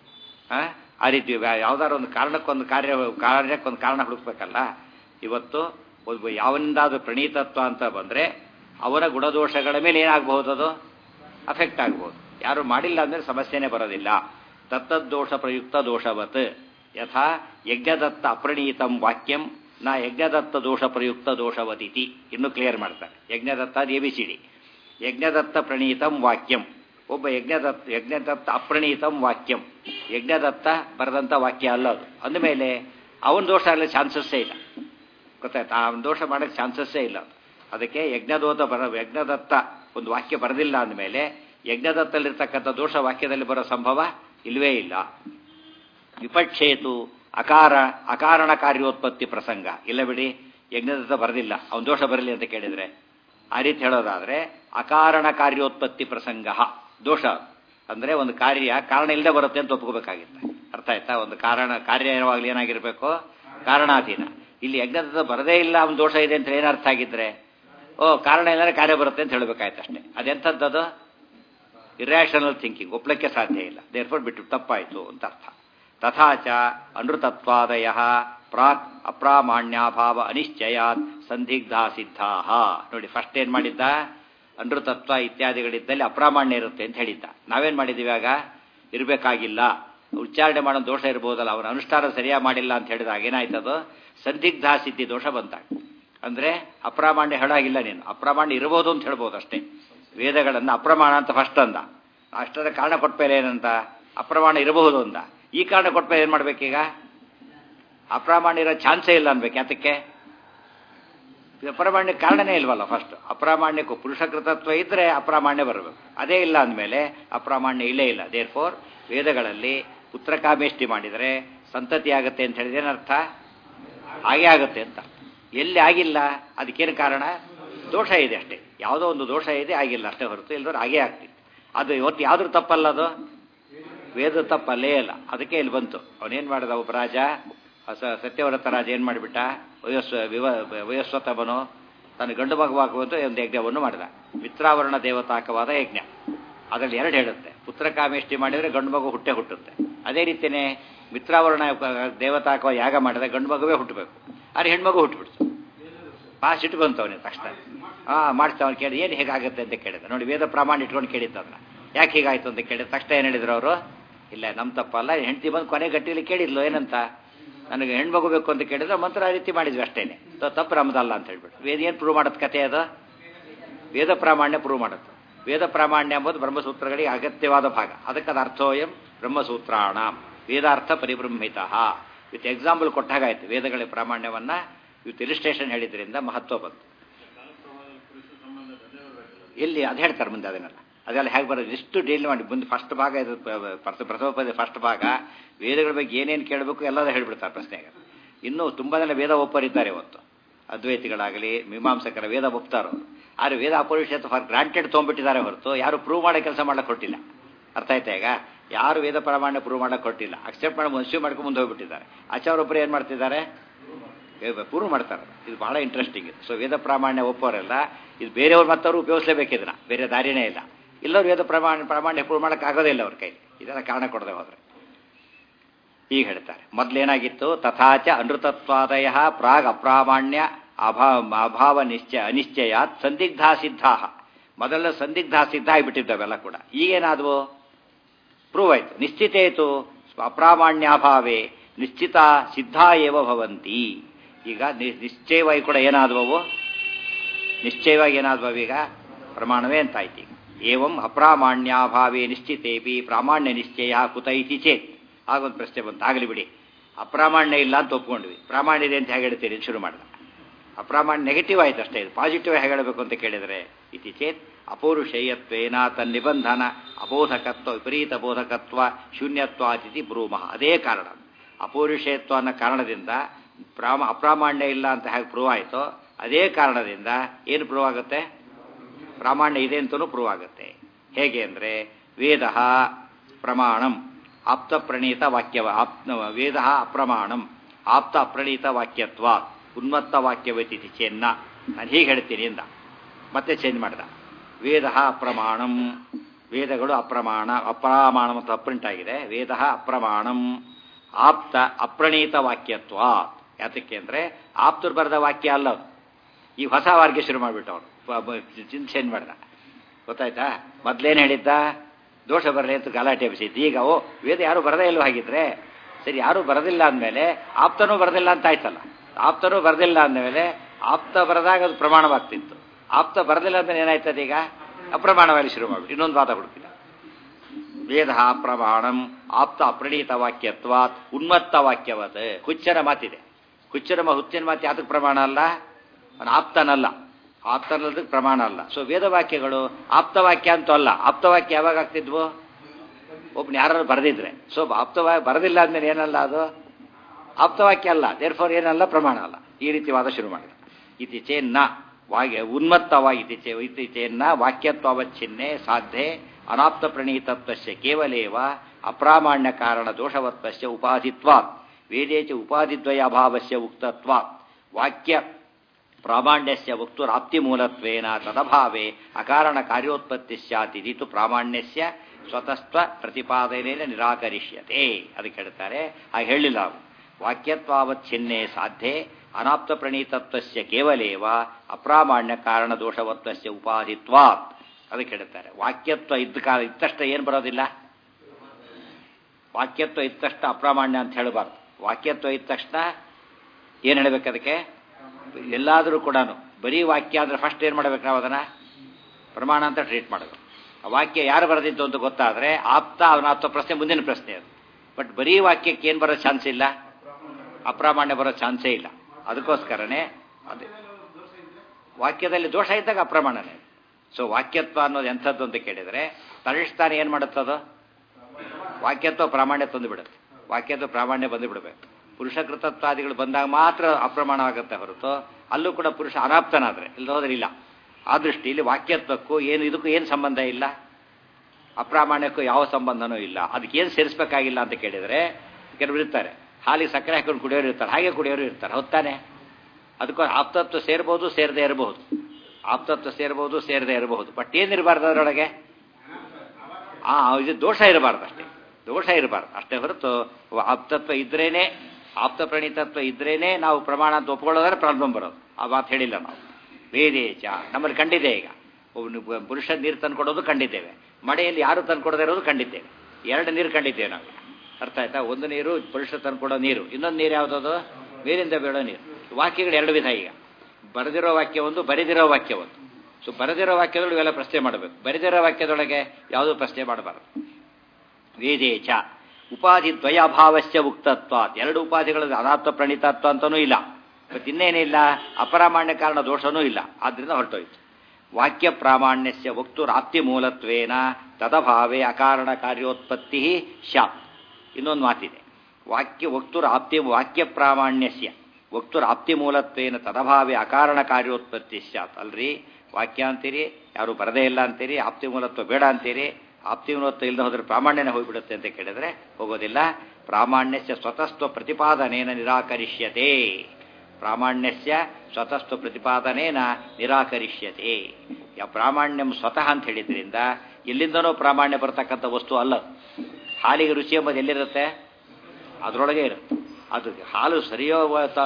ಆ ರೀತಿ ಯಾವ್ದಾದ್ರು ಒಂದು ಕಾರಣಕ್ಕೊಂದು ಕಾರ್ಯ ಕಾರ್ಯಕ್ಕೊಂದು ಕಾರಣ ಹುಡುಕ್ಬೇಕಲ್ಲ ಇವತ್ತು ಒಬ್ಬ ಯಾವನಿಂದಾದ್ರೂ ಪ್ರಣೀತತ್ವ ಅಂತ ಬಂದರೆ ಅವರ ಗುಣದೋಷಗಳ ಮೇಲೆ ಏನಾಗಬಹುದು ಅದು ಅಫೆಕ್ಟ್ ಆಗ್ಬೋದು ಯಾರು ಮಾಡಿಲ್ಲ ಅಂದರೆ ಸಮಸ್ಯೆನೇ ಬರೋದಿಲ್ಲ ತತ್ತದ್ದೋಷ ಪ್ರಯುಕ್ತ ದೋಷವತ್ ಯಥಾ ಯಜ್ಞದತ್ತ ಅಪ್ರಣೀತಂ ವಾಕ್ಯಂ ನಾ ಯಜ್ಞದತ್ತ ದೋಷ ಪ್ರಯುಕ್ತ ದೋಷವತಿತಿ ಇನ್ನು ಕ್ಲಿಯರ್ ಮಾಡ್ತಾರೆ Yajnadatta A B C D Yajnadatta ಪ್ರಣೀತಂ ವಾಕ್ಯಂ ಒಬ್ಬ ಯಜ್ಞದತ್ತ ಯಜ್ಞದತ್ತ ಅಪ್ರಣೀತಂ ವಾಕ್ಯಂ ಯಜ್ಞದತ್ತ ಬರೆದಂಥ ವಾಕ್ಯ ಅಲ್ಲ ಅದು ಅಂದಮೇಲೆ ಅವನ ದೋಷ ಆಗಲಿ ಚಾನ್ಸಸ್ಸೇ ಇಲ್ಲ ಗೊತ್ತಾಯ್ತಾ ಅವನ ದೋಷ ಮಾಡೋಕ್ಕೆ ಚಾನ್ಸಸ್ಸೇ ಇಲ್ಲ ಅದು ಅದಕ್ಕೆ ಯಜ್ಞದೋತ ಬರ ಯಜ್ಞದತ್ತ ಒಂದು ವಾಕ್ಯ ಬರೆದಿಲ್ಲ ಅಂದಮೇಲೆ ಯಜ್ಞದತ್ತಲ್ಲಿರ್ತಕ್ಕಂಥ ದೋಷ ವಾಕ್ಯದಲ್ಲಿ ಬರೋ ಸಂಭವ ಇಲ್ವೇ ಇಲ್ಲ ವಿಪಕ್ಷೇತು ಅಕಾರ ಅಕಾರಣ ಕಾರ್ಯೋತ್ಪತ್ತಿ ಪ್ರಸಂಗ ಇಲ್ಲ ಬಿಡಿ ಯಜ್ಞದತ್ತ ಬರೆದಿಲ್ಲ ಅವನ ದೋಷ ಬರಲಿ ಅಂತ ಕೇಳಿದ್ರೆ ಆ ರೀತಿ ಹೇಳೋದಾದ್ರೆ ಅಕಾರಣ ಕಾರ್ಯೋತ್ಪತ್ತಿ ಪ್ರಸಂಗ ದೋಷ ಅಂದ್ರೆ ಒಂದು ಕಾರ್ಯ ಕಾರಣ ಇಲ್ಲದೆ ಬರುತ್ತೆ ಅಂತ ಒಪ್ಕೋಬೇಕಾಗಿತ್ತೆ ಅರ್ಥ ಆಯ್ತಾ ಒಂದು ಕಾರಣ ಕಾರ್ಯ ಯಾವಾಗಲೂ ಏನಾಗಿರ್ಬೇಕು ಕಾರಣಾಧೀನ ಇಲ್ಲಿ ಯಜ್ಞದ ಬರದೇ ಇಲ್ಲ ಅವನ ದೋಷ ಇದೆ ಅಂತ ಏನು ಅರ್ಥ ಆಗಿದ್ರೆ ಓ ಕಾರಣ ಇಲ್ಲದ್ರೆ ಕಾರ್ಯ ಬರುತ್ತೆ ಅಂತ ಹೇಳಬೇಕಾಯ್ತು ಅಷ್ಟೇ ಅದೆಂಥದ್ದು ಇರ್ಯಾಷನಲ್ ಥಿಂಕಿಂಗ್ ಒಪ್ಲಕ್ಕೆ ಸಾಧ್ಯ ಇಲ್ಲ ದೇರ್ಫೋರ್ ಬಿಟ್ಟು ತಪ್ಪಾಯಿತು ಅಂತ ಅರ್ಥ ತಥಾಚ ಅನೃತತ್ವಾದಯ ಪ್ರಾಕ್ ಅಪ್ರಾಮಾಣ್ಯಾಭಾವ ಅನಿಶ್ಚಯಾತ್ ಸಂದಿಗ್ಧಾ ಸಿದ್ಧಾ ನೋಡಿ ಫಸ್ಟ್ ಏನ್ ಮಾಡಿದ್ದ ಅನೃತತ್ವ ಇತ್ಯಾದಿಗಳಿದ್ದಲ್ಲಿ ಅಪ್ರಾಮಾಣ್ಯ ಇರುತ್ತೆ ಅಂತ ಹೇಳಿದ್ದ ನಾವೇನ್ ಮಾಡಿದೀವಿ ಆಗ ಇರಬೇಕಾಗಿಲ್ಲ ಉಚ್ಚಾರಣೆ ಮಾಡೋ ದೋಷ ಇರ್ಬೋದಲ್ಲ ಅವನ ಅನುಷ್ಠಾನ ಸರಿಯಾಗಿ ಮಾಡಿಲ್ಲ ಅಂತ ಹೇಳಿದಾಗ ಏನಾಯ್ತದು ಸಂದಿಗ್ಧಾ ಸಿದ್ಧಿ ದೋಷ ಬಂದಾಗ ಅಂದ್ರೆ ಅಪ್ರಾಮಾಣ್ಯ ಹೇಳಾಗಿಲ್ಲ ನೀನು ಅಪ್ರಾಮಾಣ್ಯ ಇರಬಹುದು ಅಂತ ಹೇಳ್ಬೋದು ಅಷ್ಟೇ ವೇದಗಳನ್ನು ಅಪ್ರಮಾಣ ಅಂತ ಫಸ್ಟ್ ಅಂದ ಅಷ್ಟರ ಕಾರಣ ಕೊಟ್ಮೇಲೆ ಏನಂತ ಅಪ್ರಮಾಣ ಇರಬಹುದು ಅಂದ ಈ ಕಾರಣ ಕೊಟ್ಮೇಲೆ ಏನ್ ಮಾಡ್ಬೇಕೀಗ ಅಪ್ರಾಮಾಣ್ಯ ಇರೋ ಚಾನ್ಸೇ ಇಲ್ಲ ಅನ್ಬೇಕು ಯಾತಕ್ಕೆ ಅಪ್ರಾಮಾಣ್ಯ ಕಾರಣನೇ ಇಲ್ವಲ್ಲ ಫಸ್ಟ್ ಅಪ್ರಾಮಾಣ್ಯಕ್ಕೂ ಪುರುಷಕೃತತ್ವ ಇದ್ರೆ ಅಪ್ರಾಮಾಣ್ಯ ಬರಬೇಕು ಅದೇ ಇಲ್ಲ ಅಂದಮೇಲೆ ಅಪ್ರಾಮಾಣ್ಯ ಇಲ್ಲೇ ಇಲ್ಲ ದೇರ್ ಫೋರ್ ವೇದಗಳಲ್ಲಿ ಪುತ್ರಕಾಮೇಷ್ಟಿ ಮಾಡಿದರೆ ಸಂತತಿ ಆಗುತ್ತೆ ಅಂತ ಹೇಳಿದ್ರೆ ಏನರ್ಥ ಹಾಗೆ ಆಗುತ್ತೆ ಅಂತ ಎಲ್ಲಿ ಆಗಿಲ್ಲ ಅದಕ್ಕೇನು ಕಾರಣ ದೋಷ ಇದೆ ಅಷ್ಟೇ ಯಾವುದೋ ಒಂದು ದೋಷ ಇದೆ ಆಗಿಲ್ಲ ಅಷ್ಟೇ ಹೊರತು ಇಲ್ಲದವ್ರು ಹಾಗೇ ಆಗ್ತಿತ್ತು ಅದು ಇವತ್ತು ಯಾವ್ದ್ರ ತಪ್ಪಲ್ಲ ಅದು ವೇದ ತಪ್ಪಲ್ಲೇ ಇಲ್ಲ ಅದಕ್ಕೆ ಇಲ್ಲಿ ಬಂತು ಅವನೇನು ಮಾಡಿದ ಒಬ್ಬ ರಾಜ ಸತ್ಯವ್ರತ ರಾಜ ಏನು ಮಾಡಿಬಿಟ್ಟ ವಯಸ್ಸು ವಿವ ವಯಸ್ವತಮನು ತನ್ನ ಗಂಡು ಮಗುವಾಗುವಂತ ಒಂದು ಯಜ್ಞವನ್ನು ಮಾಡಿದ ಮಿತ್ರಾವರಣ ದೇವತಾಕವಾದ ಯಜ್ಞ ಅದರಲ್ಲಿ ಎರಡು ಹೇಳುತ್ತೆ ಪುತ್ರ ಕಾಮೇಷ್ಟಿ ಮಾಡಿದರೆ ಗಂಡು ಮಗು ಹುಟ್ಟೆ ಹುಟ್ಟುತ್ತೆ ಅದೇ ರೀತಿಯೇ ಮಿತ್ರಾವರಣ ದೇವತಾಕವ ಯಾಗ ಮಾಡಿದ್ರೆ ಗಂಡು ಮಗುವೇ ಹುಟ್ಟಬೇಕು ಆದರೆ ಹೆಣ್ಮಗು ಹುಟ್ಟುಬಿಡ್ತು ಪಾಸ್ ಇಟ್ಟು ಬಂತು ಅವನಿಗೆ ತಕ್ಷಣ ಹಾಂ ಮಾಡ್ತಾ ಅವ್ನು ಕೇಳಿ ಏನು ಹೇಗಾಗುತ್ತೆ ಅಂತ ಕೇಳಿದ ನೋಡಿ ವೇದ ಪ್ರಾಮಾಣ್ಯ ಇಟ್ಕೊಂಡು ಕೇಳಿದ್ದು ಅದನ್ನ ಯಾಕೆ ಹೀಗಾಯ್ತು ಅಂತ ಕೇಳಿದ ತಕ್ಷಣ ಏನು ಹೇಳಿದ್ರು ಅವರು ಇಲ್ಲ ನಮ್ಮ ತಪ್ಪಲ್ಲ ಹೆಂಡತಿ ಬಂದು ಕೊನೆ ಗಟ್ಟಿಯಲ್ಲಿ ಕೇಳಿದ್ಲು ಏನಂತ ನನಗೆ ಹೆಣ್ಮಗು ಬೇಕು ಅಂತ ಕೇಳಿದ್ರೆ ಮಂತ್ರ ಆ ರೀತಿ ಮಾಡಿದ್ವಿ ಅಷ್ಟೇನೆ ತಪ್ಪು ನಮ್ದಲ್ಲ ಅಂತ ಹೇಳ್ಬಿಟ್ಟು ವೇದ ಏನು ಪ್ರೂವ್ ಮಾಡೋದು ಕತೆ ಅದು ವೇದ ಪ್ರಾಮಾಣ್ಯ ಪ್ರೂವ್ ಮಾಡುತ್ತೆ ವೇದ ಪ್ರಾಮಾಣ್ಯ ಎಂಬುದು ಬ್ರಹ್ಮಸೂತ್ರಗಳಿಗೆ ಅಗತ್ಯವಾದ ಭಾಗ ಅದಕ್ಕೆ ಅದು ಅರ್ಥೋಯಂ ಬ್ರಹ್ಮಸೂತ್ರಾಣ ವೇದಾರ್ಥ ಪರಿಬ್ರಹ್ಮಿತ ವಿತ್ ಎಕ್ಸಾಂಪಲ್ ಕೊಟ್ಟಾಗಾಯ್ತು ವೇದಗಳ ಪ್ರಾಮಾಣ್ಯವನ್ನ ಇವತ್ತು ಇಲಿಸ್ಟ್ರೇಷನ್ ಹೇಳಿದ್ರಿಂದ ಮಹತ್ವ ಬಂತು ಎಲ್ಲಿ ಅದು ಹೇಳ್ತಾರೆ ಮುಂದೆ ಅದನ್ನೆಲ್ಲ ಅದೆಲ್ಲ ಹೇಗೆ ಬರೋದು ಎಷ್ಟು ಡೀಲ್ ಮಾಡಿ ಮುಂದೆ ಫಸ್ಟ್ ಭಾಗ ಇದು ಪ್ರಥಮ ಪದ ಫಸ್ಟ್ ಭಾಗ ವೇದಗಳ ಬಗ್ಗೆ ಏನೇನು ಕೇಳಬೇಕು ಎಲ್ಲದ ಹೇಳ್ಬಿಡ್ತಾರೆ ಪ್ರಶ್ನೆಗೆ ಇನ್ನೂ ತುಂಬ ಜನ ವೇದ ಒಪ್ಪರಿದ್ದಾರೆ ಇವತ್ತು ಅದ್ವೈತಿಗಳಾಗಲಿ ಮೀಮಾಂಸಕರ ವೇದ ಒಪ್ತಾರೋ ಆದರೆ ವೇದ ಅಪರಿಷತ್ ಫಾರ್ ಗ್ರಾಂಟೆಡ್ ತೊಗೊಂಡ್ಬಿಟ್ಟಿದ್ದಾರೆ ಹೊರತು ಯಾರು ಪ್ರೂವ್ ಮಾಡೋ ಕೆಲಸ ಮಾಡಕ್ಕೆ ಕೊಟ್ಟಿಲ್ಲ ಅರ್ಥ ಆಯ್ತಾ ಈಗ ಯಾರು ವೇದ ಪ್ರಮಾಣ ಪ್ರೂವ್ ಮಾಡಕ್ಕೆ ಕೊಟ್ಟಿಲ್ಲ ಅಕ್ಸೆಪ್ಟ್ ಮಾಡಿ ಮನ್ಸ್ಯೂ ಮಾಡ್ಕೊಂಡು ಮುಂದೆ ಹೋಗ್ಬಿಟ್ಟಿದ್ದಾರೆ ಆಚಾರೊಬ್ಬರು ಏನು ಮಾಡ್ತಿದ್ದಾರೆ ಪ್ರೂವ್ ಮಾಡ್ತಾರೆ ಇದು ಬಹಳ ಇಂಟ್ರೆಸ್ಟಿಂಗ್ ಇದು ಸೊ ವೇದ ಪ್ರಾಮಾಣ್ಯ ಒಪ್ಪೋರೆಲ್ಲ ಇದು ಬೇರೆಯವ್ರು ಮತ್ತವರು ಉಪಯೋಗಿಸಲೇಬೇಕಿದ್ನ ಬೇರೆ ದಾರಿನೇ ಇಲ್ಲ ಇಲ್ಲವ್ರು ವೇದ ಪ್ರಮಾಣ ಪ್ರಾಮಾಣ್ಯ ಪ್ರೂವ್ ಮಾಡಕ್ಕೆ ಆಗೋದೇ ಇಲ್ಲ ಅವ್ರ ಕೈಲಿ ಇದೆಲ್ಲ ಕಾರಣ ಕೊಡದೆ ಹೋದ್ರೆ ಈಗ ಹೇಳ್ತಾರೆ ಮೊದಲೇನಾಗಿತ್ತು ತಥಾಚ ಅನೃತತ್ವಾದಯ ಪ್ರಾಗ್ ಅಪ್ರಾಮಾಣ್ಯ ಅಭಾ ಅಭಾವ ನಿಶ್ಚಯ ಅನಿಶ್ಚಯಾತ್ ಸಂದಿಗ್ಧಾ ಸಿದ್ಧಾ ಮೊದಲ ಸಂದಿಗ್ಧಾ ಸಿದ್ಧ ಆಗಿಬಿಟ್ಟಿದ್ದಾವೆಲ್ಲ ಕೂಡ ಈಗೇನಾದವು ಪ್ರೂವ್ ಆಯ್ತು ನಿಶ್ಚಿತೇತು ಅಪ್ರಾಮಾಣ್ಯಾಭಾವೇ ನಿಶ್ಚಿತ ಸಿದ್ಧ ಏವ ಭವಂತಿ ಈಗ ನಿಶ್ಚಯವಾಗಿ ಕೂಡ ಏನಾದವು ನಿಶ್ಚಯವಾಗಿ ಏನಾದವು ಈಗ ಪ್ರಮಾಣವೇ ಅಂತಾಯ್ತು ಈಗ ಏವಂ ಅಪ್ರಾಮಾಣ್ಯಾಭಾವೇ ನಿಶ್ಚಿತೇಪಿ ಪ್ರಾಮಾಣ್ಯ ನಿಶ್ಚಯ ಕುತ ಇತಿ ಚೇತ್ ಆಗೊಂದು ಪ್ರಶ್ನೆ ಬಂತು ಆಗಲಿ ಬಿಡಿ ಅಪ್ರಾಮಾಣ್ಯ ಇಲ್ಲ ಅಂತ ಒಪ್ಕೊಂಡ್ವಿ ಪ್ರಾಮಾಣ್ಯ ಇದೆ ಅಂತ ಹೇಗೆ ಹೇಳ್ತೀರಿ ಶುರು ಮಾಡಿದ ಅಪ್ರಾಮಾಣ್ಯ ನೆಗೆಟಿವ್ ಆಯ್ತು ಅಷ್ಟೇ ಇದು ಪಾಸಿಟಿವ್ ಹೇಗೆ ಹೇಳಬೇಕು ಅಂತ ಕೇಳಿದರೆ ಇತಿ ಚೇತ್ ಅಪೌರುಷೇಯತ್ವೇನ ತನ್ನಿಬಂಧನ ಅಬೋಧಕತ್ವ ವಿಪರೀತ ಬೋಧಕತ್ವ ಶೂನ್ಯತ್ವಾತಿಥಿ ಬ್ರೂಮಃ ಅದೇ ಕಾರಣ ಅಪೌರುಷೇಯತ್ವ ಅನ್ನೋ ಕಾರಣದಿಂದ ಪ್ರಾಮ ಅಪ್ರಾಮಾಣ್ಯ ಇಲ್ಲ ಅಂತ ಹೇಗೆ ಪ್ರೂವ್ ಆಯಿತೋ ಅದೇ ಕಾರಣದಿಂದ ಏನು ಪ್ರೂವ್ ಆಗುತ್ತೆ ಪ್ರಾಮಾಣ್ಯ ಇದೆ ಅಂತಲೂ ಪ್ರೂವ್ ಆಗುತ್ತೆ ಹೇಗೆ ಅಂದರೆ ವೇದ ಪ್ರಮಾಣಂ ಆಪ್ತ ಪ್ರಣೀತ ವಾಕ್ಯ ವೇದ ಅಪ್ರಮಾಣಂ ಆಪ್ತ ಅಪ್ರಣೀತ ವಾಕ್ಯತ್ವ ಉನ್ಮತ್ತ ವಾಕ್ಯವತಿಥಿ ಚೆನ್ನ ನಾನು ಹೀಗೆ ಹೇಳ್ತೀನಿ ಇಂದ ಮತ್ತೆ ಚೇಂಜ್ ಮಾಡಿದ ವೇದ ಅಪ್ರಮಾಣಂ ವೇದಗಳು ಅಪ್ರಮಾಣ ಅಪ್ರಮಾಣ ಮತ್ತು ಅಪ್ರಿಂಟ್ ಆಗಿದೆ ವೇದ ಅಪ್ರಮಾಣಂ ಆಪ್ತ ಅಪ್ರಣೀತ ವಾಕ್ಯತ್ವ ಯಾತಕ್ಕೆ ಅಂದರೆ ಆಪ್ತರು ಬರೆದ ವಾಕ್ಯ ಅಲ್ಲ ಅದು ಈ ಹೊಸ ವಾರ್ಗೆ ಶುರು ಮಾಡಿಬಿಟ್ಟು ಅವನು ಚೇಂಜ್ ಮಾಡ್ದ ಗೊತ್ತಾಯ್ತಾ ಮೊದ್ಲೇನು ಹೇಳಿದ್ದ ದೋಷ ಬರಲಿ ಅಂತ ಗಲಾಟೆ ಎಬ್ಸಿದ್ದು ಈಗ ಓ ವೇದ ಯಾರು ಬರದೇ ಇಲ್ವ ಹಾಗಿದ್ರೆ ಸರಿ ಯಾರು ಬರದಿಲ್ಲ ಅಂದಮೇಲೆ ಆಪ್ತನೂ ಬರದಿಲ್ಲ ಅಂತ ಆಯ್ತಲ್ಲ ಆಪ್ತನೂ ಬರದಿಲ್ಲ ಅಂದಮೇಲೆ ಆಪ್ತ ಬರದಾಗ ಅದು ಪ್ರಮಾಣವಾಗ್ತಿತ್ತು ಆಪ್ತ ಬರದಿಲ್ಲ ಅಂದ್ರೆ ಏನಾಯ್ತದ ಈಗ ಅಪ್ರಮಾಣವಾಗಿ ಶುರು ಮಾಡ್ಬಿಟ್ಟು ಇನ್ನೊಂದು ವಾದ ಹುಡುಕಿದ ವೇದ ಪ್ರಮಾಣಂ ಆಪ್ತ ಅಪ್ರಣೀತ ವಾಕ್ಯತ್ವಾತ್ ಉನ್ಮತ್ತ ವಾಕ್ಯವತ್ ಹುಚ್ಚನ ಮಾತಿದೆ ಹುಚ್ಚನ ಮ- ಹುಚ್ಚಿನ ಮಾತು ಯಾತಕ್ಕೆ ಪ್ರಮಾಣ ಅಲ್ಲ ಅವನು ಆಪ್ತನಲ್ಲ ಆಪ್ತನಲ್ಲದಕ್ಕೆ ಪ್ರಮಾಣ ಅಲ್ಲ ಸೊ ವೇದವಾಕ್ಯಗಳು ಆಪ್ತವಾಕ್ಯ ಅಂತೂ ಅಲ್ಲ ಆಪ್ತವಾಕ್ಯ ಯಾವಾಗ ಆಗ್ತಿದ್ವು ಒಬ್ಬನ ಯಾರು ಬರೆದಿದ್ರೆ ಸೊ ಆಪ್ತವಾ ಬರೆದಿಲ್ಲ ಅಂದ್ಮೇಲೆ ಏನಲ್ಲ ಅದು ಆಪ್ತವಾಕ್ಯ ಅಲ್ಲ ದೇರ್ಫೋರ್ ಏನಲ್ಲ ಪ್ರಮಾಣ ಅಲ್ಲ ಈ ರೀತಿ ವಾದ ಶುರು ಮಾಡಿದ ಇತ್ತೀಚೆನ್ನ ವಾಗ್ಯ ಉನ್ಮತ್ತವ ಇತ್ತೀಚೆ ಇತ್ತೀಚೆನ್ನ ವಾಕ್ಯತ್ವವಚ್ಛಿನ್ನೆ ಸಾಧ್ಯೆ ಅನಾಪ್ತ ಪ್ರಣೀತತ್ವಸ್ಯ ಕೇವಲೇವ ಅಪ್ರಾಮಾಣ್ಯ ಕಾರಣ ದೋಷವತ್ವಸ್ಯ ಉಪಾಧಿತ್ವಾತ್ ವೇದೇಚ ಉಪಾಧಿದ್ವಯ ಅಭಾವಸ್ಯ ಉಕ್ತತ್ವಾತ್ ವಾಕ್ಯ ಪ್ರಾಮಾಣ್ಯಸ್ಯ ವಕ್ತುರಾಪ್ತಿ ಮೂಲತ್ವೇನ ತದಭಾವೇ ಅಕಾರಣ ಕಾರ್ಯೋತ್ಪತ್ತಿ ಸ್ಯಾತ್ ಇದಿತು ಪ್ರಾಮಾಣ್ಯಸ್ಯ ಸ್ವತಸ್ತ್ವ ಪ್ರತಿಪಾದನೆಯ ನಿರಾಕರಿಷ್ಯತೆ ಅದಕ್ಕೆ ಹೇಳ್ತಾರೆ ಹಾಗೆ ಹೇಳಿಲ್ಲ ಅವರು ವಾಕ್ಯತ್ವಾವಚ್ಛಿನ್ನೆ ಸಾಧ್ಯೆ ಅನಾಪ್ತ ಪ್ರಣೀತತ್ವಸ್ಯ ಕೇವಲೇವ ಅಪ್ರಾಮಾಣ್ಯ ಕಾರಣ ದೋಷವತ್ವಸ್ಯ ಉಪಾಧಿತ್ವಾತ್ ಅದಕ್ಕೆ ಹೇಳ್ತಾರೆ ವಾಕ್ಯತ್ವ ಇದ್ದ ಕಾಲ ಇದ್ದ ತಕ್ಷಣ ಏನು ಬರೋದಿಲ್ಲ ವಾಕ್ಯತ್ವ ಇದ್ದ ತಕ್ಷಣ ಅಪ್ರಾಮಾಣ್ಯ ಅಂತ ಹೇಳಬಾರ್ದು ವಾಕ್ಯತ್ವ ಇದ್ದ ತಕ್ಷಣ ಏನು ಹೇಳಬೇಕು ಅದಕ್ಕೆ ಎಲ್ಲಾದರೂ ಕೂಡ ಬರೀ ವಾಕ್ಯ ಅಂದರೆ ಫಸ್ಟ್ ಏನು ಮಾಡ್ಬೇಕು ನಾವು ಅದನ್ನು ಪ್ರಮಾಣ ಅಂತ ಟ್ರೀಟ್ ಮಾಡೋದು ಆ ವಾಕ್ಯ ಯಾರು ಬರೆದಿದ್ದು ಅಂತ ಗೊತ್ತಾದರೆ ಆಪ್ತ ಅನಾಪ್ತ ಪ್ರಶ್ನೆ ಮುಂದಿನ ಪ್ರಶ್ನೆ ಅದು ಬಟ್ ಬರೀ ವಾಕ್ಯಕ್ಕೆ ಏನು ಬರೋ ಚಾನ್ಸ್ ಇಲ್ಲ ಅಪ್ರಾಮಾಣ್ಯ ಬರೋ ಚಾನ್ಸೇ ಇಲ್ಲ ಅದಕ್ಕೋಸ್ಕರನೇ ಅದೇ ವಾಕ್ಯದಲ್ಲಿ ದೋಷ ಇದ್ದಾಗ ಅಪ್ರಮಾಣನೇ ಸೊ ವಾಕ್ಯತ್ವ ಅನ್ನೋದು ಎಂಥದ್ದು ಅಂತ ಕೇಳಿದರೆ ತಳಿಸ್ತಾನೆ ಏನು ಮಾಡುತ್ತದು ವಾಕ್ಯತ್ವ ಪ್ರಾಮಾಣ್ಯ ತಂದು ಬಿಡುತ್ತೆ ವಾಕ್ಯತ್ವ ಪ್ರಾಮಾಣ್ಯ ಬಂದು ಬಿಡಬೇಕು ಪುರುಷ ಕೃತತ್ವಾದಿಗಳು ಬಂದಾಗ ಮಾತ್ರ ಅಪ್ರಮಾಣ ಆಗುತ್ತೆ ಹೊರತು ಅಲ್ಲೂ ಕೂಡ ಪುರುಷ ಅನಾಪ್ತನಾದರೆ ಇಲ್ಲಿ ಹೋದ್ರೆ ಇಲ್ಲ ಆ ದೃಷ್ಟಿಯಲ್ಲಿ ವಾಕ್ಯತ್ವಕ್ಕೂ ಏನು ಇದಕ್ಕೂ ಏನು ಸಂಬಂಧ ಇಲ್ಲ ಅಪ್ರಾಮಾಣ್ಯಕ್ಕೂ ಯಾವ ಸಂಬಂಧನೂ ಇಲ್ಲ ಅದಕ್ಕೆ ಏನು ಸೇರಿಸಬೇಕಾಗಿಲ್ಲ ಅಂತ ಕೇಳಿದರೆ ಕೆಲವರು ಇರ್ತಾರೆ ಹಾಲಿಗೆ ಸಕ್ಕರೆ ಹಾಕೊಂಡು ಕುಡಿಯೋರು ಇರ್ತಾರೆ ಹಾಗೆ ಕುಡಿಯೋರು ಇರ್ತಾರೆ ಹೊತ್ತಾನೆ ಅದಕ್ಕೂ ಆಪ್ತತ್ವ ಸೇರ್ಬೋದು ಸೇರದೆ ಇರಬಹುದು ಆಪ್ತತ್ವ ಸೇರ್ಬೋದು ಸೇರದೆ ಇರಬಹುದು ಬಟ್ ಏನಿರಬಾರ್ದು ಅದರೊಳಗೆ ಆ ಇದು ದೋಷ ಇರಬಾರ್ದು ಅಷ್ಟೇ ದೋಷ ಇರಬಾರ್ದು ಅಷ್ಟೇ ಹೊರತು ಆಪ್ತತ್ವ ಇದ್ರೇನೆ ಆಪ್ತ ಪ್ರಣೀತತ್ವ ಇದ್ರೇನೆ ನಾವು ಪ್ರಮಾಣ ಅಂತ ಒಪ್ಕೊಳ್ಳೋದ್ರೆ ಪ್ರಾಬ್ಲಮ್ ಬರೋದು ಆ ಮಾತು ಹೇಳಿಲ್ಲ ನಾವು ವೇದೇಚ ನಮ್ಮಲ್ಲಿ ಕಂಡಿದೆ ಈಗ ಒಬ್ಬನು ಪುರುಷ ನೀರು ತಂದ್ಕೊಡೋದು ಕಂಡಿದ್ದೇವೆ ಮಳೆಯಲ್ಲಿ ಯಾರು ತಂದ್ಕೊಡದೇ ಇರೋದು ಕಂಡಿದ್ದೇವೆ ಎರಡು ನೀರು ಕಂಡಿದ್ದೇವೆ ನಾವು ಅರ್ಥ ಆಯ್ತಾ ಒಂದು ನೀರು ಪುರುಷ ತಂದ್ಕೊಡೋ ನೀರು ಇನ್ನೊಂದು ನೀರು ಯಾವುದದು ನೀರಿಂದ ಬೀಳೋ ನೀರು ವಾಕ್ಯಗಳು ಎರಡು ವಿಧ ಈಗ ಬರೆದಿರೋ ವಾಕ್ಯ ಒಂದು ಬರೆದಿರೋ ವಾಕ್ಯ ಒಂದು ಸೊ ಬರೆದಿರೋ ವಾಕ್ಯದೊಳಗೆ ಇವೆಲ್ಲ ಪ್ರಶ್ನೆ ಮಾಡಬೇಕು ಬರೆದಿರೋ ವಾಕ್ಯದೊಳಗೆ ಯಾವುದೂ ಪ್ರಶ್ನೆ ಮಾಡಬಾರದು ವೇದೇಚ ಉಪಾಧಿ ದ್ವಯಾಭಾವಸ್ಯ ಉಕ್ತತ್ವಾತ್ ಎರಡು ಉಪಾಧಿಗಳ ಅನಾತ್ಮ ಪ್ರಣೀತತ್ವ ಅಂತನೂ ಇಲ್ಲ ಮತ್ತು ಇನ್ನೇನಿಲ್ಲ ಅಪರಾಮಾಣ್ಯ ಕಾರಣ ದೋಷನೂ ಇಲ್ಲ ಆದ್ರಿಂದ ಹೊರಟೋಯ್ತು ವಾಕ್ಯ ಪ್ರಾಮಾಣ್ಯಸ್ಯ ವಕ್ತುರಾಪ್ತಿ ಮೂಲತ್ವೇನ ತದಭಾವೇ ಅಕಾರಣ ಕಾರ್ಯೋತ್ಪತ್ತಿ ಸ್ಯಾತ್ ಇನ್ನೊಂದು ಮಾತಿದೆ ವಾಕ್ಯ ವಕ್ತುರ ಆಪ್ತಿ ವಾಕ್ಯ ಪ್ರಾಮಾಣ್ಯಸ್ಯ ವಕ್ತುರ ಆಪ್ತಿ ಮೂಲತ್ವೇನ ತದಭಾವೇ ಅಕಾರಣ ಕಾರ್ಯೋತ್ಪತ್ತಿ ಸ್ಯಾತ್ ಅಲ್ರಿ ವಾಕ್ಯ ಅಂತೀರಿ ಯಾರು ಬರದೇ ಇಲ್ಲ ಅಂತೀರಿ ಆಪ್ತಿ ಮೂಲತ್ವ ಬೇಡ ಅಂತೀರಿ ಆಪ್ತಿ ಮೂಲತ್ವ ಇಲ್ಲದೆ ಹೋದ್ರೆ ಪ್ರಾಮಾಣ್ಯನೇ ಹೋಗಿಬಿಡುತ್ತೆ ಅಂತ ಕೇಳಿದ್ರೆ ಹೋಗೋದಿಲ್ಲ ಪ್ರಾಮಾಣ್ಯಸ್ಯ ಸ್ವತಸ್ತ್ವ ಪ್ರತಿಪಾದನೇನ ನಿರಾಕರಿಷ್ಯತೆ ಪ್ರಾಮಾಣ್ಯಸ್ಯ ಸ್ವತಸ್ತ್ವ ಪ್ರತಿಪಾದನೇನ ನಿರಾಕರಿಷ್ಯತೆ ಯಾ ಪ್ರಾಮಾಣ್ಯಂ ಸ್ವತಃ ಅಂತ ಹೇಳಿದ್ರಿಂದ ಎಲ್ಲಿಂದನೋ ಪ್ರಾಮಾಣ್ಯ ಬರತಕ್ಕಂಥ ವಸ್ತು ಅಲ್ಲ ಹಾಲಿಗೆ ರುಚಿ ಎಂಬುದು ಎಲ್ಲಿರುತ್ತೆ ಅದರೊಳಗೆ ಇರುತ್ತೆ ಅದು ಹಾಲು ಸರಿಯೋ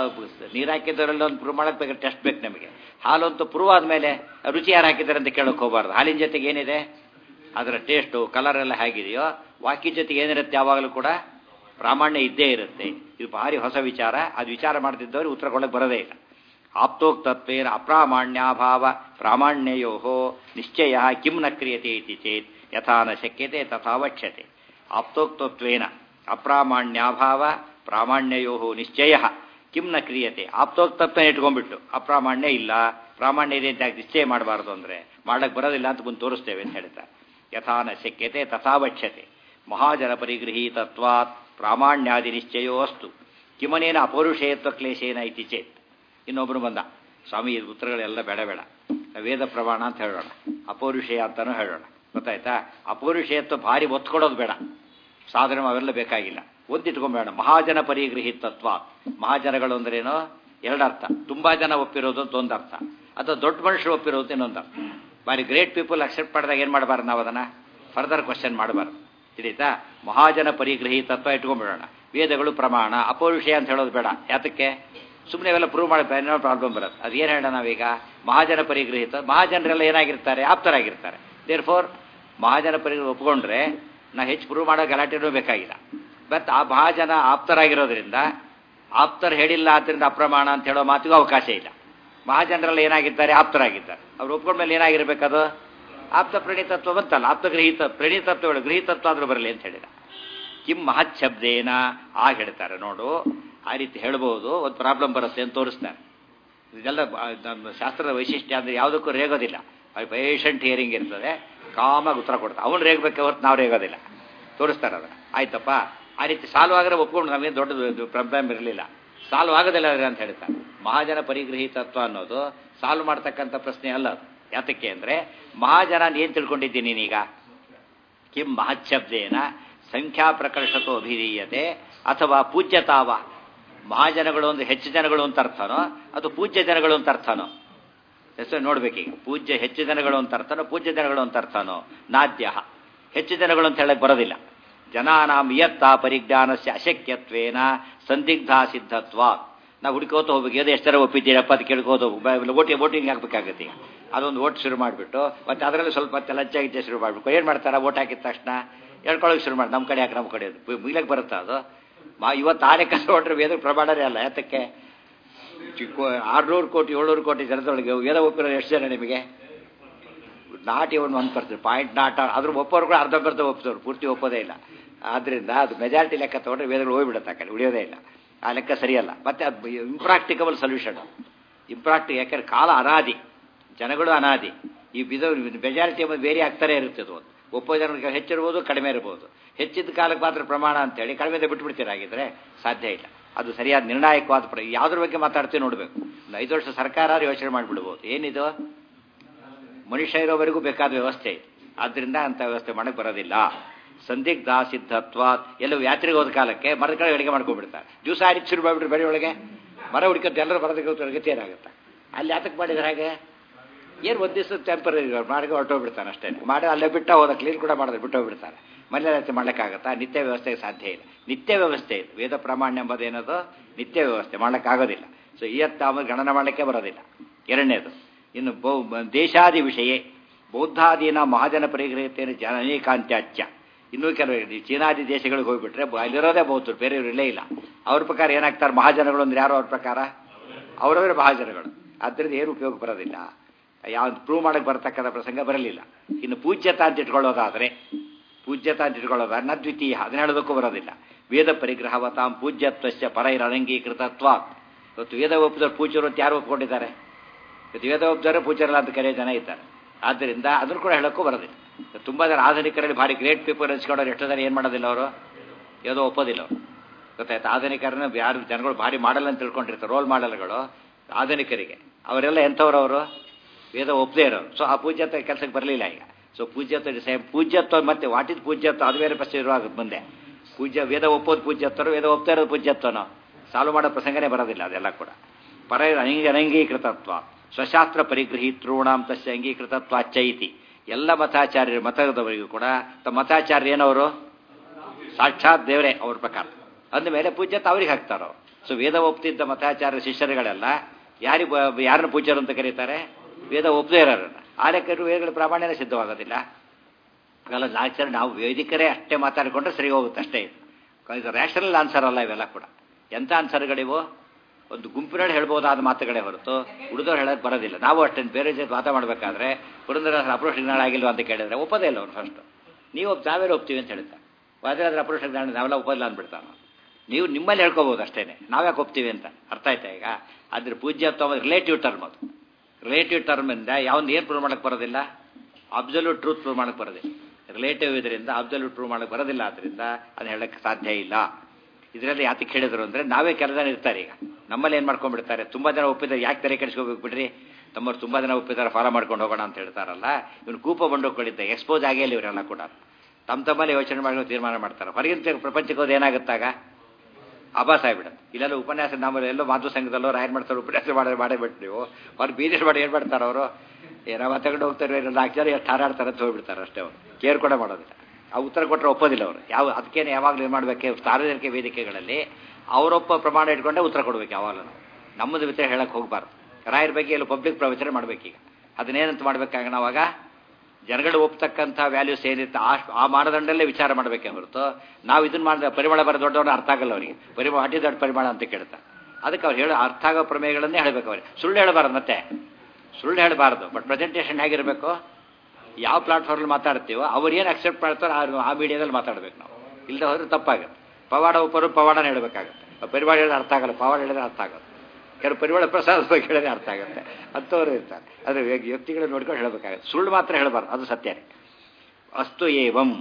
ನೀರು ಹಾಕಿದ್ರಲ್ಲಿ ಒಂದು ಪ್ರೂವ್ ಮಾಡಕ್ಕೆ ಬೇಕಾದ್ರೆ ಟೆಸ್ಟ್ ಬೇಕು ನಮಗೆ ಹಾಲು ಅಂತೂ ಪ್ರೂವ್ ಆದಮೇಲೆ ರುಚಿ ಯಾರು ಹಾಕಿದ್ದಾರೆ ಅಂತ ಕೇಳೋಕೆ ಹೋಗಬಾರ್ದು ಹಾಲಿನ ಜೊತೆಗೆ ಏನಿದೆ ಅದರ ಟೇಸ್ಟು ಕಲರ್ ಎಲ್ಲ ಹೇಗಿದೆಯೋ ವಾಕ್ಯ ಜೊತೆಗೆ ಏನಿರುತ್ತೆ ಯಾವಾಗಲೂ ಕೂಡ ಪ್ರಾಮಾಣ್ಯ ಇದ್ದೇ ಇರುತ್ತೆ ಇದು ಭಾರಿ ಹೊಸ ವಿಚಾರ ಅದು ವಿಚಾರ ಮಾಡ್ತಿದ್ದವ್ರಿಗೆ ಉತ್ತರ ಕೊಡಕ್ಕೆ ಬರೋದೇ ಇಲ್ಲ ಆಪ್ತೋಕ್ತತ್ವೇನ ಅಪ್ರಾಮಾಣ್ಯಾಭಾವ ಪ್ರಾಮಾಣ್ಯಯೋ ನಿಶ್ಚಯ ಕಿಂ ನ ಕ್ರಿಯತೆ ಇತಿ ಚೇತ್ ಯಥಾ ನ ಶಕ್ಯತೆ ತಥಾ ವಕ್ಷ್ಯತೆ ಆಪ್ತೋಕ್ತತ್ವೇನ ಅಪ್ರಾಮಾಣ್ಯಾಭಾವ ಪ್ರಾಮಾಣ್ಯಯೋ ನಿಶ್ಚಯ ಕಿಂ ನ ಕ್ರಿಯತೆ ಆಪ್ತೋಕ್ತತ್ವ ಇಟ್ಕೊಂಡ್ಬಿಟ್ಟು ಅಪ್ರಾಮಾಣ್ಯ ಇಲ್ಲ ಪ್ರಾಮಾಣ್ಯ ಇದೆ ಅಂತ ನಿಶ್ಚಯ ಮಾಡಬಾರ್ದು ಅಂದರೆ ಮಾಡಕ್ಕೆ ಬರೋದಿಲ್ಲ ಅಂತ ಮುಂದೆ ತೋರಿಸ್ತೇವೆ ಅಂತ ಹೇಳ್ತಾರೆ ಯಥಾ ನ ಶಕ್ಯತೆ ತಥಾ ವಕ್ಷ್ಯತೆ ಮಹಾಜನ ಪರಿಗೃಹೀತತ್ವಾತ್ ಪ್ರಾಮಾಣ್ಯಾದಿ ನಿಶ್ಚಯೋ ಅಸ್ತು ಕಿಮನೇನ ಅಪೌರುಷೇಯತ್ವ ಕ್ಲೇಶೇನ ಇತಿ ಚೇತ್ ಇನ್ನೊಬ್ಬರು ಬಂದ ಸ್ವಾಮಿ ಇದು ಉತ್ತರಗಳೆಲ್ಲ ಬೇಡ ಬೇಡ ವೇದ ಪ್ರಮಾಣ ಅಂತ ಹೇಳೋಣ ಅಪೌರುಷೇಯ ಅಂತಾನೂ ಹೇಳೋಣ ಗೊತ್ತಾಯ್ತಾ ಅಪೌರುಷೇಯತ್ವ ಭಾರಿ ಒತ್ಕೊಡೋದು ಬೇಡ ಸಾಧನೆ ಅವೆಲ್ಲ ಬೇಕಾಗಿಲ್ಲ ಒಂದಿಟ್ಕೊಂಬೇಡ ಮಹಾಜನ ಪರಿಗೃಹೀತತ್ವ ಮಹಾಜನಗಳು ಅಂದ್ರೇನು ಎರಡರ್ಥ ತುಂಬಾ ಜನ ಒಪ್ಪಿರೋದು ಅಂತ ಒಂದು ಅರ್ಥ ಅಥವಾ ದೊಡ್ಡ ಮನುಷ್ಯರು ಒಪ್ಪಿರೋದು ಇನ್ನೊಂದು ಅರ್ಥ ಬಾರಿ ಗ್ರೇಟ್ ಪೀಪಲ್ ಅಕ್ಸೆಪ್ಟ್ ಮಾಡಿದಾಗ ಏನು ಮಾಡಬಾರ್ದು ನಾವು ಅದನ್ನು ಫರ್ದರ್ ಕ್ವಶನ್ ಮಾಡಬಾರ್ದು ತಿಳಿತಾ ಮಹಾಜನ ಪರಿಗೃಹೀತತ್ವ ಇಟ್ಕೊಂಡ್ಬಿಡೋಣ ವೇದಗಳು ಪ್ರಮಾಣ ಅಪೌರುಷಯ ಅಂತ ಹೇಳೋದು ಬೇಡ ಯಾತಕ್ಕೆ ಸುಮ್ಮನೆ ಇವೆಲ್ಲ ಪ್ರೂವ್ ಮಾಡಿ ಏನೋ ಪ್ರಾಬ್ಲಮ್ ಬರುತ್ತೆ ಅದು ಏನು ಹೇಳೋಣ ನಾವೀಗ ಮಹಾಜನ ಪರಿಗೃಹಿತ ಮಹಾಜನರೆಲ್ಲ ಏನಾಗಿರ್ತಾರೆ ಆಪ್ತರಾಗಿರ್ತಾರೆ ದೇರ್ ಫೋರ್ ಮಹಾಜನ ಪರಿಗೃಹ ಒಪ್ಕೊಂಡ್ರೆ ನಾ ಹೆಚ್ಚು ಪ್ರೂವ್ ಮಾಡೋ ಗಲಾಟೆನೂ ಬೇಕಾಗಿಲ್ಲ ಬಟ್ ಆ ಮಹಾಜನ ಆಪ್ತರಾಗಿರೋದ್ರಿಂದ ಆಪ್ತರು ಹೇಳಿಲ್ಲ ಆದ್ದರಿಂದ ಅಪ್ರಮಾಣ ಅಂತ ಹೇಳೋ ಮಾತಿಗೂ ಅವಕಾಶ ಇಲ್ಲ ಮಹಾಜನರೆಲ್ಲ ಏನಾಗಿದ್ದಾರೆ ಆಪ್ತರಾಗಿದ್ದಾರೆ ಅವ್ರು ಒಪ್ಕೊಂಡ್ಮೇಲೆ ಏನಾಗಿರ್ಬೇಕದು ಆಪ್ತ ಪ್ರಣೀತತ್ವ ಬಂತಲ್ಲ ಆಪ್ತ ಗೃಹೀತ ಪ್ರಣೀತತ್ವಗಳು ಗೃಹೀತತ್ವ ಆದ್ರೂ ಬರಲಿ ಅಂತ ಹೇಳಿದ ಕಿಂ ಮಹತ್ ಶಬ್ದೇನ ಆಗ ಹೇಳ್ತಾರೆ ನೋಡು ಆ ರೀತಿ ಹೇಳ್ಬೋದು ಒಂದು ಪ್ರಾಬ್ಲಮ್ ಬರುತ್ತೆ ಅಂತ ತೋರಿಸ್ತಾರೆ ಇದೆಲ್ಲ ಬ- ನಮ್ಮ ಶಾಸ್ತ್ರದ ವೈಶಿಷ್ಟ್ಯ ಅಂದರೆ ಯಾವುದಕ್ಕೂ ರೇಗೋದಿಲ್ಲ ಪೇಷಂಟ್ ಹಿಯರಿಂಗ್ ಇರ್ತದೆ ಕಾಮಾಗಿ ಉತ್ತರ ಕೊಡ್ತಾರೆ ಅವನು ರೇಗಬೇಕೆ ಹೊರತು ನಾವು ರೇಗೋದಿಲ್ಲ ತೋರಿಸ್ತಾರೆ ಅದನ್ನು ಆಯ್ತಪ್ಪ ಆ ರೀತಿ ಸಾಲ್ವ್ ಆಗರೆ ಒಪ್ಕೊಂಡು ನಮಗೇನು ದೊಡ್ಡ ಪ್ರಾಬ್ಲಮ್ ಇರಲಿಲ್ಲ ಸಾಲ್ವ್ ಆಗೋದಿಲ್ಲ ಅದ್ರೆ ಅಂತ ಹೇಳ್ತಾರೆ ಮಹಾಜನ ಪರಿಗೃಹೀತತ್ವ ಅನ್ನೋದು ಸಾಲ್ವ್ ಮಾಡ್ತಕ್ಕಂಥ ಪ್ರಶ್ನೆ ಅಲ್ಲ ಅದು ಯಾತಕ್ಕೆ ಅಂದರೆ ಮಹಾಜನ ಏನು ತಿಳ್ಕೊಂಡಿದ್ದೀನಿ ನೀನೀಗ ಕಿಂ ಮಹಚ್ಛಬ್ದೇನ ಸಂಖ್ಯಾ ಪ್ರಕರ್ಷತೋ ಅಭಿಧೀಯತೆ ಅಥವಾ ಪೂಜ್ಯತಾವ ಮಹಾಜನಗಳು ಒಂದು ಹೆಚ್ಚು ಜನಗಳು ಅಂತ ಅರ್ಥನೋ ಅಥವಾ ಪೂಜ್ಯ ಜನಗಳು ಅಂತ ಅರ್ಥನೋ ಹೆಸರು ನೋಡ್ಬೇಕೀಗ ಪೂಜ್ಯ ಹೆಚ್ಚು ಜನಗಳು ಅಂತ ಅರ್ಥನೋ ಪೂಜ್ಯ ಜನಗಳು ಅಂತ ಅರ್ಥನೋ ನಾದ್ಯ ಹೆಚ್ಚು ಜನಗಳು ಅಂತ ಹೇಳಕ್ ಬರೋದಿಲ್ಲ ಜನಾನಾಂ ಇಯತ್ತ ಪರಿಜ್ಞಾನಸ್ಯ ಅಶಕ್ಯತ್ವೇನ ಸಂದಿಗ್ಧ ಸಿದ್ಧತ್ವ ನಾವು ಹುಡುಕೋತ ಹೋಗ್ಬೇಕು ಏదో ಎಷ್ಟು ಥರ ಒಪ್ಪಿದ್ದೀರಪ್ಪ ಅದು ಕೇಳ್ಕೋತ ಓಟಿ ವೋಟಿಂಗ್ ಹಾಕ್ಬೇಕಾಗತ್ತೆ ಈಗ ಅದೊಂದು ಓಟ್ ಶುರು ಮಾಡಿಬಿಟ್ಟು ಮತ್ತೆ ಅದರಲ್ಲಿ ಸ್ವಲ್ಪ ಮತ್ತೆ ಲಂಚ ಗಿಂಚ ಶುರು ಮಾಡಬೇಕು ಏನು ಮಾಡ್ತಾರೆ ಓಟ್ ಹಾಕಿದ ತಕ್ಷಣ ಹೇಳ್ಕೊಳ್ಳೋಕೆ ಶುರು ಮಾಡಿ ನಮ್ಮ ಕಡೆ ಯಾಕೆ ನಮ್ಮ ಕಡೆ ಮುಗಿಲಕ್ಕೆ ಬರುತ್ತಾ ಅದು ಮಾ ಇವತ್ತು ಆನೆ ಕಸ ಹೊಟ್ರೆ ವೇದ ಪ್ರಮಾಣನೇ ಅಲ್ಲ ಯಾತಕ್ಕೆ ಆರ್ನೂರು ಕೋಟಿ ಏಳ್ನೂರು ಕೋಟಿ ಜನದೊಳಗೆ ವೇದ ಒಪ್ಪಿರೋದು ಎಷ್ಟು ಜನ ನಿಮಗೆ not even one percent point not ಅದ್ರ ಒಪ್ಪೋರು ಕೂಡ ಅರ್ಧ ಬರ್ಧ ಒಪ್ಪಿಸೋರು ಪೂರ್ತಿ ಒಪ್ಪೋದೇ ಇಲ್ಲ ಆದ್ದರಿಂದ ಅದು ಮೆಜಾರಿಟಿ ಲೆಕ್ಕ ತಗೊಂಡ್ರೆ ವೇದಗಳು ಹೋಗ್ಬಿಡುತ್ತೆ ಆ ಕಡೆ ಉಳಿಯೋದೇ ಇಲ್ಲ ಆ ಲೆಕ್ಕ ಸರಿಯಲ್ಲ ಮತ್ತೆ ಅದು ಇಂಪ್ರಾಕ್ಟಿಕಬಲ್ ಸೊಲ್ಯೂಷನ್ ಇಂಪ್ರಾಕ್ಟಿ ಯಾಕಂದ್ರೆ ಕಾಲ ಅನಾದಿ ಜನಗಳು ಅನಾದಿ ಈ ಬಿದ ಮೆಜಾರಿಟಿ ಎಂಬುದು ಬೇರೆ ಆಗ್ತಾನೆ ಇರುತ್ತೆ ಅದು ಒಪ್ಪೋ ಜನರಿಗೆ ಹೆಚ್ಚಿರ್ಬೋದು ಕಡಿಮೆ ಇರ್ಬೋದು ಹೆಚ್ಚಿದ ಕಾಲಕ್ಕೆ ಮಾತ್ರ ಪ್ರಮಾಣ ಅಂತೇಳಿ ಕಡಿಮೆ ಬಿಟ್ಬಿಡ್ತೀರಾಗಿದ್ರೆ ಸಾಧ್ಯ ಇಲ್ಲ ಅದು ಸರಿಯಾದ ನಿರ್ಣಾಯಕವಾದ ಪ್ರ ಯಾವ್ದ್ರ ಬಗ್ಗೆ ಮಾತಾಡ್ತೀವಿ ನೋಡಬೇಕು ಒಂದು ಐದು ವರ್ಷ ಸರ್ಕಾರ ಯೋಚನೆ ಮಾಡಿಬಿಡ್ಬೋದು ಏನಿದು ಮನುಷ್ಯ ಇರೋವರೆಗೂ ಬೇಕಾದ ವ್ಯವಸ್ಥೆ ಇದೆ ಆದ್ದರಿಂದ ಅಂತ ವ್ಯವಸ್ಥೆ ಮಾಡಕ್ಕೆ ಬರೋದಿಲ್ಲ ಸಂದಿಗ್ಧ ಸಿದ್ಧತ್ವ ಎಲ್ಲ ಯಾತ್ರೆಗೆ ಹೋದ ಕಾಲಕ್ಕೆ ಮರದ ಕಡೆ ಅಡಿಗೆ ಮಾಡ್ಕೊಂಡ್ಬಿಡ್ತಾರೆ ದಿವಸ ಆರಿಸಿ ಶುರು ಮಾಡಿಬಿಟ್ರೆ ಬೆಳೆ ಒಳಗೆ ಮರ ಹುಡುಕಂತ ಎಲ್ಲರೂ ಮರದ ಗತಿ ಏನಾಗುತ್ತೆ ಅಲ್ಲಿ ಯಾತಕ್ಕೆ ಮಾಡಿದ್ರೆ ಹಾಗೆ ಏನು ಒಂದು ದಿವಸ ಟೆಂಪರರಿ ಮಾಡಿ ಹೊರಟೋಗ್ಬಿಡ್ತಾನೆ ಅಷ್ಟೇ ಮಾಡಿ ಅಲ್ಲೇ ಬಿಟ್ಟ ಹೋದ ಕ್ಲೀನ್ ಕೂಡ ಮಾಡಿದ್ರೆ ಬಿಟ್ಟೋಗ್ಬಿಡ್ತಾರೆ ಮನೆ ರೀತಿ ಮಾಡ್ಲಿಕ್ಕಾಗತ್ತಾ ನಿತ್ಯ ವ್ಯವಸ್ಥೆಗೆ ಸಾಧ್ಯ ಇಲ್ಲ ನಿತ್ಯ ವ್ಯವಸ್ಥೆ ಇದೆ ವೇದ ಪ್ರಾಮಾಣ್ಯ ಎಂಬುದೇನದು ನಿತ್ಯ ವ್ಯವಸ್ಥೆ ಮಾಡ್ಲಿಕ್ಕಾಗೋದಿಲ್ಲ ಸೊ ಇವತ್ತು ಆಮೇಲೆ ಗಣನ ಮಾಡಲಿಕ್ಕೆ ಬರೋದಿಲ್ಲ ಎರಡನೇದು ಇನ್ನು ಬೌ ದೇಶಾದಿ ವಿಷಯ ಬೌದ್ಧಾದೀನ ಮಹಾಜನ ಪರಿಗ್ರಹತೆಯನ್ನು ಜನ ಅನೇಕಾಂತ್ಯಾಚ್ಯ ಇನ್ನೂ ಕೆಲವು ಈ ಚೀನಾದಿ ದೇಶಗಳಿಗೆ ಹೋಗ್ಬಿಟ್ರೆ ಬ- ಅಲ್ಲಿರೋದೇ ಬೌದ್ಧರು ಬೇರೆಯವರು ಇಲ್ಲೇ ಇಲ್ಲ ಅವ್ರ ಪ್ರಕಾರ ಏನಾಗ್ತಾರೆ ಮಹಾಜನಗಳು ಅಂದ್ರೆ ಯಾರು ಅವ್ರ ಪ್ರಕಾರ ಅವರವರೇ ಮಹಾಜನಗಳು ಆದ್ದರಿಂದ ಏನು ಉಪಯೋಗ ಬರೋದಿಲ್ಲ ಯಾವ್ದು ಪ್ರೂವ್ ಮಾಡಕ್ಕೆ ಬರತಕ್ಕಂಥ ಪ್ರಸಂಗ ಬರಲಿಲ್ಲ ಇನ್ನು ಪೂಜ್ಯತಾ ಅಂತ ಇಟ್ಕೊಳ್ಳೋದಾದರೆ ಪೂಜ್ಯತಾ ಅಂತ ಇಟ್ಕೊಳ್ಳೋದಾದ್ರೆ ನ ದ್ವಿತೀಯ ಅದನ್ನ ಹೇಳೋದಕ್ಕೂ ಬರೋದಿಲ್ಲ ವೇದ ಪರಿಗ್ರಹವತಾಂ ಪೂಜ್ಯತ್ವಸ್ಯ ಪರೈರನಂಗೀಕೃತತ್ವ ಇವತ್ತು ವೇದ ಒಪ್ಪಿದವ್ರು ಪೂಜ್ಯರು ಅಂತ ಯಾರು ಒಪ್ಕೊಂಡಿದ್ದಾರೆ ಇವತ್ತು ವೇದ ಒಪ್ಪಿದವರು ಪೂಜ್ಯರಲ್ಲ ಅಂತ ಕರೆಯೋ ಜನ ಇದ್ದಾರೆ ಆದ್ದರಿಂದ ಅದನ್ನು ಕೂಡ ಹೇಳೋಕ್ಕೂ ಬರೋದಿಲ್ಲ ತುಂಬ ಜನ ಆಧುನಿಕರಲ್ಲಿ ಭಾರಿ ಗ್ರೇಟ್ ಪೀಪಲ್ ಹಂಚ್ಕೊಂಡವ್ರು ಎಷ್ಟೋ ಜನ ಏನು ಮಾಡೋದಿಲ್ಲ ಅವರು ಯಾವುದೋ ಒಪ್ಪೋದಿಲ್ಲ ಅವರು ಗೊತ್ತಾಯ್ತು ಆಧುನಿಕರನ್ನ ಯಾರು ಜನಗಳು ಭಾರಿ ಮಾಡಲ್ಲ ಅಂತ ತಿಳ್ಕೊಂಡಿರ್ತಾರೆ ರೋಲ್ ಮಾಡಲ್ಗಳು ಆಧುನಿಕರಿಗೆ ಅವರೆಲ್ಲ ಎಂಥವ್ರು ಅವರು ವೇದ ಒಪ್ಪದೇ ಇರೋರು ಸೊ ಆ ಪೂಜ್ಯತ್ವ ಕೆಲಸಕ್ಕೆ ಬರಲಿಲ್ಲ ಈಗ ಸೊ ಪೂಜ್ಯತ್ವ ಸೇಮ್ ಪೂಜ್ಯತ್ವ ಮತ್ತೆ ವಾಟಿದ್ ಪೂಜ್ಯತ್ವ ಅದು ಬೇರೆ ಪ್ರಶ್ನೆ ಇರುವಾಗ ಮುಂದೆ ಪೂಜ್ಯ ವೇದ ಒಪ್ಪೋದು ಪೂಜ್ಯತ್ವರು ವೇದ ಒಪ್ತಾ ಇರೋದು ಪೂಜ್ಯತ್ವನೋ ಸಾಲ್ವ್ ಮಾಡೋ ಪ್ರಸಂಗನೇ ಬರೋದಿಲ್ಲ ಅದೆಲ್ಲ ಕೂಡ ಪರ ಅಂಗಿ ಅನಂಗೀಕೃತತ್ವ ಸ್ವಶಾಸ್ತ್ರ ಪರಿಗೃಹೀತೃಣಾಂ ತಸ್ಯ ಅಂಗೀಕೃತತ್ವ ಅಚ್ಚೈತಿ ಎಲ್ಲ ಮತಾಚಾರ್ಯರ ಮತದವರಿಗೂ ಕೂಡ ತಮ್ಮ ಮತಾಚಾರ್ಯ ಏನವರು ಸಾಕ್ಷಾತ್ ದೇವರೇ ಅವ್ರ ಪ್ರಕಾರ ಅಂದಮೇಲೆ ಪೂಜ್ಯತ ಅವ್ರಿಗೆ ಹಾಕ್ತಾರೋ ಸೊ ವೇದ ಒಪ್ತಿದ್ದ ಮತಾಚಾರ್ಯ ಶಿಷ್ಯರುಗಳೆಲ್ಲ ಯಾರಿಗೆ ಯಾರನ್ನ ಪೂಜ್ಯರು ಅಂತ ಕರೀತಾರೆ ವೇದ ಒಪ್ಪದೇ ಇರೋರನ್ನ ಆ ಲೆಕ್ಕರು ವೇದಗಳ ಪ್ರಾಮಾಣ್ಯನೇ ಸಿದ್ಧವಾಗೋದಿಲ್ಲ ಹಾಗಲ್ಲ ಆಚಾರ್ಯ ನಾವು ವೇದಿಕರೇ ಅಷ್ಟೇ ಮಾತಾಡಿಕೊಂಡ್ರೆ ಸರಿ ಹೋಗುತ್ತೆ ಅಷ್ಟೇ ಇದು ಇದು ರ್ಯಾಷನಲ್ ಆನ್ಸರ್ ಅಲ್ಲ ಇವೆಲ್ಲ ಕೂಡ ಎಂಥ ಆನ್ಸರ್ಗಳಿವು ಒಂದು ಗುಂಪಿನಲ್ಲಿ ಹೇಳ್ಬೋದಾದ ಮಾತುಗಳೇ ಹೊರತು ಉಳಿದವ್ರು ಹೇಳೋದು ಬರೋದಿಲ್ಲ ನಾವು ಅಷ್ಟೇ ಬೇರೆ ಜೊತೆ ಮಾತಾಡಬೇಕಾದ್ರೆ ಪುರಂದರ ಅಪ್ರೋಷ ಜ್ಞಾನ ಆಗಿಲ್ವ ಅಂತ ಕೇಳಿದ್ರೆ ಒಪ್ಪದೇ ಇಲ್ಲ ಅವ್ರು ಫಸ್ಟ್ ನೀವು ಒಪ್ ನಾವೇನು ಒಪ್ತೀವಿ ಅಂತ ಹೇಳ್ತಾರೆ ವಾದ್ರಾದ್ರೆ ಅಪ್ರೋಷ ಜ್ಞಾನ ನಾವೆಲ್ಲ ಒಪ್ಪಲ್ಲ ಅಂದ್ಬಿಡ್ತಾನ ನೀವು ನಿಮ್ಮಲ್ಲಿ ಹೇಳ್ಕೋಬೋದು ಅಷ್ಟೇ ನಾವ್ಯಾಕೆ ಒಪ್ತೀವಿ ಅಂತ ಅರ್ಥ ಆಯ್ತಾ ಈಗ ಅದ್ರ ಪೂಜ್ಯತ್ವ ರಿಲೇಟಿವ್ ಟರ್ಮ್ ಅದು ರಿಲೇಟಿವ್ ಟರ್ಮಿಂದ ಯಾವ್ದು ಏನು ಪ್ರೂವ್ ಮಾಡಕ್ಕೆ ಬರೋದಿಲ್ಲ ಅಬ್ಸಲ್ಯೂಟ್ ಟ್ರೂತ್ ಪ್ರೂವ್ ಮಾಡಕ್ಕೆ ಬರೋದಿಲ್ಲ ರಿಲೇಟಿವ್ ಇದರಿಂದ ಅಬ್ಸಲ್ಯೂಟ್ ಪ್ರೂವ್ ಮಾಡಕ್ಕೆ ಬರೋದಿಲ್ಲ ಆದ್ದರಿಂದ ಅದನ್ನ ಹೇಳಕ್ಕೆ ಸಾಧ್ಯ ಇಲ್ಲ ಇದರಲ್ಲಿ ಯಾತಕ್ಕೆ ಹೇಳಿದ್ರು ಅಂದರೆ ನಾವೇ ಕೆಲ ಜನ ಇರ್ತಾರೆ ಈಗ ನಮ್ಮಲ್ಲಿ ಏನು ಮಾಡ್ಕೊಂಡ್ಬಿಡ್ತಾರೆ ತುಂಬ ಜನ ಒಪ್ಪಿದ್ದಾರೆ ಯಾಕೆ ತೆರೆ ಕೆಡಿಸ್ಕೋಬೇಕು ಬಿಡ್ರಿ ತಮ್ಮವ್ರು ತುಂಬ ಜನ ಒಪ್ಪಿದ್ದಾರೆ ಫಾಲೋ ಮಾಡ್ಕೊಂಡು ಹೋಗೋಣ ಅಂತ ಹೇಳ್ತಾರಲ್ಲ ಇವನು ಕೂಪ ಬಂಡೋಗ್ಕೊಂಡಿದ್ದೆ ಎಕ್ಸ್ಪೋಸ್ ಆಗೇ ಇಲ್ಲ ಇವರೆಲ್ಲ ಕೂಡ ತಮ್ಮ ತಮ್ಮಲ್ಲಿ ಯೋಚನೆ ಮಾಡಿ ತೀರ್ಮಾನ ಮಾಡ್ತಾರೆ ಹೊರಗಿನ ಪ್ರಪಂಚಕ್ಕೆ ಹೋದ ಏನಾಗುತ್ತಾಗ ಅಭಾಸ ಆಗ್ಬಿಡುತ್ತೆ ಇಲ್ಲೆಲ್ಲ ಉಪನ್ಯಾಸ ನಮ್ಮಲ್ಲಿ ಎಲ್ಲೋ ಮಾತು ಸಂಘದಲ್ಲೋ ರಾಯರ್ ಮಾಡ್ತಾರೆ ಉಪನ್ಯಾಸ ಮಾಡಿ ಮಾಡೇ ಬಿಟ್ಟು ನೀವು ಅವ್ರು ಬೀದಿಸ್ ಮಾಡಿ ಏನು ಮಾಡ್ತಾರೆ ಅವರು ಏನೋ ತಗೊಂಡು ಹೋಗ್ತಾರೆ ನಾಲ್ಕು ಜನ ಎಷ್ಟು ಹಾರಾಡ್ತಾರೆ ಅಂತ ಹೋಗ್ಬಿಡ್ತಾರೆ ಅಷ್ಟೇ ಅವರು ಕೇರ್ ಕೂಡ ಮಾಡೋದಿಲ್ಲ ಆ ಉತ್ತರ ಕೊಟ್ಟರೆ ಒಪ್ಪೋದಿಲ್ಲ ಅವರು ಯಾವ ಅದಕ್ಕೇನೆ ಯಾವಾಗಲೂ ಏನು ಮಾಡಬೇಕು ಸಾರ್ವಜನಿಕ ವೇದಿಕೆಗಳಲ್ಲಿ ಅವರೊಪ್ಪ ಪ್ರಮಾಣ ಇಟ್ಕೊಂಡೇ ಉತ್ತರ ಕೊಡ್ಬೇಕು ಯಾವಾಗಲೂ ನಾವು ನಮ್ಮದು ವಿಚಾರ ಹೇಳಕ್ಕೆ ಹೋಗಬಾರ್ದು ರಾಯರ ಬಗ್ಗೆ ಎಲ್ಲ ಪಬ್ಲಿಕ್ ಪ್ರವಚನ ಮಾಡ್ಬೇಕೀಗ ಅದನ್ನೇನಂತ ಮಾಡ್ಬೇಕಾಗ ನಾವಾಗ ಜನಗಳು ಒಪ್ತಕ್ಕಂಥ ವ್ಯಾಲ್ಯೂಸ್ ಏನಿತ್ತು ಆ ಆ ಮಾನದಂಡಲ್ಲೇ ವಿಚಾರ ಮಾಡಬೇಕೇ ಹೊರತು ನಾವು ಇದನ್ನ ಮಾಡಿದ ಪರಿಮಳ ಬರೋ ದೊಡ್ಡವ್ರನ್ನ ಅರ್ಥ ಆಗಲ್ಲ ಅವರಿಗೆ ಪರಿಮಳ ಅತಿ ದೊಡ್ಡ ಪರಿಮಳ ಅಂತ ಕೇಳ್ತಾರೆ ಅದಕ್ಕೆ ಅವ್ರು ಹೇಳೋ ಅರ್ಥ ಆಗೋ ಪ್ರಮೇಯಗಳನ್ನೇ ಹೇಳಬೇಕು ಅವ್ರಿಗೆ ಸುಳ್ಳು ಹೇಳಬಾರ್ದು ಮತ್ತೆ ಸುಳ್ಳು ಹೇಳಬಾರ್ದು ಬಟ್ ಪ್ರೆಸೆಂಟೇಷನ್ ಹೇಗಿರಬೇಕು ಯಾವ ಪ್ಲಾಟ್ಫಾರ್ಮಲ್ಲಿ ಮಾತಾಡ್ತೀವೋ ಅವ್ರು ಏನು ಅಕ್ಸೆಪ್ಟ್ ಮಾಡ್ತಾರೋ ಆ- ಆ ಮೀಡಿಯಾದಲ್ಲಿ ಮಾತಾಡ್ಬೇಕು ನಾವು ಇಲ್ಲದೆ ಹೋದ್ರೆ ತಪ್ಪಾಗುತ್ತೆ ಪವಾಡ ಉಪರು ಪವಾಡನ ಹೇಳಬೇಕಾಗುತ್ತೆ ಪರಿವಾರ ಹೇಳಿದ್ರೆ ಅರ್ಥ ಆಗಲ್ಲ ಪವಾಡ ಹೇಳಿದ್ರೆ ಅರ್ಥ ಆಗುತ್ತೆ ಕೆಲವು ಪರಿವಾರ ಪ್ರಸಾದ ಬಗ್ಗೆ ಹೇಳಿದ್ರೆ ಅರ್ಥ ಆಗುತ್ತೆ ಅಂಥವ್ರು ಇರ್ತಾರೆ ಆದರೆ ವ್ಯಕ್ತಿಗಳನ್ನ ನೋಡ್ಕೊಂಡು ಹೇಳಬೇಕಾಗುತ್ತೆ ಸುಳ್ಳು ಮಾತ್ರ ಹೇಳಬಾರ್ದು ಅದು ಸತ್ಯನೇ ಅಸ್ತು ಏವಂ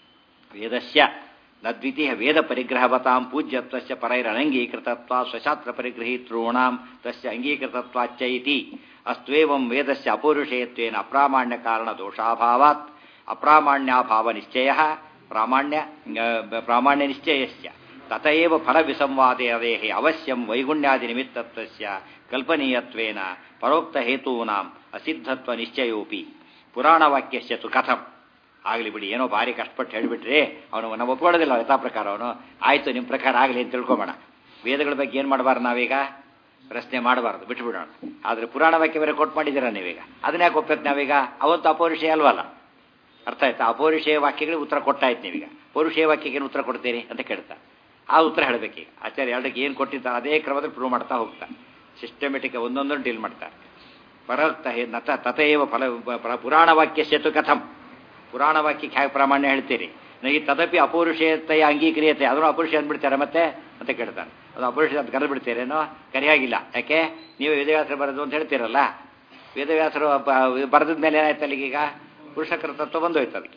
ವೇದಸ್ಯ ನ ದ್ವಿತೀಯ ವೇದ ಪರಿಗ್ರಹವತಾಂ ಪೂಜ್ಯತ್ವಸ್ಯ ಪರೈರನಂಗೀಕೃತತ್ವ ಸ್ವಶಾಸ್ತ್ರ ಪರಿಗೃಹೀತॄಣಾಂ ತಸ್ಯ ಅಂಗೀಕೃತತ್ವಾಚ್ಚ ಇತಿ ಅಸ್ತ್ವೇವಂ ವೇದಸ್ಯ ಅಪೌರುಷೇಯತ್ವೇನ ಅಪ್ರಾಮಾಣ್ಯ ಕಾರಣ ದೋಷಾಭಾವಾತ್ ಅಪ್ರಾಮಾಣ್ಯಾಭಾವ ನಿಶ್ಚಯ ಪ್ರಾಮಾಣ್ಯ ಪ್ರಾಮಾಣ್ಯ ನಿಶ್ಚಯಸ್ಯ ತತಏವ ಫಲವಿಸಂವಾದೇಹೇ ಅವಶ್ಯಂ ವೈಗುಣ್ಯಾದಿ ನಿಮಿತ್ತತ್ವಸ್ಯ ಕಲ್ಪನೀಯತ್ವೇನ ಪರೋಕ್ತ ಹೇತೂನಾಂ ಅಸಿದ್ಧತ್ವ ನಿಶ್ಚಯೋಪಿ ಪುರಾಣವಾಕ್ಯಸ್ಯ ತು ಕಥಂ ಆಗಲಿ ಬಿಡಿ ಏನೋ ಭಾರಿ ಕಷ್ಟಪಟ್ಟು ಹೇಳಿಬಿಟ್ರೆ ಅವನು ನಾವು ಒಪ್ಕೊಳ್ಳೋದಿಲ್ಲ ಯಥಾ ಪ್ರಕಾರ ಅವನು ಆಯಿತು ನಿಮ್ಮ ಪ್ರಕಾರ ಆಗಲಿ ಅಂತ ತಿಳ್ಕೊಬೇಡ ವೇದಗಳ ಬಗ್ಗೆ ಏನು ಮಾಡಬಾರ್ದು ನಾವೀಗ ಪ್ರಶ್ನೆ ಮಾಡಬಾರ್ದು ಬಿಟ್ಬಿಡೋಣ ಆದರೆ ಪುರಾಣ ವಾಕ್ಯ ಬೇರೆ ಕೊಟ್ಟು ಮಾಡಿದ್ದೀರ ನೀವೀಗ ಅದನ್ನ ಯಾಕೆ ಒಪ್ಪಬೇಕು ನಾವೀಗ ಅವತ್ತು ಅಪೌರುಷಯ ಅಲ್ವಲ್ಲ ಅರ್ಥ ಆಯ್ತಾ ಅಪೌರುಷೇಯ ವಾಕ್ಯಗಳಿಗೆ ಉತ್ತರ ಕೊಟ್ಟಾಯ್ತು ನೀವೀಗ ಪೌರುಷೇಯ ವಾಕ್ಯಕ್ಕೆ ಏನು ಉತ್ತರ ಕೊಡ್ತೀರಿ ಅಂತ ಕೇಳ್ತಾ ಆ ಉತ್ತರ ಹೇಳಬೇಕೀಗ ಆಚಾರ್ಯ ಎರಡಕ್ಕೆ ಏನು ಕೊಟ್ಟಿದ್ದಾರೆ ಅದೇ ಕ್ರಮದಲ್ಲಿ ಪ್ರೂವ್ ಮಾಡ್ತಾ ಹೋಗ್ತಾರೆ ಸಿಸ್ಟಮೆಟಿಕ್ ಒಂದೊಂದನ್ನು ಡೀಲ್ ಮಾಡ್ತಾರೆ ಪರೋಕ್ತ ಹೇ ನತ ತತೇವ ಫಲ ಪ- ಪುರಾಣ ವಾಕ್ಯ ಸೇತು ಕಥಂ ಪುರಾಣ ವಾಕ್ಯಕ್ಕೆ ಹೇಗೆ ಪ್ರಾಮಾಣ್ಯ ಹೇಳ್ತೀರಿ ನನಗೆ ತದಪಿ ಅಪೌರುಷೇಯತೆಯ ಅಂಗೀಕ್ರಿಯತೆ ಅದನ್ನು ಅಪೌರುಷ ಅಂದ್ಬಿಡ್ತಾರೆ ಮತ್ತೆ ಅಂತ ಕೇಳ್ತಾನೆ ಅದು ಅಪೌರುಷ ಅಂತ ಕರೆದು ಬಿಡ್ತೀರೇನೋ ಕರೆಯಾಗಿಲ್ಲ ಯಾಕೆ ನೀವು ವೇದವ್ಯಾಸರು ಬರೋದು ಅಂತ ಹೇಳ್ತೀರಲ್ಲ ವೇದವ್ಯಾಸರು ಬರೆದ ಮೇಲೆ ಏನಾಯ್ತು ಅಲ್ಲಿಗೀಗ ಪುರುಷಕರ ತತ್ವ ಬಂದೋಯ್ತು ಅದಕ್ಕೆ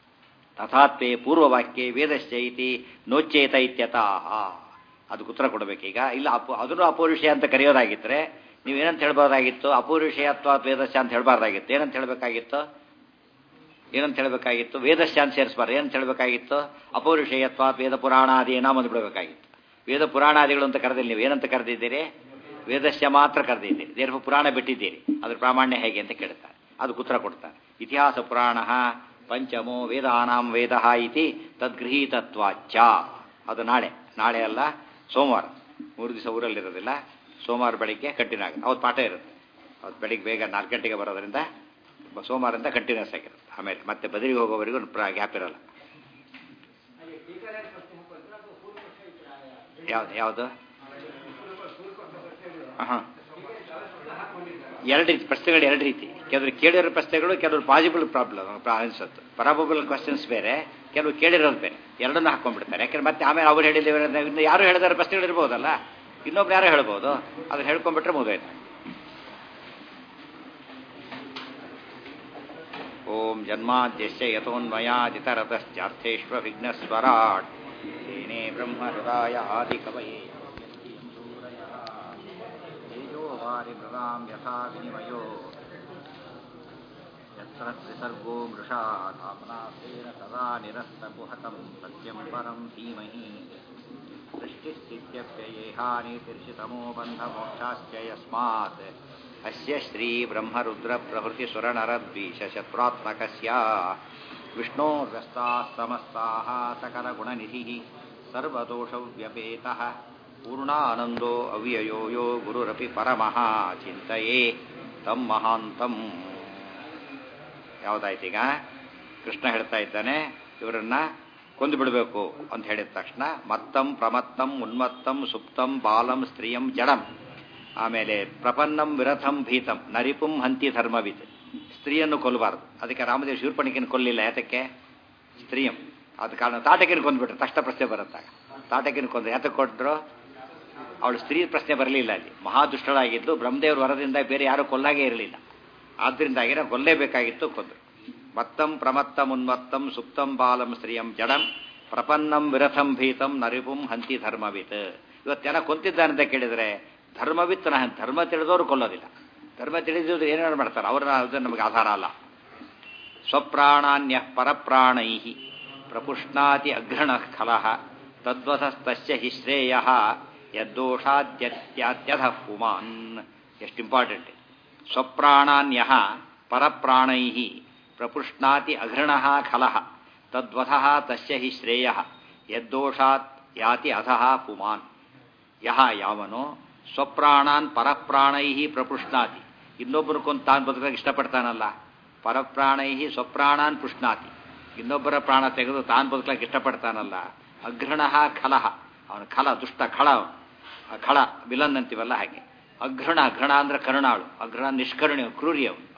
ತಥಾತ್ವೇ ಪೂರ್ವವಾಕ್ಯೆ ವೇದಶ್ಚ ಇತಿ ನೋಚ್ಚೇತ ಇತ್ಯತಃ ಅದಕ್ಕೆ ಉತ್ತರ ಕೊಡಬೇಕೀಗ ಇಲ್ಲ ಅಪು ಅದನ್ನು ಅಪೌರುಷಯ ಅಂತ ಕರೆಯೋದಾಗಿದ್ದರೆ ನೀವೇನಂತ ಹೇಳ್ಬೋದಾಗಿತ್ತು ಅಪೌರುಷಯ ಅಥವಾ ವೇದಶ್ಚ ಅಂತ ಹೇಳ್ಬಾರ್ದಾಗಿತ್ತು ಏನಂತ ಹೇಳಬೇಕಾಗಿತ್ತು ಏನಂತ ಹೇಳಬೇಕಾಗಿತ್ತು ವೇದಶ್ಚ ಅಂತ ಸೇರಿಸಬಾರ್ದು ಏನಂತ ಹೇಳಬೇಕಾಗಿತ್ತು ಅಪೌರುಷೇಯತ್ವ ವೇದ ಪುರಾಣಾದಿ ಏನೋ ಬಿಡಬೇಕಾಗಿತ್ತು ವೇದ ಪುರಾಣಾದಿಗಳು ಅಂತ ಕರೆದಿಲ್ಲ ನೀವು ಏನಂತ ಕರೆದಿದ್ದೀರಿ ವೇದಶ್ಚ ಮಾತ್ರ ಕರೆದಿದ್ದೀರಿ ದೇರ್ಭ ಪುರಾಣ ಬಿಟ್ಟಿದ್ದೀರಿ ಅದ್ರ ಪ್ರಾಮಾಣ್ಯ ಹೇಗೆ ಅಂತ ಕೇಳ್ತಾರೆ ಅದಕ್ಕೆ ಉತ್ತರ ಕೊಡ್ತಾರೆ ಇತಿಹಾಸ ಪುರಾಣ ಪಂಚಮೋ ವೇದಾನಾಂ ವೇದ ಇತಿ ತದ್ಗೃಹೀತತ್ವಾಚ್ಚ ಅದು ನಾಳೆ ನಾಳೆ ಅಲ್ಲ ಸೋಮವಾರ ಮೂರು ದಿವಸ ಊರಲ್ಲಿರೋದಿಲ್ಲ ಸೋಮವಾರ ಬೆಳಿಗ್ಗೆ ಕಂಟಿನ್ಯೂ ಆಗುತ್ತೆ ಅವತ್ತು ಪಾಠ ಇರುತ್ತೆ ಅವತ್ತು ಬೆಳಿಗ್ಗೆ ಬೇಗ ನಾಲ್ಕು ಗಂಟೆಗೆ ಬರೋದ್ರಿಂದ ಬ- ಸೋಮವಾರದಿಂದ ಕಂಟಿನ್ಯೂಸ್ ಆಗಿರುತ್ತೆ ಆಮೇಲೆ ಮತ್ತೆ ಬದಲಿಗೆ ಹೋಗೋವರೆಗೂ ಗ್ಯಾಪ್ ಇರಲ್ಲ ಯಾವ್ದು ಯಾವುದು ಹಾಂ ಎರಡು ರೀತಿ ಪ್ರಶ್ನೆಗಳು ಎರಡು ರೀತಿ ಕೆಲವರು ಕೇಳಿರೋ ಪ್ರಶ್ನೆಗಳು ಕೆಲವರು ಪಾಸಿಬಲ್ ಪ್ರಾಬ್ಲಮ್ ಅನ್ಸುತ್ತೆ ಪರಾಬಬಲ್ ಕ್ವಶನ್ಸ್ ಬೇರೆ ಕೆಲವು ಕೇಳಿರೋದು ಬೇರೆ ಎರಡನ್ನೂ ಹಾಕೊಂಡ್ಬಿಡ್ತಾರೆ ಯಾಕಂದ್ರೆ ಮತ್ತೆ ಆಮೇಲೆ ಅವ್ರು ಹೇಳಿದ್ದೇವೆ ಇನ್ನು ಯಾರು ಹೇಳಿದಾರೆ ಪ್ರಶ್ನೆಗಳು ಇರ್ಬೋದಲ್ಲ ಇನ್ನೊಬ್ರು ಯಾರು ಹೇಳ್ಬೋದು ಅದನ್ನ ಹೇಳ್ಕೊಂಡ್ಬಿಟ್ರೆ ಮುಗಿದೋಯ್ತು ಓಂ ಜನ್ಮಾದ್ಯಸ್ಯ ಯಥೋನ್ಮಯಾದಿತರತಶ್ಚಾರ್ಥೇಶ್ವ ವಿಘ್ನಸ್ವರಾಟ್ ಏನೇ ಬ್ರಹ್ಮ ಹೃದಯ ಆದಿ ಕವಯೇ ತೇಜೋ ವಾರಿ ಮೃಗಾಂ ಯಥಾ ವಿನಿಮಯೋ ಯತ್ರ ತ್ರಿಸರ್ಗೋ ಮೃಷಾ ಧಾಮ್ನಾಥೇನ ಸದಾ ನಿರಸ್ತಕುಹಕಂ ಸತ್ಯಂ ಪರಂ ಧೀಮಹಿ ಸೃಷ್ಟಿಸ್ಥಿತ್ಯಪ್ಯಯೇಹಾನಿತಿರ್ಷಿತಮೋ ಬಂಧಮೋಕ್ಷಾಶ್ಚ ಯಸ್ಮಾತ್ ಅಸ್ಯ ಶ್ರೀ ಬ್ರಹ್ಮರುದ್ರ ಪ್ರಭೃತಿ ಸುರನರದ್ವೀಶತ್ರಾತ್ಮಕಸ್ಯ ವಿಷ್ಣೋರ್ವ್ಯಸ್ತಾः ಸಮಸ್ತಾः ಸಕಲಗುಣನಿಧಿः ಸರ್ವದೋಷವ್ಯಪೇತಃ ಪೂರ್ಣಾನಂದೋ ಅವ್ಯಯೋ ಯೋ ಗುರುರಪಿ ಪರಮಃ ಚಿಂತೆಯೇ ತಂ ಮಹಾಂತಂ ಯಾವುದಾಯ್ತೀಗ ಕೃಷ್ಣ ಹೇಳ್ತಾ ಇದ್ದಾನೆ ಇವರನ್ನ ಕೊಂದು ಬಿಡಬೇಕು ಅಂತ ಹೇಳಿದ ತಕ್ಷಣ ಮತ್ತಂ ಪ್ರಮತ್ತಂ ಉನ್ಮತ್ತಂ ಸುಪ್ತಂ ಬಾಲಂ ಸ್ತ್ರೀಯಂ ಜಡಂ ಆಮೇಲೆ ಪ್ರಪನ್ನಂ ವಿರಥಂ ಭೀತಂ ನರಿಪುಂ ಹಂತಿ ಧರ್ಮವಿತ್ ಸ್ತ್ರೀಯನ್ನು ಕೊಲ್ಲಬಾರ್ದು ಅದಕ್ಕೆ ರಾಮದೇವ್ ಶೂರ್ಪಣಿಕೆನ ಕೊಲ್ಲಿಲ್ಲ ಯಾತಕ್ಕೆ ಸ್ತ್ರೀಯಂ ಅದ ಕಾರಣ ತಾಟಕಿನ ಕೊಂದ್ಬಿಟ್ರು ತಕ್ಷಣ ಪ್ರಶ್ನೆ ಬರುತ್ತಾಗ ತಾಟಕಿನ ಕೊಂದು ಯಾತಕ್ಕೆ ಕೊಟ್ಟರು ಅವಳು ಸ್ತ್ರೀ ಪ್ರಶ್ನೆ ಬರಲಿಲ್ಲ ಅಲ್ಲಿ ಮಹಾದುಷ್ಟಳಾಗಿದ್ದು ಬ್ರಹ್ಮದೇವ್ರ ವರದಿಂದ ಬೇರೆ ಯಾರೂ ಕೊಲ್ಲಾಗೇ ಇರಲಿಲ್ಲ ಆದ್ದರಿಂದಾಗಿನ ಕೊಲ್ಲೇಬೇಕಾಗಿತ್ತು ಕೊಂದರು ಮತ್ತಂ ಪ್ರಮತ್ತಂ ಉನ್ಮತ್ತಂ ಸುಪ್ತಂ ಬಾಲಂ ಸ್ತ್ರೀಯಂ ಜಡಂ ಪ್ರಪನ್ನಂ ವಿರಥಂ ಭೀತಂ ನರಿಪುಂ ಹಂತಿ ಧರ್ಮವಿತ್ ಇವತ್ತೆಲ್ಲ ಕೊಂತಿದ್ದಾನಂತ ಕೇಳಿದರೆ ಧರ್ಮವಿತ್ ನ ಧರ್ಮ ತಿಳಿದವರು ಕೊಲ್ಲೋದಿಲ್ಲ ಧರ್ಮ ತಿಳಿದಿದ್ರು ಏನೇನು ಮಾಡ್ತಾರೆ ಅವ್ರನ್ನ ಅದು ನಮಗೆ ಆಧಾರ ಅಲ್ಲ ಸ್ವಪ್ರಾಣಾನ್ಯ ಪರಪ್ರಾಣೈ ಪ್ರಪುಷ್ಣಾತಿ ಅಘ್ರಣ ಖಲಃ ತದ್ವತಸ್ತಸ್ಯ ಹಿ ಶ್ರೇಯ ಯದ್ದೋಷಾದ್ಯತ್ಯಾತ್ಯಧ ಪುಮಾನ್ ಎಷ್ಟು ಇಂಪಾರ್ಟೆಂಟ್ ಸ್ವಪ್ರಾಣಾನ್ಯ ಪರಪ್ರಾಣೈ ಪ್ರಪುಷ್ಣಾತಿ ಅಘೃಣ ಖಲಃ ತದ್ವತಃ ತಸ್ಯ ಹಿ ಶ್ರೇಯ ಯದ್ದೋಷಾತ್ ಯಾತಿ ಅಧಃ ಪುಮಾನ್ ಯಹ ಯಾವನೋ ಸ್ವಪ್ರಾಣಾನ್ ಪರಪ್ರಾಣೈ ಪ್ರಪುಷ್ಣಾತಿ ಇನ್ನೊಬ್ಬರು ಕೊಂದು ತಾನು ಬದುಕಕ್ಕೆ ಇಷ್ಟಪಡ್ತಾನಲ್ಲ ಪರಪ್ರಾಣೈ ಸ್ವಪ್ರಾಣಾನ್ ಪುಷ್ಣಾತಿ ಇನ್ನೊಬ್ಬರ ಪ್ರಾಣ ತೆಗೆದು ತಾನು ಬದುಕಕ್ಕೆ ಇಷ್ಟಪಡ್ತಾನಲ್ಲ ಅಘ್ರಣ ಖಲಃ ಅವನ ಖಲ ದುಷ್ಟ ಖಳ ಅವನು ಆ ಖಳ ವಿಲನ್ ಅಂತೀವಲ್ಲ ಹಾಗೆ ಅಘ್ರಣ ಅಘ್ರಣ ಅಂದ್ರೆ ಕರುಣಾಳು ಅಘ್ರಣ ನಿಷ್ಕರುಣಿ ಕ್ರೂರಿ ಅವನು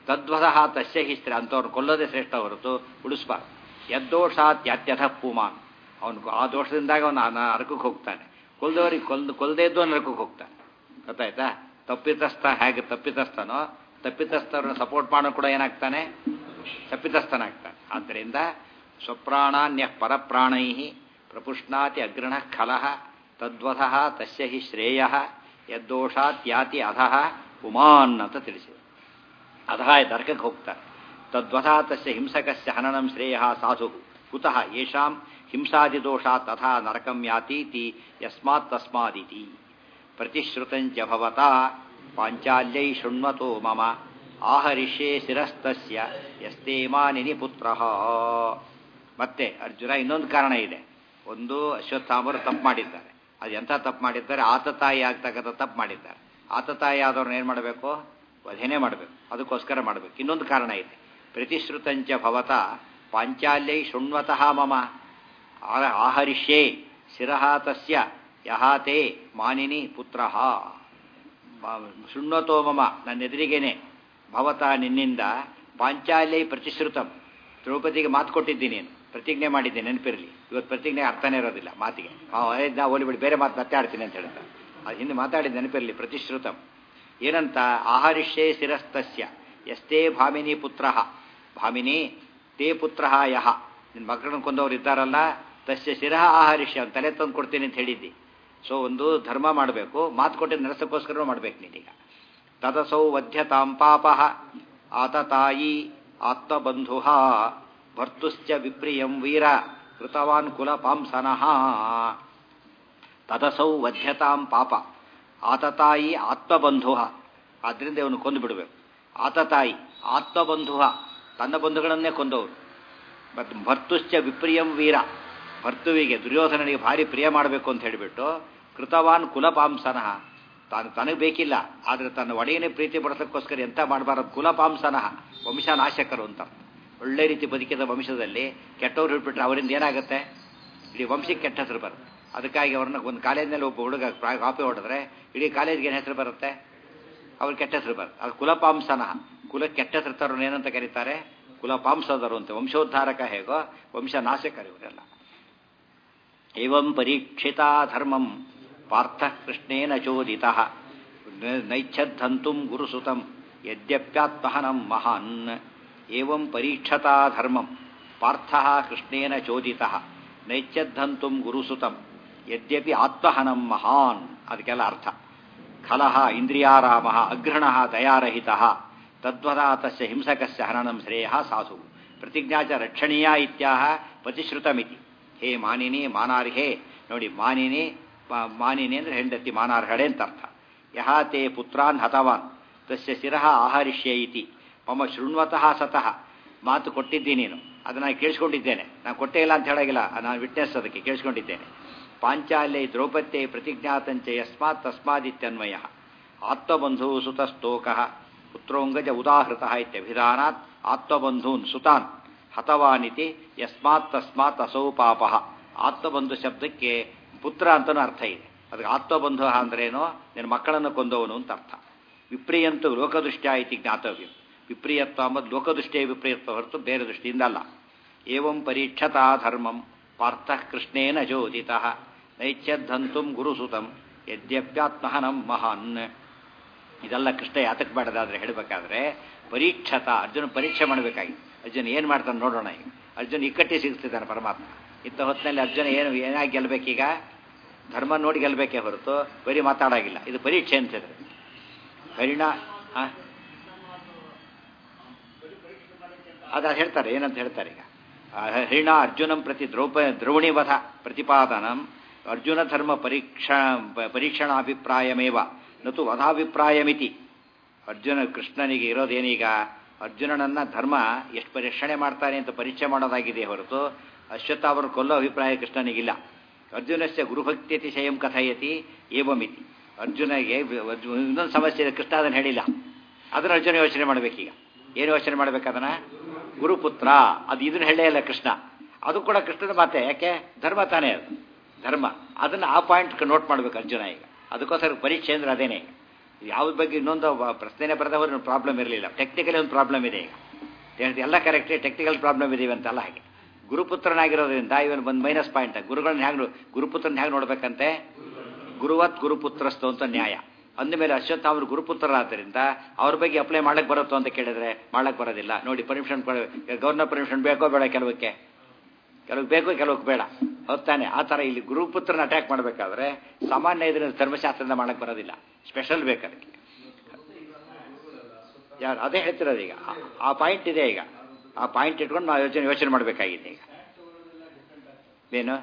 ತದ್ವದಃ ತಸ್ಯ ಹಿ ಸ್ತ್ರೀ ಅಂಥವ್ರು ಕೊಲ್ಲೋದೇ ಶ್ರೇಷ್ಠ ಹೊರತು ಉಳಿಸ್ಬಾರ್ದು ಯದ್ದೋಷಾತ್ ಯಾತ್ಯಥ ಪೂಮಾನ್ ಅವನು ಆ ದೋಷದಿಂದಾಗ ಅವನು ನರಕಕ್ಕೆ ಹೋಗ್ತಾನೆ ಕೊಲ್ದವ್ರಿಗೆ ಕೊಲ್ದು ಕೊಲ್ಲದೇ ಇದ್ದು ನರಕಕ್ಕೆ ಹೋಗ್ತಾನೆ ಗೊತ್ತಾಯ್ತಾ ತಪ್ಪಿತಸ್ಥ ಹೇಗೆ ತಪ್ಪಿತಸ್ಥನೋ ತಪ್ಪಿತಸ್ಥರನ್ನು ಸಪೋರ್ಟ್ ಮಾಡೋ ಕೂಡ ಏನಾಗ್ತಾನೆ ತಪ್ಪಿತಸ್ಥನಾಗ್ತಾನೆ ಆದ್ದರಿಂದ ಸ್ವಪ್ರಾಣಾನ್ಯ ಪರಪ್ರಾಣೈ ಪ್ರಪುಷ್ಣಾತಿ ಅಗ್ರಣ ಖಲಃ ತದ್ವಧಃ ತಸ್ಯ ಹಿ ಶ್ರೇಯ ಯದ್ದೋಷಾತ್ ಯಾತಿ ಅಧಃ ಉಮಾನ್ ಅಂತ ತಿಳಿಸಿದೆ ಅಧಃ ನರಕಕ್ಕೆ ಹೋಗ್ತಾರೆ ತದ್ವಧಾ ತಸ್ಯ ಹಿಂಸಕಸ್ಯ ಹನನಂ ಶ್ರೇಯ ಸಾಧು ಕುತಃ ಯೇಷಾಂ ಹಿಂಸಾದಿದೋಷಾತ್ ತಥಾ ನರಕಂ ಯಾತೀತಿ ಯಸ್ಮಾತ್ ತಸ್ಮಾದಿತಿ ಪ್ರತಿಶ್ರುತಂಚ ಭವತಾ ಪಾಂಚಾಲ್ಯೈ ಶೃಣ್ವತೋ ಮಮ ಆಹರಿಷ್ಯೇ ಶಿರಸ್ತಸ್ಯ ಯಸ್ತೆ ಮಾನಿನಿ ಪುತ್ರ ಮತ್ತೆ ಅರ್ಜುನ ಇನ್ನೊಂದು ಕಾರಣ ಇದೆ ಒಂದು ಅಶ್ವತ್ಥಾಮರು ತಪ್ಪು ಮಾಡಿದ್ದಾರೆ ಅದು ಎಂಥ ತಪ್ಪು ಮಾಡಿದ್ದಾರೆ ಆತ ತಾಯಿ ಆಗ್ತಕ್ಕಂಥ ತಪ್ಪು ಮಾಡಿದ್ದಾರೆ ಆತ ತಾಯಿ ಆದವ್ರನ್ನ ಏನು ಮಾಡಬೇಕು ವಧೆನೇ ಮಾಡಬೇಕು ಅದಕ್ಕೋಸ್ಕರ ಮಾಡಬೇಕು ಇನ್ನೊಂದು ಕಾರಣ ಇದೆ ಪ್ರತಿಶ್ರುತಂಚ ಭವತ ಪಾಂಚಾಲ್ಯೈ ಶೃಣ್ವತಃ ಮಮ ಆಹರಿಷ್ಯೇ ಶಿರಃ ತಸ್ಯ ಯಹಾತೆ ಮಾನಿನಿ ಪುತ್ರ ಶೃಣ್ವತೋ ಮಮ ನನ್ನ ಎದುರಿಗೇನೆ ಭವತ ನಿನ್ನಿಂದ ಪಾಂಚಾಲ್ಯೈ ಪ್ರತಿಶ್ರುತಂ ದ್ರೌಪದಿಗೆ ಮಾತು ಕೊಟ್ಟಿದ್ದೀನಿ ಪ್ರತಿಜ್ಞೆ ಮಾಡಿದ್ದೀನಿ ನೆನಪಿರಲಿ ಇವತ್ತು ಪ್ರತಿಜ್ಞೆ ಅರ್ಥನೇ ಇರೋದಿಲ್ಲ ಮಾತಿಗೆ ನಾ ಹೋಲಿಬಿಡಿ ಬೇರೆ ಮಾತು ಮಾತಾಡ್ತೀನಿ ಅಂತ ಹೇಳ್ತಾರೆ ಅದು ಹಿಂದೆ ಮಾತಾಡಿದ ನೆನಪಿರಲಿ ಪ್ರತಿಶ್ರುತಂ ಏನಂತ ಆಹರಿಷ್ಯೇ ಶಿರಸ್ತಸ್ಯ ಎಷ್ಟೇ ಭಾಮಿನಿ ಪುತ್ರ ಭಾಮಿನಿ ತೇ ಪುತ್ರ ಯಹ ನಿನ್ನ ಮಕ್ಕಳನ್ನ ಕೊಂದವ್ರು ಇದ್ದಾರಲ್ಲ ತಸ್ಯ ಶಿರಹ ಆಹರಿಷ್ಯ ಅಂತ ತಲೆ ತಂದು ಕೊಡ್ತೀನಿ ಅಂತ ಹೇಳಿದ್ದಿ ಸೊ ಒಂದು ಧರ್ಮ ಮಾಡಬೇಕು ಮಾತು ಕೊಟ್ಟಿದ್ದು ನಡೆಸೋಕ್ಕೋಸ್ಕರ ಮಾಡ್ಬೇಕು ನೀನೀಗ ತದಸೌ ವಧ್ಯತಾಂ ಪಾಪ ಆತ ತಾಯಿ ಆತ್ಮಬಂಧು ಭರ್ತುಶ್ಚ ವಿಪ್ರಿಯಂ ವೀರ ಕೃತವಾನ್ ಕುಲ ಪಾಂಸನಃ ತದಸೌ ವಧ್ಯತಾಂ ಪಾಪ ಆತ ತಾಯಿ ಆತ್ಮಬಂಧು ಆದ್ದರಿಂದ ಇವನು ಕೊಂದು ಬಿಡಬೇಕು ಆತ ತಾಯಿ ಆತ್ಮಬಂಧು ತನ್ನ ಬಂಧುಗಳನ್ನೇ ಕೊಂದವರು ಮತ್ತು ಭರ್ತುಶ್ಚ ವಿಪ್ರಿಯಂ ವೀರ ಭರ್ತುವಿಗೆ ದುರ್ಯೋಧನನಿಗೆ ಭಾರಿ ಪ್ರಿಯ ಮಾಡಬೇಕು ಅಂತ ಹೇಳಿಬಿಟ್ಟು ಕೃತವಾನ್ ಕುಲಪಾಂಸನಃ ತಾನು ತನಗೆ ಬೇಕಿಲ್ಲ ಆದರೆ ತನ್ನ ಒಡೆಯನೇ ಪ್ರೀತಿ ಪಡಿಸೋಕ್ಕೋಸ್ಕರ ಎಂತ ಮಾಡಬಾರದು ಕುಲಪಾಂಸನಃ ವಂಶನಾಶಕರು ಅಂತ ಒಳ್ಳೆ ರೀತಿ ಬದುಕಿದ ವಂಶದಲ್ಲಿ ಕೆಟ್ಟವ್ರು ಹಿಡ್ಬಿಟ್ರೆ ಅವರಿಂದ ಏನಾಗುತ್ತೆ ಇಡೀ ವಂಶಕ್ಕೆ ಕೆಟ್ಟ ಹೆಸರು ಬರುತ್ತೆ ಅದಕ್ಕಾಗಿ ಅವ್ರನ್ನ ಒಂದು ಕಾಲೇಜ್ನಲ್ಲಿ ಒಬ್ಬ ಹುಡುಗ ಕಾಪಿ ಹೊಡೆದ್ರೆ ಇಡೀ ಕಾಲೇಜ್ಗೆ ಏನು ಹೆಸರು ಬರುತ್ತೆ ಅವ್ರಿಗೆ ಕೆಟ್ಟ ಹೆಸರು ಬರುತ್ತೆ ಅದು ಕುಲಪಾಂಸನಃ ಕುಲ ಕೆಟ್ಟ ಹೆಸರು ತರೋನು ಏನಂತ ಕರೀತಾರೆ ಕುಲಪಾಂಸದರು ಅಂತ ವಂಶೋದ್ಧಾರಕ ಹೇಗೋ ವಂಶನಾಶಕರು ಇವರೆಲ್ಲ ಏವಂ ಪರೀಕ್ಷಿತಾ ಧರ್ಮಂ ಪಾರ್ಥ ಕೃಷ್ಣೇನ ಚೋದಿತ ನೈಚ್ಛದ್ಧಂತುಂ ಗುರುಸುತಂ ಯದ್ಯಪ್ಯಾತ್ಮಹನಂ ಮಹಾನ್ ಏವಂ ಪರೀಕ್ಷತಾ ಧರ್ಮಂ ಪಾರ್ಥ ಕೃಷ್ಣೇನ ಚೋದಿತ ನೈಚ್ಛದ್ಧಂತುಂ ಗುರುಸುತಂ ಯದ್ಯಪಿ ಆತ್ಮಹನಂ ಮಹಾನ್ ಅದಕ್ಕೆಲ್ಲ ಅರ್ಥ ಖಲಃ ಇಂದ್ರಿಯಾರಾಮ ಅಗ್ರಹಣ ದಯಾರಹಿತ ತದ್ವದಾ ತಸ್ಯ ಹಿಂಸಕಸ್ಯ ಹನನಂ ಶ್ರೇಯ ಸಾಧು ಪ್ರತಿಜ್ಞಾ ಚ ರಕ್ಷಣೀಯ ಇತ್ಯಾಹ ಪ್ರತಿಶ್ರುತಮಿತಿ ಹೇ ಮಾನಿನಿ ಮಾನಾರ್ಹೇ ನೋಡಿ ಮಾನಿನಿ ಮಾನಿನಿ ಅಂದರೆ ಹೆಂಡತಿ ಮಾನಾರ್ಹಳೆ ಅಂತ ಅರ್ಥ ಯಹ ತೇ ಪುತ್ರಾನ್ ಹತವಾನ್ ತಸ್ಯ ಶಿರಃ ಆಹರಿಷ್ಯ ಇತಿ ಮಮ ಶೃಣ್ವತಃ ಸತಃ ಮಾತು ಕೊಟ್ಟಿದ್ದೀನಿ ನೀನು ಅದನ್ನು ನಾನು ಕೇಳಿಸ್ಕೊಂಡಿದ್ದೇನೆ ನಾನು ಕೊಟ್ಟೇ ಇಲ್ಲ ಅಂತ ಹೇಳಾಗಿಲ್ಲ ನಾನು ವಿಟ್ನೆಸ್ ಅದಕ್ಕೆ ಕೇಳಿಸ್ಕೊಂಡಿದ್ದೇನೆ ಪಾಂಚಾಲ್ಯ ದ್ರೌಪದ್ಯೆ ಪ್ರತಿಜ್ಞಾತಂಚ ಯಸ್ಮಾತ್ ತಸ್ಮಾದಿತ್ಯನ್ವಯ ಆತ್ಮಬಂಧು ಸುತಸ್ತೋಕ ಪುತ್ರೋಂಗಜ ಉದಾಹೃತ ಇತ್ಯಭಿಧಾನಾತ್ ಆತ್ಮಬಂಧೂನ್ ಸುತಾನ್ ಹತವಾನಿತಿ ಯಸ್ಮಾತ್ ತಸ್ಮಾತ್ ಅಸೌ ಪಾಪ ಆತ್ಮಬಂಧು ಶಬ್ದಕ್ಕೆ ಪುತ್ರ ಅಂತನೂ ಅರ್ಥ ಇದೆ ಅದಕ್ಕೆ ಆತ್ಮಬಂಧು ಅಂದ್ರೇನು ನಿನ್ನ ಮಕ್ಕಳನ್ನು ಕೊಂದವನು ಅಂತ ಅರ್ಥ ವಿಪ್ರಿಯಂತು ಲೋಕದೃಷ್ಟ್ಯ ಇತಿ ಜ್ಞಾತವ್ಯ ವಿಪ್ರಿಯತ್ವ ಅಂಬದು ಲೋಕದೃಷ್ಟಿಯ ವಿಪ್ರಿಯತ್ವ ಹೊರತು ಬೇರೆ ದೃಷ್ಟಿಯಿಂದ ಅಲ್ಲ ಏವಂ ಪರೀಕ್ಷತಾ ಧರ್ಮಂ ಪಾರ್ಥ ಕೃಷ್ಣೇನ ಚೋದಿತ ನೈಚ್ಛದ್ಧಂತುಂ ಗುರುಸುತಂ ಯದ್ಯಪ್ಯಾತ್ಮಹನಂ ಮಹಾನ್ ಇದೆಲ್ಲ ಕೃಷ್ಣ ಯಾತಕ್ಕೆ ಬೇಡದಾದ್ರೆ ಹೇಳಬೇಕಾದ್ರೆ ಪರೀಕ್ಷತ ಅರ್ಜುನ ಪರೀಕ್ಷೆ ಮಾಡಬೇಕಾಗಿ ಅರ್ಜುನ ಏನು ಮಾಡ್ತಾನೆ ನೋಡೋಣ ಈಗ ಅರ್ಜುನ ಇಕ್ಕಟ್ಟಿ ಸಿಗ್ತಿದ್ದಾನೆ ಪರಮಾತ್ಮ ಇಂಥ ಹೊತ್ತಿನಲ್ಲಿ ಅರ್ಜುನ ಏನು ಏನಾಗಿ ಗೆಲ್ಲಬೇಕೀಗ ಧರ್ಮ ನೋಡಿ ಗೆಲ್ಲಬೇಕೇ ಹೊರತು ಬರೀ ಮಾತಾಡಾಗಿಲ್ಲ ಇದು ಪರೀಕ್ಷೆ ಅಂತಿದ್ರೆ ಪರಿಣಾ ಅದು ಹೇಳ್ತಾರೆ ಏನಂತ ಹೇಳ್ತಾರೆ ಈಗ ಹರಿಣ ಅರ್ಜುನಂ ಪ್ರತಿ ದ್ರೌಪ ದ್ರೌಣಿವಧ ಪ್ರತಿಪಾದನಂ ಅರ್ಜುನ ಧರ್ಮ ಪರೀಕ್ಷಾ ಪರೀಕ್ಷಣಾಭಿಪ್ರಾಯಮೇವ ನತು ವಧಾಭಿಪ್ರಾಯಮಿತಿ ಅರ್ಜುನ ಕೃಷ್ಣನಿಗೆ ಇರೋದೇನೀಗ ಅರ್ಜುನನನ್ನ ಧರ್ಮ ಎಷ್ಟು ಪರೀಕ್ಷಣೆ ಮಾಡ್ತಾನೆ ಅಂತ ಪರೀಕ್ಷೆ ಮಾಡೋದಾಗಿದೆ ಹೊರತು ಅಶ್ವತ್ಥಾವರ ಕೊಲ್ಲೋ ಅಭಿಪ್ರಾಯ ಕೃಷ್ಣನಿಗಿಲ್ಲ ಅರ್ಜುನಸ್ಯ ಗುರುಭಕ್ತಿಯತಿಶಯಂ ಕಥಯತಿ ಏವಮಿತಿ ಅರ್ಜುನಿಗೆ ಇನ್ನೊಂದು ಸಮಸ್ಯೆ ಇದೆ ಕೃಷ್ಣ ಅದನ್ನು ಹೇಳಿಲ್ಲ ಅದನ್ನು ಅರ್ಜುನ ಯೋಚನೆ ಮಾಡಬೇಕೀಗ ಏನು ಯೋಚನೆ ಮಾಡ್ಬೇಕದನ್ನ ಗುರುಪುತ್ರ ಅದು ಇದನ್ನ ಹೇಳೇ ಇಲ್ಲ ಕೃಷ್ಣ ಅದು ಕೂಡ ಕೃಷ್ಣನ ಮಾತೆ ಯಾಕೆ ಧರ್ಮ ತಾನೇ ಅದು ಧರ್ಮ ಅದನ್ನು ಆ ಪಾಯಿಂಟ್ ನೋಟ್ ಮಾಡ್ಬೇಕು ಅರ್ಜುನ ಈಗ ಅದಕ್ಕೋಸ್ಕರ ಪರೀಕ್ಷೆ ಅಂದ್ರೆ ಅದೇನೆ ಯಾವ್ದ ಬಗ್ಗೆ ಇನ್ನೊಂದು ವ- ಪ್ರಶ್ನೆನೇ ಬರೆದವರು ಪ್ರಾಬ್ಲಮ್ ಇರಲಿಲ್ಲ ಟೆಕ್ನಿಕಲಿ ಒಂದು ಪ್ರಾಬ್ಲಮ್ ಇದೆ ಈಗ ಹೇಳ್ತಿ ಎಲ್ಲ ಕರೆಕ್ಟೇ ಟೆಕ್ನಿಕಲ್ ಪ್ರಾಬ್ಲಮ್ ಇದೀವಿ ಅಂತಲ್ಲ ಹಾಗೆ ಗುರುಪುತ್ರನಾಗಿರೋದ್ರಿಂದ ಇವನು ಬಂದು ಮೈನಸ್ ಪಾಯಿಂಟ್ ಗುರುಗಳನ್ನ ಹೇಗೆ ಗುರುಪುತ್ರನ ಹೇಗೆ ನೋಡ್ಬೇಕಂತೆ ಗುರುವತ್ ಗುರುಪುತ್ರಸ್ತು ಅಂತ ನ್ಯಾಯ ಅಂದಮೇಲೆ ಅಶ್ವತ್ಥಾಮರು ಗುರುಪುತ್ರರಾದ್ದರಿಂದ ಅವ್ರ ಬಗ್ಗೆ ಅಪ್ಲೈ ಮಾಡಕ್ ಬರುತ್ತೋ ಅಂತ ಕೇಳಿದ್ರೆ ಮಾಡಕ್ ಬರೋದಿಲ್ಲ ನೋಡಿ ಪರ್ಮಿಷನ್ ಗವರ್ನರ್ ಪರ್ಮಿಷನ್ ಬೇಕೋ ಬೇಡ ಕೆಲವಕ್ಕೆ ಕೆಲವು ಬೇಕು ಕೆಲವಕ್ಕೆ ಬೇಡ ಹೊತ್ತಾನೆ ಆ ಥರ ಇಲ್ಲಿ ಗುರುಪುತ್ರನ ಅಟ್ಯಾಕ್ ಮಾಡಬೇಕಾದ್ರೆ ಸಾಮಾನ್ಯ ಇದರಿಂದ ಧರ್ಮಶಾಸ್ತ್ರದಿಂದ ಮಾಡಕ್ ಬರೋದಿಲ್ಲ ಸ್ಪೆಷಲ್ ಬೇಕು ಅದಕ್ಕೆ ಯಾರು ಅದೇ ಹೇಳ್ತಿರೋದು ಈಗ ಆ- ಆ ಪಾಯಿಂಟ್ ಇದೆ ಈಗ ಆ ಪಾಯಿಂಟ್ ಇಟ್ಕೊಂಡು ನಾವು ಯೋಚನೆ ಯೋಚನೆ ಮಾಡಬೇಕಾಗಿದೆ ಈಗ ಏನು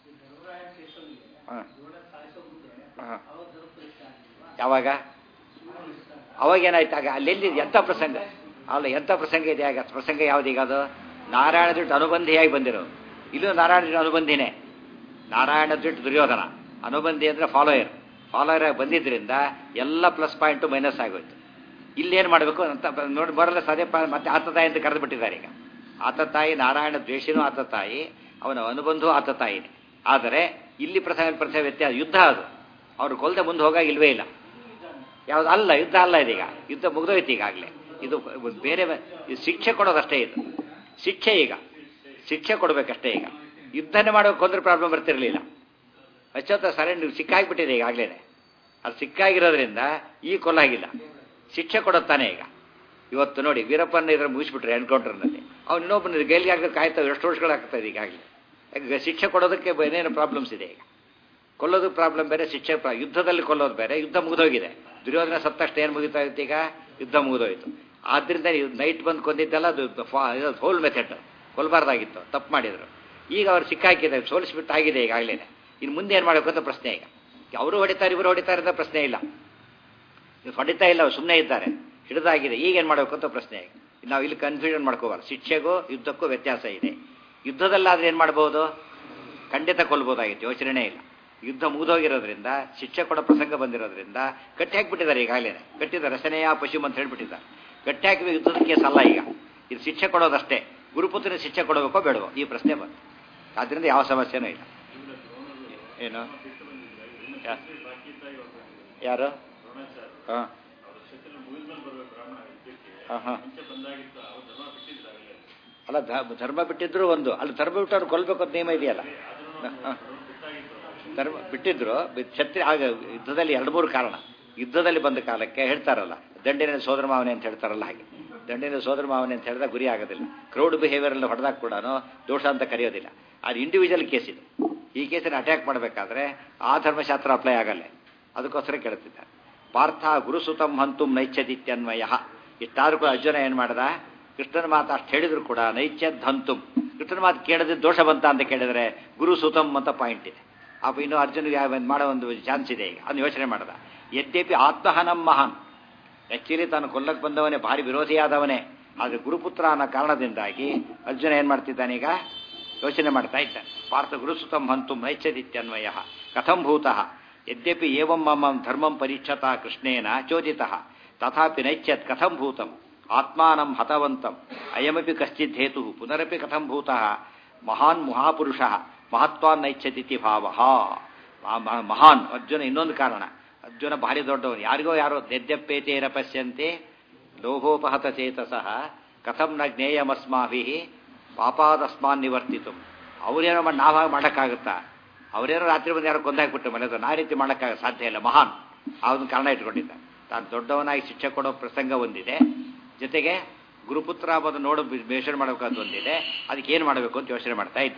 ಹಾಂ ಹಾಂ ಯಾವಾಗ ಅವಾಗ ಏನಾಯ್ತು ಆಗ ಅಲ್ಲೆಲ್ಲಿ ಎಂಥ ಪ್ರಸಂಗ ಅಲ್ಲ ಎಂಥ ಪ್ರಸಂಗ ಇದೆ ಆಗ ಪ್ರಸಂಗ ಯಾವ್ದೀಗ ಅದು ನಾರಾಯಣ ದುಡ್ಡು ಅನುಬಂಧಿಯಾಗಿ ಬಂದಿರೋದು ಇಲ್ಲೂ ನಾರಾಯಣ ದುಡ್ಡು ಅನುಬಂಧಿನೇ ನಾರಾಯಣ ದುಡ್ಡು ದುರ್ಯೋಧನ ಅನುಬಂಧಿ ಅಂದರೆ ಫಾಲೋಯರ್ ಫಾಲೋಯರ್ ಆಗಿ ಬಂದಿದ್ದರಿಂದ ಎಲ್ಲ ಪ್ಲಸ್ ಪಾಯಿಂಟು ಮೈನಸ್ ಆಗೋಯ್ತು ಇಲ್ಲೇನು ಮಾಡಬೇಕು ಅಂತ ಬ- ನೋಡಿ ಬರಲ್ಲ ಸದೇ ಪ- ಮತ್ತೆ ಆತ ತಾಯಿ ಅಂತ ಕರೆದು ಬಿಟ್ಟಿದ್ದಾರೆ ಈಗ ಆತ ತಾಯಿ ನಾರಾಯಣ ದ್ವೇಷನೂ ಆತ ತಾಯಿ ಅವನ ಅನುಬಂಧು ಆತ ತಾಯಿನೇ ಆದರೆ ಇಲ್ಲಿ ಪ್ರಸಂಗ ಪ್ರಸಂಗ ವ್ಯತ್ಯಾಸ ಯುದ್ಧ ಅದು ಅವ್ರು ಕೊಲ್ಲದೆ ಮುಂದೆ ಹೋಗಾಗ ಇಲ್ವೇ ಇಲ್ಲ ಯಾವ್ದು ಅಲ್ಲ ಯುದ್ಧ ಅಲ್ಲ ಇದೀಗ ಯುದ್ಧ ಮುಗಿದೋಯ್ತು ಈಗಾಗಲೇ ಇದು ಒಂದು ಬೇರೆ ಬ- ಇದು ಶಿಕ್ಷೆ ಕೊಡೋದಷ್ಟೇ ಇದು ಶಿಕ್ಷೆ ಈಗ ಶಿಕ್ಷೆ ಕೊಡಬೇಕಷ್ಟೇ ಈಗ ಯುದ್ಧನೇ ಮಾಡೋಕೆ ಕೊಂದ್ರೆ ಪ್ರಾಬ್ಲಮ್ ಬರ್ತಿರಲಿಲ್ಲ ಅಚ್ಚೋತ ಸರಿ ನೀವು ಸಿಕ್ಕಾಗ್ಬಿಟ್ಟಿದೆ ಈಗಾಗಲೇ ಅದು ಸಿಕ್ಕಾಗಿರೋದ್ರಿಂದ ಈ ಕೊಲ್ಲಾಗಿಲ್ಲ ಶಿಕ್ಷೆ ಕೊಡುತ್ತಾನೆ ಈಗ ಇವತ್ತು ನೋಡಿ ವೀರಪ್ಪನ ಇದ್ರ ಮುಗಿಸ್ಬಿಟ್ರೆ ಎನ್ಕೌಂಟರ್ನಲ್ಲಿ ಅವ್ನು ಇನ್ನೊಬ್ಬನ ಗೈಲಿಗೆ ಆಗಕ್ಕೆ ಕಾಯ್ತಾವೆ ಎಷ್ಟು ವರ್ಷಗಳಾಗ್ತದೆ ಈಗಾಗಲೇ ಯಾಕೆ ಶಿಕ್ಷೆ ಕೊಡೋದಕ್ಕೆ ಏನೇನು ಪ್ರಾಬ್ಲಮ್ಸ್ ಇದೆ ಈಗ ಕೊಲ್ಲೋದು ಪ್ರಾಬ್ಲಮ್ ಬೇರೆ ಶಿಕ್ಷೆ ಪ್ರಾ- ಯುದ್ಧದಲ್ಲಿ ಕೊಲ್ಲೋದು ಬೇರೆ ಯುದ್ಧ ಮುಗಿದೋಗಿದೆ ದುರ್ಯೋಧನ ಸತ್ತ ತಕ್ಷಣ ಏನು ಮುಗಿತಾ ಇತ್ತು ಈಗ ಯುದ್ಧ ಮುಗಿದೋಯ್ತು ಆದ್ದರಿಂದ ನೈಟ್ ಬಂದು ಕೊಂದಿದ್ದಲ್ಲ ಅದು ಹೋಲ್ ಮೆಥಡ್ ಕೊಲ್ಬಾರ್ದಾಗಿತ್ತು ತಪ್ಪು ಮಾಡಿದ್ರು ಈಗ ಅವ್ರು ಸಿಕ್ಕಾಕಿದೆ ಸೋಲಿಸ್ಬಿಟ್ಟು ಆಗಿದೆ ಈಗಾಗಲೇ ಇನ್ನು ಮುಂದೆ ಏನು ಮಾಡಬೇಕು ಅಂತ ಪ್ರಶ್ನೆ ಈಗ ಅವರು ಹೊಡಿತಾರೆ ಇವರು ಹೊಡಿತಾರೆ ಅಂತ ಪ್ರಶ್ನೆ ಇಲ್ಲ ಇವ್ರು ಹೊಡಿತಾ ಇಲ್ಲ ಸುಮ್ಮನೆ ಇದ್ದಾರೆ ಹಿಡಿದಾಗಿದೆ ಈಗ ಏನು ಮಾಡಬೇಕು ಅಂತ ಪ್ರಶ್ನೆ ಈಗ ನಾವು ಇಲ್ಲಿ ಕನ್ಫ್ಯೂಷನ್ ಮಾಡ್ಕೋಬಾರ್ದು ಶಿಕ್ಷೆಗೂ ಯುದ್ಧಕ್ಕೂ ವ್ಯತ್ಯಾಸ ಇದೆ ಯುದ್ಧದಲ್ಲಾದ್ರೆ ಏನು ಮಾಡ್ಬೋದು ಖಂಡಿತ ಕೊಲ್ಬೋದಾಗಿತ್ತು ಯೋಚನೆ ಇಲ್ಲ ಯುದ್ಧ ಮುಗಿದೋಗಿರೋದ್ರಿಂದ ಶಿಕ್ಷೆ ಕೊಡೋ ಪ್ರಸಂಗ ಬಂದಿರೋದ್ರಿಂದ ಕಟ್ಟಿ ಹಾಕಿಬಿಟ್ಟಿದ್ದಾರೆ ಈಗಾಗಲೇ ಕಟ್ಟಿದ ರಸನೆಯ ಪಶುಮ್ ಅಂತ ಹೇಳ್ಬಿಟ್ಟಿದ್ದಾರೆ ಕಟ್ಟಿ ಹಾಕಿದ ಯುದ್ಧದ ಕೇಸ್ ಅಲ್ಲ ಈಗ ಇದು ಶಿಕ್ಷೆ ಕೊಡೋದಷ್ಟೇ ಗುರುಪುತ್ರನ ಶಿಕ್ಷೆ ಕೊಡಬೇಕೋ ಬೇಡವೋ ಈ ಪ್ರಶ್ನೆ ಬಂತು ಆದ್ದರಿಂದ ಯಾವ ಸಮಸ್ಯೆನೂ ಇಲ್ಲ ಏನು ಯಾ- ಯಾರು ಹಾಂ ಹಾಂ ಹಾಂ ಅಲ್ಲ ಧ- ಧರ್ಮ ಬಿಟ್ಟಿದ್ರು ಒಂದು ಅಲ್ಲಿ ಧರ್ಮ ಬಿಟ್ಟು ಅವ್ರು ಕೊಲ್ಬೇಕು ಅಂತ ನಿಯಮ ಇದೆಯಲ್ಲ ಹ. ಧರ್ಮ ಬಿಟ್ಟಿದ್ರು ಬಿ- ಛತ್ರಿ ಆಗ ಯುದ್ಧದಲ್ಲಿ ಎರಡು ಮೂರು ಕಾರಣ ಯುದ್ಧದಲ್ಲಿ ಬಂದ ಕಾಲಕ್ಕೆ ಹೇಳ್ತಾರಲ್ಲ ದಂಡಿನ ಸೋದರ ಮಾವನೆ ಅಂತ ಹೇಳ್ತಾರಲ್ಲ ಹಾಗೆ ದಂಡಿನ ಸೋದರ ಮಾವನೆ ಅಂತ ಹೇಳಿದಾಗ ಗುರಿ ಆಗೋದಿಲ್ಲ ಕ್ರೌಡ್ ಬಿಹೇವಿಯರ್ ಎಲ್ಲ ಹೊಡೆದಾಗ ಕೂಡ ದೋಷ ಅಂತ ಕರೆಯೋದಿಲ್ಲ ಅದು ಇಂಡಿವಿಜುವಲ್ ಕೇಸ್ ಇದು ಈ ಕೇಸಿನ ಅಟ್ಯಾಕ್ ಮಾಡಬೇಕಾದ್ರೆ ಆ ಧರ್ಮಶಾಸ್ತ್ರ ಅಪ್ಲೈ ಆಗಲ್ಲ ಅದಕ್ಕೋಸ್ಕರ ಕೇಳ್ತಿದ್ದಾರೆ ಪಾರ್ಥ ಗುರುಸುತಂ ಹಂತುಂ ನೈಚ್ಛದಿತ್ಯನ್ವಯ ಇಷ್ಟಾದ್ರೂ ಕೂಡ ಅರ್ಜುನ ಏನು ಮಾಡ್ದ ಕೃಷ್ಣನ ಮಾತು ಅಷ್ಟು ಹೇಳಿದ್ರು ಕೂಡ ನೈಚ್ಛದ್ ಹಂತುಂ ಕೃಷ್ಣನ ಮಾತು ಕೇಳಿದ್ರೆ ದೋಷ ಬಂತ ಅಂತ ಕೇಳಿದ್ರೆ ಗುರು ಸುತಂ ಅಂತ ಪಾಯಿಂಟ್ ಇದೆ ಅಪ್ಪ ಇನ್ನು ಅರ್ಜುನಿಗೆ ಯಾವ- ಮಾಡೋ ಒಂದು ಚಾನ್ಸ್ ಇದೆ ಈಗ ಅದನ್ನ ಯೋಚನೆ ಮಾಡ್ದ ಯದ್ಯಪಿ ಆತ್ಮಹನಂ ಮಹಾನ್ ಆ್ಯಕ್ಚುಲಿ ತಾನು ಕೊಲ್ಲಕ್ಕೆ ಬಂದವನೇ ಭಾರಿ ವಿರೋಧಿಯಾದವನೇ ಆದರೆ ಗುರುಪುತ್ರ ಅನ್ನೋ ಕಾರಣದಿಂದಾಗಿ ಅರ್ಜುನ ಏನು ಮಾಡ್ತಿದ್ದಾನೀಗ ಯೋಚನೆ ಮಾಡ್ತಾ ಇದ್ದಾನೆ ಪಾರ್ಥ ಗುರುಸುತಂ ಹಂತುಂ ನೈಚ್ಛದಿತ್ಯನ್ವಯ ಕಥಂ ಭೂತಃ ಯದ್ಯಪಿ ಏವಂ ಮಮ ಧರ್ಮಂ ಪರೀಕ್ಷತಾ ಕೃಷ್ಣೇನ ಚೋದಿತಃ ತಥಾಪಿ ನೈಚ್ಛತ್ ಕಥಂ ಭೂತಂ ಆತ್ಮಾನಂ ಹತವಂತಂ ಅಯಮಪಿ ಕಶ್ಚಿತ್ ಹೇತು ಪುನರಪಿ ಕಥಂ ಭೂತಃ ಮಹಾನ್ ಮಹಾಪುರುಷ ಮಹತ್ವಾನ್ ನೈಚ್ಛದಿತಿ ಭಾವ ಮಹಾನ್ ಅರ್ಜುನ ಇನ್ನೊಂದು ಕಾರಣ ಅರ್ಜುನ ಭಾರಿ ದೊಡ್ಡವನು ಯಾರಿಗೋ ಯಾರೋ ಯದ್ಯಪ್ಪೇತೇನ ಪಶ್ಯಂತೆ ಲೋಭೋಪಹತ ಚೇತಸಃ ಕಥಂ ನ ಜ್ಞೇಯಮಸ್ಮಾಭಿ ಪಾಪಾದಸ್ಮಾನ್ ನಿವರ್ತಿತು ಅವ್ರೇನೋ ಮಾಡಿ ನಾವು ಹಾಗೆ ಮಾಡೋಕ್ಕಾಗುತ್ತಾ ಅವರೇನೋ ರಾತ್ರಿ ಬಂದು ಯಾರೋ ಕೊಂದಾಕ್ಬಿಟ್ಟು ಮನೆದು ನಾ ರೀತಿ ಮಾಡೋಕ್ಕಾಗ ಸಾಧ್ಯ ಇಲ್ಲ ಮಹಾನ್ ಅದನ್ನು ಕಾರಣ ಇಟ್ಕೊಂಡಿದ್ದ ತಾನು ದೊಡ್ಡವನಾಗಿ ಶಿಕ್ಷೆ ಕೊಡೋ ಪ್ರಸಂಗ ಒಂದಿದೆ ಜೊತೆಗೆ ಗುರುಪುತ್ರ ಅಂಬುದು ನೋಡು ಯೋಚನೆ ಮಾಡಬೇಕಾದ ಒಂದಿದೆ ಅದಕ್ಕೆ ಏನು ಮಾಡಬೇಕು ಅಂತ ಯೋಚನೆ ಮಾಡ್ತಾ ಇದ್ದ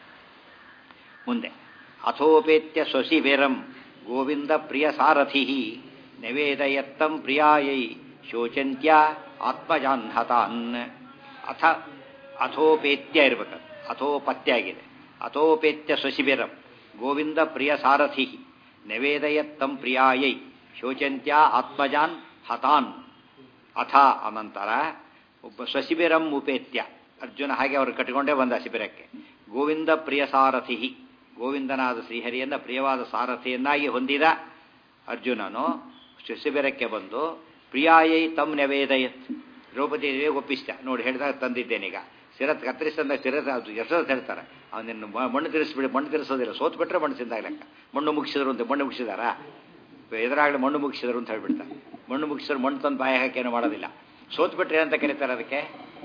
ಮುಂದೆ ಅಥೋಪೇತ್ಯ ಸ್ವಸಿಬೇರಂ ಗೋವಿಂದ ಪ್ರಿಯ ಸಾರಥಿ ನವೇದಯತ್ತಂ ಪ್ರಿಯಾಯೈ ಶೋಚಂತ್ಯ ಆತ್ಮಜಾನ್ಹತಾನ್ ಅಥ ಅಥೋಪೇತ್ಯ ಇರ್ಬೇಕು ಅಥೋಪತ್ಯ ಆಗಿದೆ ಅಥೋಪೇತ್ಯ ಸ್ವಶಿಬಿರಂ ಗೋವಿಂದ ಪ್ರಿಯ ಸಾರಥಿ ನವೇದಯತ್ತಂ ಪ್ರಿಯಾಯೈ ಶೋಚಂತ್ಯ ಆತ್ಮಜಾನ್ ಹತಾನ್ ಅಥ ಅನಂತರ ಒಬ್ಬ ಸ್ವಶಿಬಿರಂ ಉಪೇತ್ಯ ಅರ್ಜುನ ಹಾಗೆ ಅವರು ಕಟ್ಟಿಕೊಂಡೇ ಬಂದ ಶಿಬಿರಕ್ಕೆ ಗೋವಿಂದ ಪ್ರಿಯ ಸಾರಥಿ ಗೋವಿಂದನಾದ ಶ್ರೀಹರಿಯನ್ನ ಪ್ರಿಯವಾದ ಸಾರಥಿಯನ್ನಾಗಿ ಹೊಂದಿದ ಅರ್ಜುನನು ಶಿಬಿರಕ್ಕೆ ಬಂದು ಪ್ರಿಯಾಯೈ ತಮ್ ನವೇದಯತ್ ದ್ರೌಪದಿ ದೇವಿಗೆ ಒಪ್ಪಿಸಿದ ನೋಡಿ ಹೇಳಿದಾಗ ತಂದಿದ್ದೇನೀಗ ಸಿರತ್ ಕತ್ತರಿಸಿದಾಗ ಸಿರತ್ ಅದು ಎಷ್ಟೊತ್ತು ಹೇಳ್ತಾರೆ ಅವನನ್ನು ಮಣ್ಣು ತಿರ್ಸ್ಬಿಡಿ ಮಣ್ಣು ತಿರ್ಸೋದಿಲ್ಲ ಸೋತ್ ಬಿಟ್ರೆ ಮಣ್ಣು ತಿಂದಾಗ ಲೆಕ್ಕ ಮಣ್ಣು ಮುಗಿಸಿದ್ರು ಅಂತ ಮಣ್ಣು ಮುಗಿಸಿದಾರಾ ಎದುರಾಗಲಿ ಮಣ್ಣು ಮುಗಿಸಿದ್ರು ಅಂತ ಹೇಳ್ಬಿಡ್ತಾರೆ ಮಣ್ಣು ಮುಗಿಸಿದ್ರು ಮಣ್ಣು ತಂದು ಬಾಯಿ ಹಾಕಿ ಏನೂ ಮಾಡೋದಿಲ್ಲ ಸೋತ್ ಬಿಟ್ರೆ ಅಂತ ಕರೀತಾರೆ ಅದಕ್ಕೆ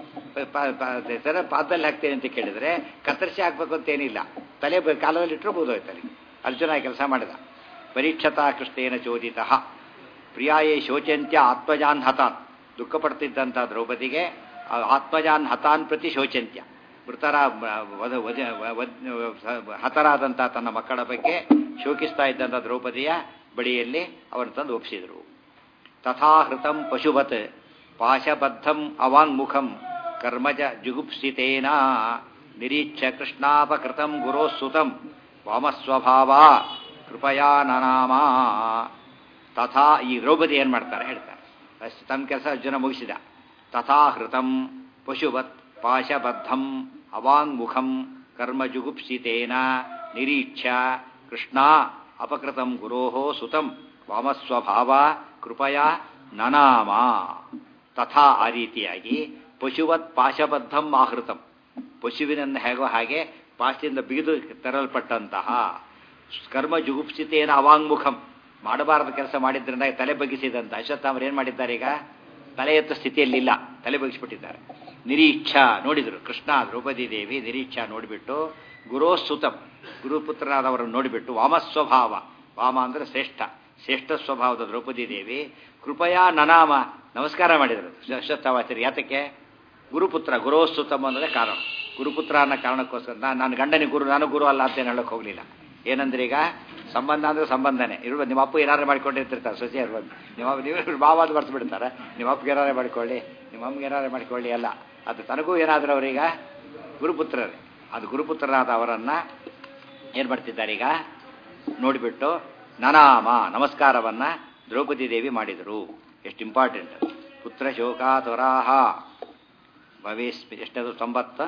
ಸರ ಪಾದದಲ್ಲಿ ಹಾಕ್ತೇನೆ ಅಂತ ಕೇಳಿದ್ರೆ ಕತ್ತರಿಸಿ ಹಾಕ್ಬೇಕು ಅಂತ ಏನಿಲ್ಲ ತಲೆ ಬ- ಕಾಲದಲ್ಲಿ ಇಟ್ಟರು ಬೋದೋಯ್ತಲ್ಲಿ ಅರ್ಜುನ ಕೆಲಸ ಮಾಡಿದ ಪರೀಕ್ಷತಾ ಕೃಷ್ಣೇನ ಚೋದಿತ ಪ್ರಿಯಾಯೇ ಶೋಚಂತ್ಯ ಆತ್ಮಜಾನ್ ಹತಾನ್ ದುಃಖ ಪಡ್ತಿದ್ದಂಥ ದ್ರೌಪದಿಗೆ ಆ ಆತ್ಮಜಾನ್ ಹತಾನ್ ಪ್ರತಿ ಶೋಚಂತ್ಯ ಮೃತರ ವಧ ವಧ- ವಧ- ಹತರಾದಂಥ ತನ್ನ ಮಕ್ಕಳ ಬಗ್ಗೆ ಶೋಕಿಸ್ತಾ ಇದ್ದಂಥ ದ್ರೌಪದಿಯ ಬಳಿಯಲ್ಲಿ ಅವನು ತಂದು ಒಪ್ಪಿಸಿದರು ತಥಾಹೃತಂ ಪಶುವತ್ ಪಾಶಬದ್ಧಂ ಅವಾಂಗ್ಮುಖಂ ಕರ್ಮಜ ಜುಗುಪ್ಸಿತೇನ ನಿರೀಕ್ಷ ಕೃಷ್ಣಾಪಕೃತಂ ಗುರೋಸ್ಸುತಂ ವಾಮಸ್ವಭಾವ ಕೃಪಯಾ ನನಾಮ ತಥಾ ಈ ದ್ರೌಪದಿ ಏನು ಮಾಡ್ತಾರೆ ಹೇಳ್ತಾರೆ ಅಷ್ಟು ತಮ್ಮ ಕೆಲಸ ಅರ್ಜುನ ಮುಗಿಸಿದ ತಥಾಹೃತಂ ಪಶುವತ್ ಪಾಶಬದ್ಧಂ ಅವಾಂಗ್ಮುಖಂ ಕರ್ಮಜುಗುಪ್ಸಿತೇನ ನಿರೀಕ್ಷ ಕೃಷ್ಣ ಅಪಕೃತಂ ಗುರೋಹೋ ಸುತಂ ವಾಮಸ್ವಭಾವ ಕೃಪಯಾ ನನಾಮ ತಥಾ ಆ ರೀತಿಯಾಗಿ ಪಶುವತ್ ಪಾಶಬದ್ಧಂ ಆಹೃತಂ ಪಶುವಿನನ್ನು ಹೇಗೋ ಹಾಗೆ ಪಾಶದಿಂದ ಬಿಗಿದು ತರಲ್ಪಟ್ಟಂತಹ ಕರ್ಮ ಜುಗುಪ್ಸಿತೇನ ಅವಾಂಗ್ಮುಖಂ ಮಾಡಬಾರದ ಕೆಲಸ ಮಾಡಿದ್ರಿಂದ ತಲೆ ಬಗ್ಗಿಸಿದಂತ ಅಶ್ವತ್ಥಾಮರು ಏನು ಮಾಡಿದ್ದಾರೆ ಈಗ ತಲೆ ಎತ್ತ ಸ್ಥಿತಿಯಲ್ಲಿಲ್ಲ ತಲೆ ಬಗ್ಗಿಸ್ಬಿಟ್ಟಿದ್ದಾರೆ ನಿರೀಕ್ಷಾ ನೋಡಿದರು ಕೃಷ್ಣ ದ್ರೌಪದಿ ದೇವಿ ನಿರೀಕ್ಷಾ ನೋಡಿಬಿಟ್ಟು ಗುರೋಸ್ತುತಂ ಗುರುಪುತ್ರನಾದವರನ್ನು ನೋಡಿಬಿಟ್ಟು ವಾಮಸ್ವಭಾವ ವಾಮ ಅಂದರೆ ಶ್ರೇಷ್ಠ ಶ್ರೇಷ್ಠ ಸ್ವಭಾವದ ದ್ರೌಪದಿ ದೇವಿ ಕೃಪಯಾ ನನಾಮ ನಮಸ್ಕಾರ ಮಾಡಿದರು ಅಶ್ವತ್ಥಾವಾಚರಿ ಯಾತಕ್ಕೆ ಗುರುಪುತ್ರ ಗುರೋಸ್ತುತಂ ಅನ್ನೋದೇ ಕಾರಣ ಗುರುಪುತ್ರ ಅನ್ನೋ ಕಾರಣಕ್ಕೋಸ್ಕರ ನಾನು ನನ್ನ ಗಂಡನಿಗೆ ಗುರು ನಾನು ಗುರು ಅಲ್ಲ ಅಂತ ಏನು ಹೇಳಕ್ಕೆ ಹೋಗಲಿಲ್ಲ ಏನಂದ್ರೆ ಈಗ ಸಂಬಂಧ ಅಂದ್ರೆ ಸಂಬಂಧನೇ ಇರುವ ನಿಮ್ಮ ಅಪ್ಪ ಏನಾರು ಮಾಡ್ಕೊಂಡಿರ್ತಿರ್ತಾರೆ ಸೊಸೆಯರು ಬಂದು ನಿಮ್ಮ ನೀವು ಬಾವಾದ ಬರ್ತು ಬಿಡ್ತಾರೆ ನಿಮ್ಮ ಅಪ್ಪಗೆ ಏನಾರು ಮಾಡ್ಕೊಳ್ಳಿ ನಿಮ್ಮ ಅಮ್ಮಗೆ ಏನಾರು ಮಾಡ್ಕೊಳ್ಳಿ ಅಲ್ಲ ಅದು ತನಗೂ ಏನಾದರೂ ಅವರೀಗ ಗುರುಪುತ್ರರೇ ಅದು ಗುರುಪುತ್ರರಾದ ಅವರನ್ನು ಏನು ಮಾಡ್ತಿದ್ದಾರೆ ಈಗ ನೋಡಿಬಿಟ್ಟು ನನಾಮ ನಮಸ್ಕಾರವನ್ನ ದ್ರೌಪದಿ ದೇವಿ ಮಾಡಿದರು ಎಷ್ಟು ಇಂಪಾರ್ಟೆಂಟ್ ಪುತ್ರ ಶೋಕಾತುರಾಹ ಭವೇಸ್ಮಿ ಎಷ್ಟದು ತೊಂಬತ್ತ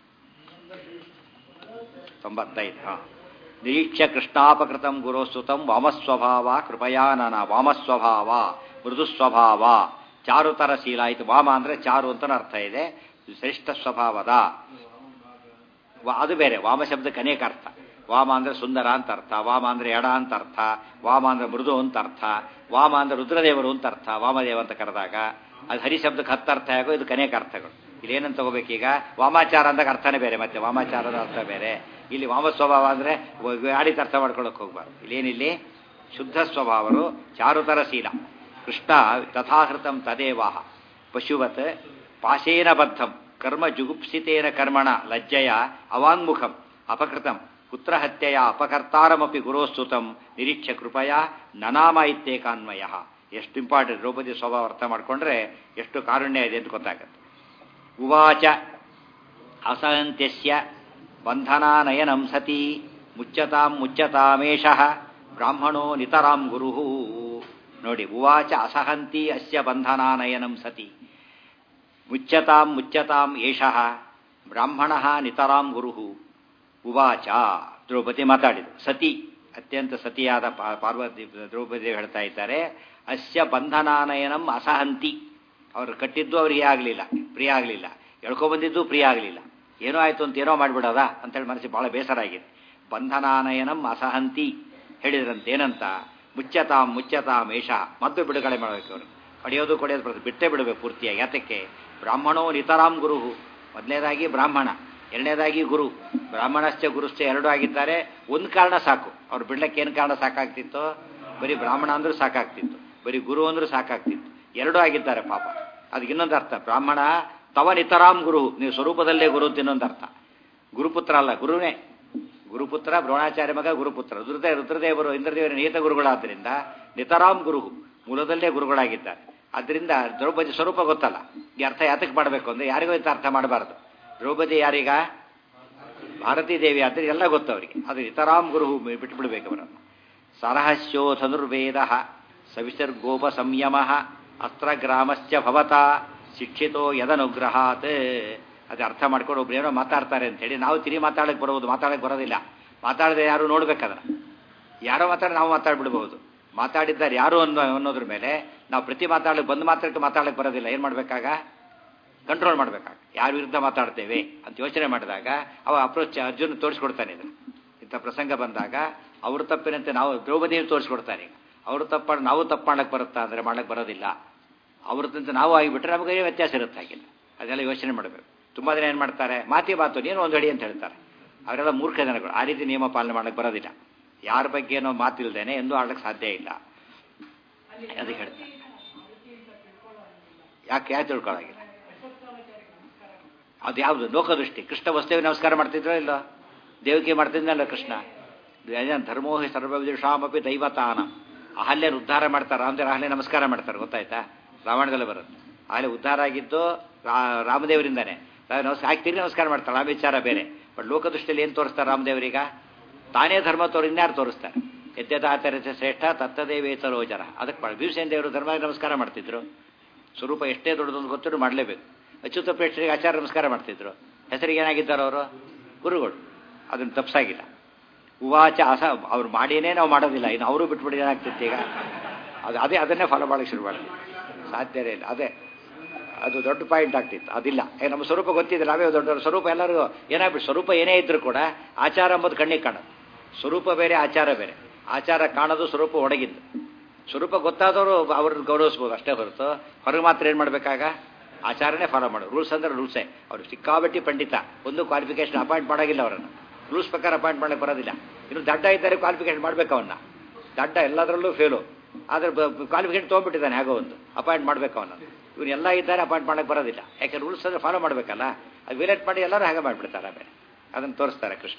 ತೊಂಬತ್ತೈದು ಹಾಂ ನಿರೀಕ್ಷ ಕೃಷ್ಣಾಪಕೃತಂ ಗುರೋಸ್ತುತಂ ವಾಮಸ್ವಭಾವ ಕೃಪಯಾನನ ವಾಮಸ್ವಭಾವ ಮೃದುಸ್ವಭಾವ ಚಾರುತರ ಶೀಲ ಆಯಿತು ವಾಮ ಅಂದರೆ ಚಾರು ಅಂತ ಅರ್ಥ ಇದೆ ಶ್ರೇಷ್ಠ ಸ್ವಭಾವದ ವಾ- ಅದು ಬೇರೆ ವಾಮ ಶಬ್ದಕ್ಕೆ ಅನೇಕ ಅರ್ಥ ವಾಮ ಅಂದ್ರೆ ಸುಂದರ ಅಂತ ಅರ್ಥ ವಾಮ ಅಂದ್ರೆ ಎಡ ಅಂತ ಅರ್ಥ ವಾಮ ಅಂದ್ರೆ ಮೃದು ಅಂತ ಅರ್ಥ ವಾಮ ಅಂದ್ರೆ ರುದ್ರದೇವರು ಅಂತ ಅರ್ಥ ವಾಮದೇವ ಅಂತ ಕರೆದಾಗ ಅದು ಹರಿ ಶಬ್ದಕ್ಕೆ ಹತ್ತು ಅರ್ಥ ಆಗೋ ಇದಕ್ಕೆ ಅನೇಕ ಅರ್ಥಗಳು ಇಲ್ಲೇನಂತ ತಗೋಬೇಕೀಗ ವಾಮಾಚಾರ ಅಂದಾಗ ಅರ್ಥನೇ ಬೇರೆ ಮತ್ತೆ ವಾಮಾಚಾರದ ಅರ್ಥ ಬೇರೆ ಇಲ್ಲಿ ವಾಮ ಸ್ವಭಾವ ಅಂದ್ರೆ ಆಡಿತ ಅರ್ಥ ಮಾಡ್ಕೊಳಕ್ ಹೋಗ್ಬಾರ್ದು ಇಲ್ಲೇನಿಲ್ಲಿ ಶುದ್ಧ ಸ್ವಭಾವರು ಚಾರುತರ ಶೀಲ ಕೃಷ್ಣ ತಥಾಹೃತಂ ತದೇವಾಹ ಪಶುವತ್ ಪಾಶೇನ ಬದ್ಧಂ ಕರ್ಮ ಜುಗುಪ್ಸಿತೇನ ಕರ್ಮಣ ಲಜ್ಜಯ ಅವಾಂಗ್ಮುಖಂ ಅಪಕೃತಂ ಪುತ್ರಹತ್ಯೆಯ ಅಪಕರ್ತಾರಮಪಿ ಗುರೋಸ್ತುತಂ ನಿರೀಕ್ಷ ಕೃಪಯ ನನಾಮ ಇತ್ಯೇಕಾನ್ವಯ ಎಷ್ಟು ಇಂಪಾರ್ಟೆಂಟ್ ದ್ರೌಪದಿ ಸ್ವಭಾವ ಅರ್ಥ ಮಾಡಿಕೊಂಡ್ರೆ ಎಷ್ಟು ಕಾರುಣ್ಯ ಇದೆ ಅಂತ ಗೊತ್ತಾಗತ್ತೆ ಉವಾಚ ಅಸಹಂತ್ಯಸ್ಯ ಬಂಧನಾನಯನಂ ಸತಿ ಮುಚ್ಚತಾಂ ಮುಚ್ಚತಾಮೇಷ ಬ್ರಾಹ್ಮಣೋ ನಿತರಾಂ ಗುರು ನೋಡಿ ಉವಾಚ ಅಸಹಂತಿ ಅಸ್ಯ ಬಂಧನಾನಯನಂ ಸತಿ ಮುಚ್ಚತಾಂ ಮುಚ್ಚತಾಂ ಏಷಃ ಬ್ರಾಹ್ಮಣ ನಿತರಾಂ ಗುರು ಉವಾಚ ದ್ರೌಪದಿ ಮಾತಾಡಿದರು ಸತಿ ಅತ್ಯಂತ ಸತಿಯಾದ ಪಾ- ಪಾರ್ವತಿ ದ್ರೌಪದಿ ಹೇಳ್ತಾ ಇದ್ದಾರೆ ಅಸ್ಯ ಬಂಧನಾನಯನಂ ಅಸಹಂತಿ ಅವರು ಕಟ್ಟಿದ್ದು ಅವರಿಗೆ ಆಗಲಿಲ್ಲ ಪ್ರಿಯ ಆಗಲಿಲ್ಲ ಎಳ್ಕೊಬಂದಿದ್ದು ಪ್ರಿಯ ಆಗಲಿಲ್ಲ ಏನೋ ಆಯಿತು ಅಂತ ಏನೋ ಮಾಡಿಬಿಡೋದ ಅಂತೇಳಿ ಮನಸ್ಸಿಗೆ ಭಾಳ ಬೇಸರ ಆಗಿದೆ ಬಂಧನಾನಯನಂ ಅಸಹಂತಿ ಹೇಳಿದ್ರಂತೆ ಏನಂತ ಮುಚ್ಚತಾಂ ಮುಚ್ಚತಾಂ ಏಷ ಮತ್ತು ಬಿಡುಗಡೆ ಮಾಡಬೇಕು ಅವರು ಕಡಿಯೋದು ಕೊಡೆಯೋದು ಬರ್ತದೆ ಬಿಟ್ಟೇ ಬಿಡಬೇಕು ಪೂರ್ತಿಯಾಗಿ ಯಾತಕ್ಕೆ ಬ್ರಾಹ್ಮಣೋ ನಿತರಾಂ ಗುರು ಮೊದಲನೇದಾಗಿ ಬ್ರಾಹ್ಮಣ ಎರಡನೇದಾಗಿ ಗುರು ಬ್ರಾಹ್ಮಣಶ್ಚ ಗುರುಶ್ಚ ಎರಡೂ ಆಗಿದ್ದಾರೆ ಒಂದು ಕಾರಣ ಸಾಕು ಅವ್ರು ಬಿಡ್ಲಕ್ಕೆ ಏನು ಕಾರಣ ಸಾಕಾಗ್ತಿತ್ತು ಬರೀ ಬ್ರಾಹ್ಮಣ ಅಂದ್ರೂ ಸಾಕಾಗ್ತಿತ್ತು ಬರೀ ಗುರು ಅಂದ್ರೂ ಸಾಕಾಗ್ತಿತ್ತು ಎರಡೂ ಆಗಿದ್ದಾರೆ ಪಾಪ ಅದಕ್ಕೆ ಇನ್ನೊಂದು ಅರ್ಥ ಬ್ರಾಹ್ಮಣ ತವ ನಿತರಾಂ ಗುರು ನೀವು ಸ್ವರೂಪದಲ್ಲೇ ಗುರು ಅಂತ ಇನ್ನೊಂದು ಅರ್ಥ ಗುರುಪುತ್ರ ಅಲ್ಲ ಗುರುನೇ ಗುರುಪುತ್ರ ದ್ರೋಣಾಚಾರ್ಯ ಮಗ ಗುರುಪುತ್ರ ರುದ್ರದೇ ರುದ್ರದೇವರು ಇಂದ್ರದೇವರ ನಿಯತ ಗುರುಗಳಾದ್ದರಿಂದ ನಿತರಾಂ ಗುರು ಮೂಲದಲ್ಲೇ ಗುರುಗಳಾಗಿದ್ದಾರೆ ಅದರಿಂದ ದ್ರೌಪದಿ ಸ್ವರೂಪ ಗೊತ್ತಲ್ಲ ಈ ಅರ್ಥ ಯಾತಕ್ಕೆ ಮಾಡಬೇಕು ಅಂದ್ರೆ ಯಾರಿಗೂ ಇಂಥ ಅರ್ಥ ಮಾಡಬಾರ್ದು ದ್ರೌಪದಿ ಯಾರೀಗ ಭಾರತೀ ದೇವಿ ಆದರೆ ಎಲ್ಲ ಗೊತ್ತು ಅವರಿಗೆ ಅದು ನಿತರಾಂ ಗುರು ಬಿಟ್ಬಿಡ್ಬೇಕು ಅವರನ್ನು ಸರಹಸ್ಯೋ ಧನುರ್ವೇದ ಸವಿಸರ್ಗೋಪ ಸಂಯಮ ಅಸ್ತ್ರಗ್ರಾಮಶ್ಚ ಭವತ ಶಿಕ್ಷಿತೋ ಯದನುಗ್ರಹಾತ್ ಅದು ಅರ್ಥ ಮಾಡ್ಕೊಂಡು ಒಬ್ರು ಏನೋ ಮಾತಾಡ್ತಾರೆ ಅಂತ ಹೇಳಿ ನಾವು ತಿರಿ ಮಾತಾಡಕ್ಕೆ ಬರೋದು ಮಾತಾಡಕ್ಕೆ ಬರೋದಿಲ್ಲ ಮಾತಾಡದೆ ಯಾರು ನೋಡ್ಬೇಕದನ್ನ ಯಾರೋ ಮಾತಾಡಿ ನಾವು ಮಾತಾಡ್ಬಿಡ್ಬಹುದು ಮಾತಾಡಿದ್ದಾರೆ ಯಾರು ಅನ್ನೋ ಅನ್ನೋದ್ರ ಮೇಲೆ ನಾವು ಪ್ರತಿ ಮಾತಾಡಕ್ಕೆ ಬಂದು ಮಾತಾಡಕ್ಕೆ ಮಾತಾಡಕ್ಕೆ ಬರೋದಿಲ್ಲ ಏನು ಮಾಡ್ಬೇಕಾಗ ಕಂಟ್ರೋಲ್ ಮಾಡ್ಬೇಕಾಗ ಯಾರ ವಿರುದ್ಧ ಮಾತಾಡ್ತೇವೆ ಅಂತ ಯೋಚನೆ ಮಾಡಿದಾಗ ಅವ ಅಪ್ರೋಚ್ ಅರ್ಜುನ್ ತೋರಿಸ್ಕೊಡ್ತಾನೆ ಇದು ಇಂಥ ಪ್ರಸಂಗ ಬಂದಾಗ ಅವ್ರ ತಪ್ಪಿನಂತೆ ನಾವು ದ್ರೌಪದಿಯನ್ನು ತೋರಿಸ್ಕೊಡ್ತಾನೆ ಈಗ ಅವರು ತಪ್ಪು ಮಾಡಿ ನಾವು ತಪ್ಪು ಮಾಡಕ್ಕೆ ಬರುತ್ತಾ ಅಂದರೆ ಮಾಡಕ್ಕೆ ಬರೋದಿಲ್ಲ ಅವ್ರದ್ದಂತ ನಾವು ಆಗಿಬಿಟ್ರೆ ನಮಗೆ ಏನು ವ್ಯತ್ಯಾಸ ಇರುತ್ತೆ ಹಾಗಿಲ್ಲ ಅದೆಲ್ಲ ಯೋಚನೆ ಮಾಡಬೇಕು ತುಂಬ ಜನ ಏನು ಮಾಡ್ತಾರೆ ಮಾತಿ ಮಾತು ನೀನು ಒಂದು ಅಡಿ ಅಂತ ಹೇಳ್ತಾರೆ ಅವರೆಲ್ಲ ಮೂರ್ಖ ಜನಗಳು ಆ ರೀತಿ ನಿಯಮ ಪಾಲನೆ ಮಾಡಕ್ಕೆ ಬರೋದಿಲ್ಲ ಯಾರ ಬಗ್ಗೆ ಏನೋ ಮಾತಿಲ್ದೇನೆ ಎಂದೂ ಆಡಕ್ಕೆ ಸಾಧ್ಯ ಇಲ್ಲ ಅದಕ್ಕೆ ಹೇಳ್ತಾರೆ ಯಾಕೆ ಯಾಕೆ ತಿಳ್ಕೊಳ್ಳಾಗಿಲ್ಲ ಅದು ಯಾವುದು ಲೋಕದೃಷ್ಟಿ ಕೃಷ್ಣ ವಸ್ತುವಿಗೆ ನಮಸ್ಕಾರ ಮಾಡ್ತಿದ್ರೋ ಇಲ್ಲ ದೇವಿಗೆ ಮಾಡ್ತಿದ್ನಲ್ಲ ಕೃಷ್ಣ ಧರ್ಮೋಹಿ ಸರ್ವವಿದುಷಾಮಪಿ ದೈವತಾನ ಅಹಲ್ಯ ಉದ್ಧಾರ ಮಾಡ್ತಾರೆ ರಾಮದೇವ್ರ ಅಹಲ್ಯ ನಮಸ್ಕಾರ ಮಾಡ್ತಾರೆ ಗೊತ್ತಾಯ್ತಾ ರಾಮಾಯಣದಲ್ಲಿ ಬರುತ್ತೆ ಅಹಲ್ಯ ಉದ್ಧಾರ ಆಗಿದ್ದು ರಾಮದೇವರಿಂದಾನೆ ನಮಸ್ಕಾರ ಆಗ್ತೀರಿ ನಮಸ್ಕಾರ ಮಾಡ್ತಾರೆ ಆ ವಿಚಾರ ಬೇರೆ ಬಟ್ ಲೋಕದೃಷ್ಟಿಯಲ್ಲಿ ಏನು ತೋರಿಸ್ತಾರೆ ರಾಮದೇವರೀಗ ತಾನೇ ಧರ್ಮ ತೋರಿ ಇನ್ಯಾರು ತೋರಿಸ್ತಾರೆ ಯದ್ಯದಾಚರಿತ ಶ್ರೇಷ್ಠ ತತ್ತದೇವೇತರೋಜರ ಅದಕ್ಕೆ ಭೀಮಸೇನ ದೇವರು ಧರ್ಮ ನಮಸ್ಕಾರ ಮಾಡ್ತಿದ್ರು ಸ್ವರೂಪ ಎಷ್ಟೇ ದೊಡ್ಡದೊಂದು ಗೊತ್ತಿದ್ರು ಮಾಡಲೇಬೇಕು ಅಚ್ಯುತ ಪ್ರೇಕ್ಷರಿಗೆ ಆಚಾರ ನಮಸ್ಕಾರ ಮಾಡ್ತಿದ್ರು ಹೆಸರಿಗೆ ಏನಾಗಿದ್ದಾರೆ ಅವರು ಗುರುಗಳು ಅದನ್ನು ತಪ್ಸಾಗಿಲ್ಲ ಉವಾಚ ಅಸ ಅವ್ರು ಮಾಡಿನೇ ನಾವು ಮಾಡೋದಿಲ್ಲ ಇನ್ನು ಅವರು ಬಿಟ್ಬಿಟ್ಟು ಏನಾಗ್ತಿತ್ತು ಈಗ ಅದು ಅದೇ ಅದನ್ನೇ ಫಾಲೋ ಮಾಡೋಕ್ಕೆ ಶುರು ಮಾಡಿದ್ವಿ ಸಾಧ್ಯನೇ ಇಲ್ಲ ಅದೇ ಅದು ದೊಡ್ಡ ಪಾಯಿಂಟ್ ಆಗ್ತಿತ್ತು ಅದಿಲ್ಲ ಏ ನಮ್ಮ ಸ್ವರೂಪ ಗೊತ್ತಿದೆ ನಾವೇ ದೊಡ್ಡ ಸ್ವರೂಪ ಎಲ್ಲರಿಗೂ ಏನಾಗ್ಬಿಟ್ಟು ಸ್ವರೂಪ ಏನೇ ಇದ್ರೂ ಕೂಡ ಆಚಾರ ಎಂಬುದು ಕಣ್ಣಿಗೆ ಕಾಣೋದು ಸ್ವರೂಪ ಬೇರೆ ಆಚಾರ ಬೇರೆ ಆಚಾರ ಕಾಣೋದು ಸ್ವರೂಪ ಒಡಗಿದ್ದು ಸ್ವರೂಪ ಗೊತ್ತಾದವರು ಅವ್ರನ್ನ ಗೌರವಿಸ್ಬೋದು ಅಷ್ಟೇ ಹೊರತು ಹೊರಗೆ ಮಾತ್ರ ಏನು ಮಾಡಬೇಕಾಗ ಆಚಾರನೇ ಫಾಲೋ ಮಾಡೋದು ರೂಲ್ಸ್ ಅಂದ್ರೆ ರೂಲ್ಸೇ ಅವರು ಸಿಕ್ಕಾಬಟ್ಟಿ ಪಂಡಿತ ಒಂದು ಕ್ವಾಲಿಫಿಕೇಶನ್ ಅಪಾಯಿಂಟ್ ಮಾಡೋಗಿಲ್ಲ ಅವರನ್ನು ರೂಲ್ಸ್ ಪ್ರಕಾರ ಅಪಾಯಿಂಟ್ ಮಾಡಕ್ಕೆ ಬರೋದಿಲ್ಲ ಇನ್ನು ದಡ್ಡ ಇದ್ದಾರೆ ಕ್ವಾಲಿಫಿಕೇಶನ್ ಮಾಡಬೇಕು ಅವನ್ನ ದಡ್ಡ ಎಲ್ಲದರಲ್ಲೂ ಫೇಲು ಆದರೆ ಕ್ವಾಲಿಫಿಕೇಶನ್ ತೊಗೊಂಡ್ಬಿಟ್ಟಿದ್ದಾನೆ ಹೇಗೋ ಒಂದು ಅಪಾಯಿಂಟ್ ಮಾಡಬೇಕು ಅವನ್ನ ಇವ್ರು ಎಲ್ಲ ಇದ್ದಾರೆ ಅಪಾಯಿಂಟ್ ಮಾಡಕ್ಕೆ ಬರೋದಿಲ್ಲ ಯಾಕೆ ರೂಲ್ಸ್ ಅಂದರೆ ಫಾಲೋ ಮಾಡಬೇಕಲ್ಲ ಅದು ವಿಲೇಟ್ ಮಾಡಿ ಎಲ್ಲರೂ ಹಾಗೆ ಮಾಡಿಬಿಡ್ತಾರೆ ಆಮೇಲೆ ಅದನ್ನು ತೋರಿಸ್ತಾರೆ ಕೃಷ್ಣ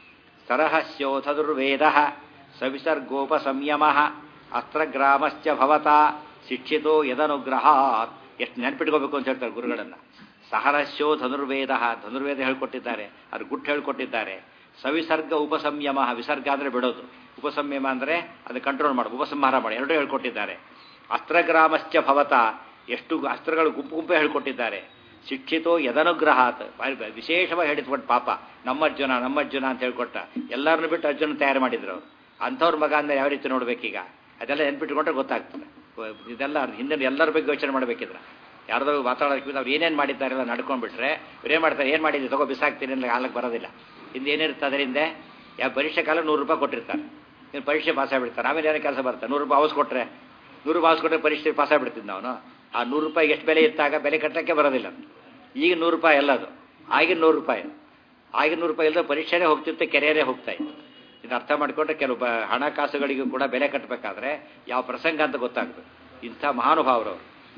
ಸರಹಸ್ಯೋಧದುರ್ವೇದ ಸವಿಸರ್ಗೋಪ ಸಂಯಮ ಅಸ್ತ್ರಗ್ರಾಮಶ್ಚ ಭವತಾ ಶಿಕ್ಷಿತೋ ಯದನುಗ್ರಹಾತ್ ಎಷ್ಟು ನೆನ್ಪಿಟ್ಕೋಬೇಕು ಅಂತ ಹೇಳ್ತಾರೆ ಗುರುಗಳನ್ನು ಸಹರಸ್ಯೋ ಧನುರ್ವೇದ ಧನುರ್ವೇದ ಹೇಳ್ಕೊಟ್ಟಿದ್ದಾರೆ ಅದು ಗುಟ್ಟು ಹೇಳ್ಕೊಟ್ಟಿದ್ದಾರೆ ಸವಿಸರ್ಗ ಉಪಸಂಯಮ ವಿಸರ್ಗ ಅಂದರೆ ಬಿಡೋದು ಉಪಸಂಯಮ ಅಂದರೆ ಅದು ಕಂಟ್ರೋಲ್ ಮಾಡೋದು ಉಪಸಂಹಾರ ಮಾಡಿ ಎರಡೂ ಹೇಳ್ಕೊಟ್ಟಿದ್ದಾರೆ ಅಸ್ತ್ರಗ್ರಾಮಶ್ಚ ಭವತ ಎಷ್ಟು ಅಸ್ತ್ರಗಳು ಗುಂಪು ಗುಂಪೇ ಹೇಳ್ಕೊಟ್ಟಿದ್ದಾರೆ ಶಿಕ್ಷಿತೋ ಯದನುಗ್ರಹಾತ್ ವಿಶೇಷವಾಗಿ ಹೇಳಿದ್ಬಿಟ್ಟು ಪಾಪ ನಮ್ಮ ಅರ್ಜುನ ನಮ್ಮ ಅರ್ಜುನ ಅಂತ ಹೇಳ್ಕೊಟ್ಟ ಎಲ್ಲರನ್ನು ಬಿಟ್ಟು ಅರ್ಜುನ ತಯಾರು ಮಾಡಿದ್ರು ಅವರು ಅಂಥವ್ರ ಮಗ ಅಂದರೆ ಯಾವ ರೀತಿ ನೋಡ್ಬೇಕೀಗ ಅದೆಲ್ಲ ನೆನ್ಪಿಟ್ಕೊಂಡ್ರೆ ಗೊತ್ತಾಗ್ತದೆ ಇದೆಲ್ಲ ಹಿಂದೆ ಎಲ್ಲರ ಬಗ್ಗೆ ಯೋಚನೆ ಮಾಡಬೇಕಿದ್ರೆ ಯಾರ್ದೋ ಮಾತಾಡೋದಕ್ಕೆ ಅವ್ರು ಏನೇನು ಮಾಡಿದ್ದಾರೆಲ್ಲ ನಡ್ಕೊಂಡ್ಬಿಟ್ರೆ ಇವ್ರು ಏನು ಮಾಡ್ತಾರೆ ಏನು ಮಾಡಿದ್ವಿ ತಗೋ ಬಿಸಾಕ್ತೀನಿ ಅಂತ ಕಾಲಕ್ಕೆ ಬರೋದಿಲ್ಲ ಹಿಂದೆ ಏನಿರುತ್ತೆ ಅದರಿಂದ ಯಾವ ಪರೀಕ್ಷೆ ಕಾಲ ನೂರು ರೂಪಾಯಿ ಕೊಟ್ಟಿರ್ತಾರೆ ನೀನು ಪರೀಕ್ಷೆ ಪಾಸ್ ಆಗಿಬಿಡ್ತಾರೆ ಆಮೇಲೆ ಏನೋ ಕೆಲಸ ಬರ್ತಾರೆ ನೂರು ರೂಪಾಯಿ ಹೌಸ್ ಕೊಟ್ಟರೆ ನೂರು ರೂಪಾಯಿ ಹೌಸ್ ಕೊಟ್ಟರೆ ಪರೀಕ್ಷೆ ಪಾಸ್ ಆಗಿಬಿಡ್ತಿದ್ದ ಅವನು ಆ ನೂರು ರೂಪಾಯಿಗೆ ಎಷ್ಟು ಬೆಲೆ ಇತ್ತಾಗ ಬೆಲೆ ಕಟ್ಟಕ್ಕೆ ಬರೋದಿಲ್ಲ ಈಗ ನೂರು ರೂಪಾಯಿ ಅಲ್ಲ ಅದು ಆಗಿನ ನೂರು ರೂಪಾಯಿ ಆಗಿನ ನೂರು ರೂಪಾಯಿ ಇಲ್ಲದೆ ಪರೀಕ್ಷೆನೇ ಹೋಗ್ತಿತ್ತು ಕೆರೆಯೇ ಹೋಗ್ತಾ ಇತ್ತು ಇದು ಅರ್ಥ ಮಾಡಿಕೊಂಡ್ರೆ ಕೆಲವು ಬ ಹಣಕಾಸುಗಳಿಗೂ ಕೂಡ ಬೆಲೆ ಕಟ್ಟಬೇಕಾದ್ರೆ ಯಾವ ಪ್ರಸಂಗ ಅಂತ ಗೊತ್ತಾಗ್ತದೆ ಇಂಥ ಮಹಾನುಭಾವರವರು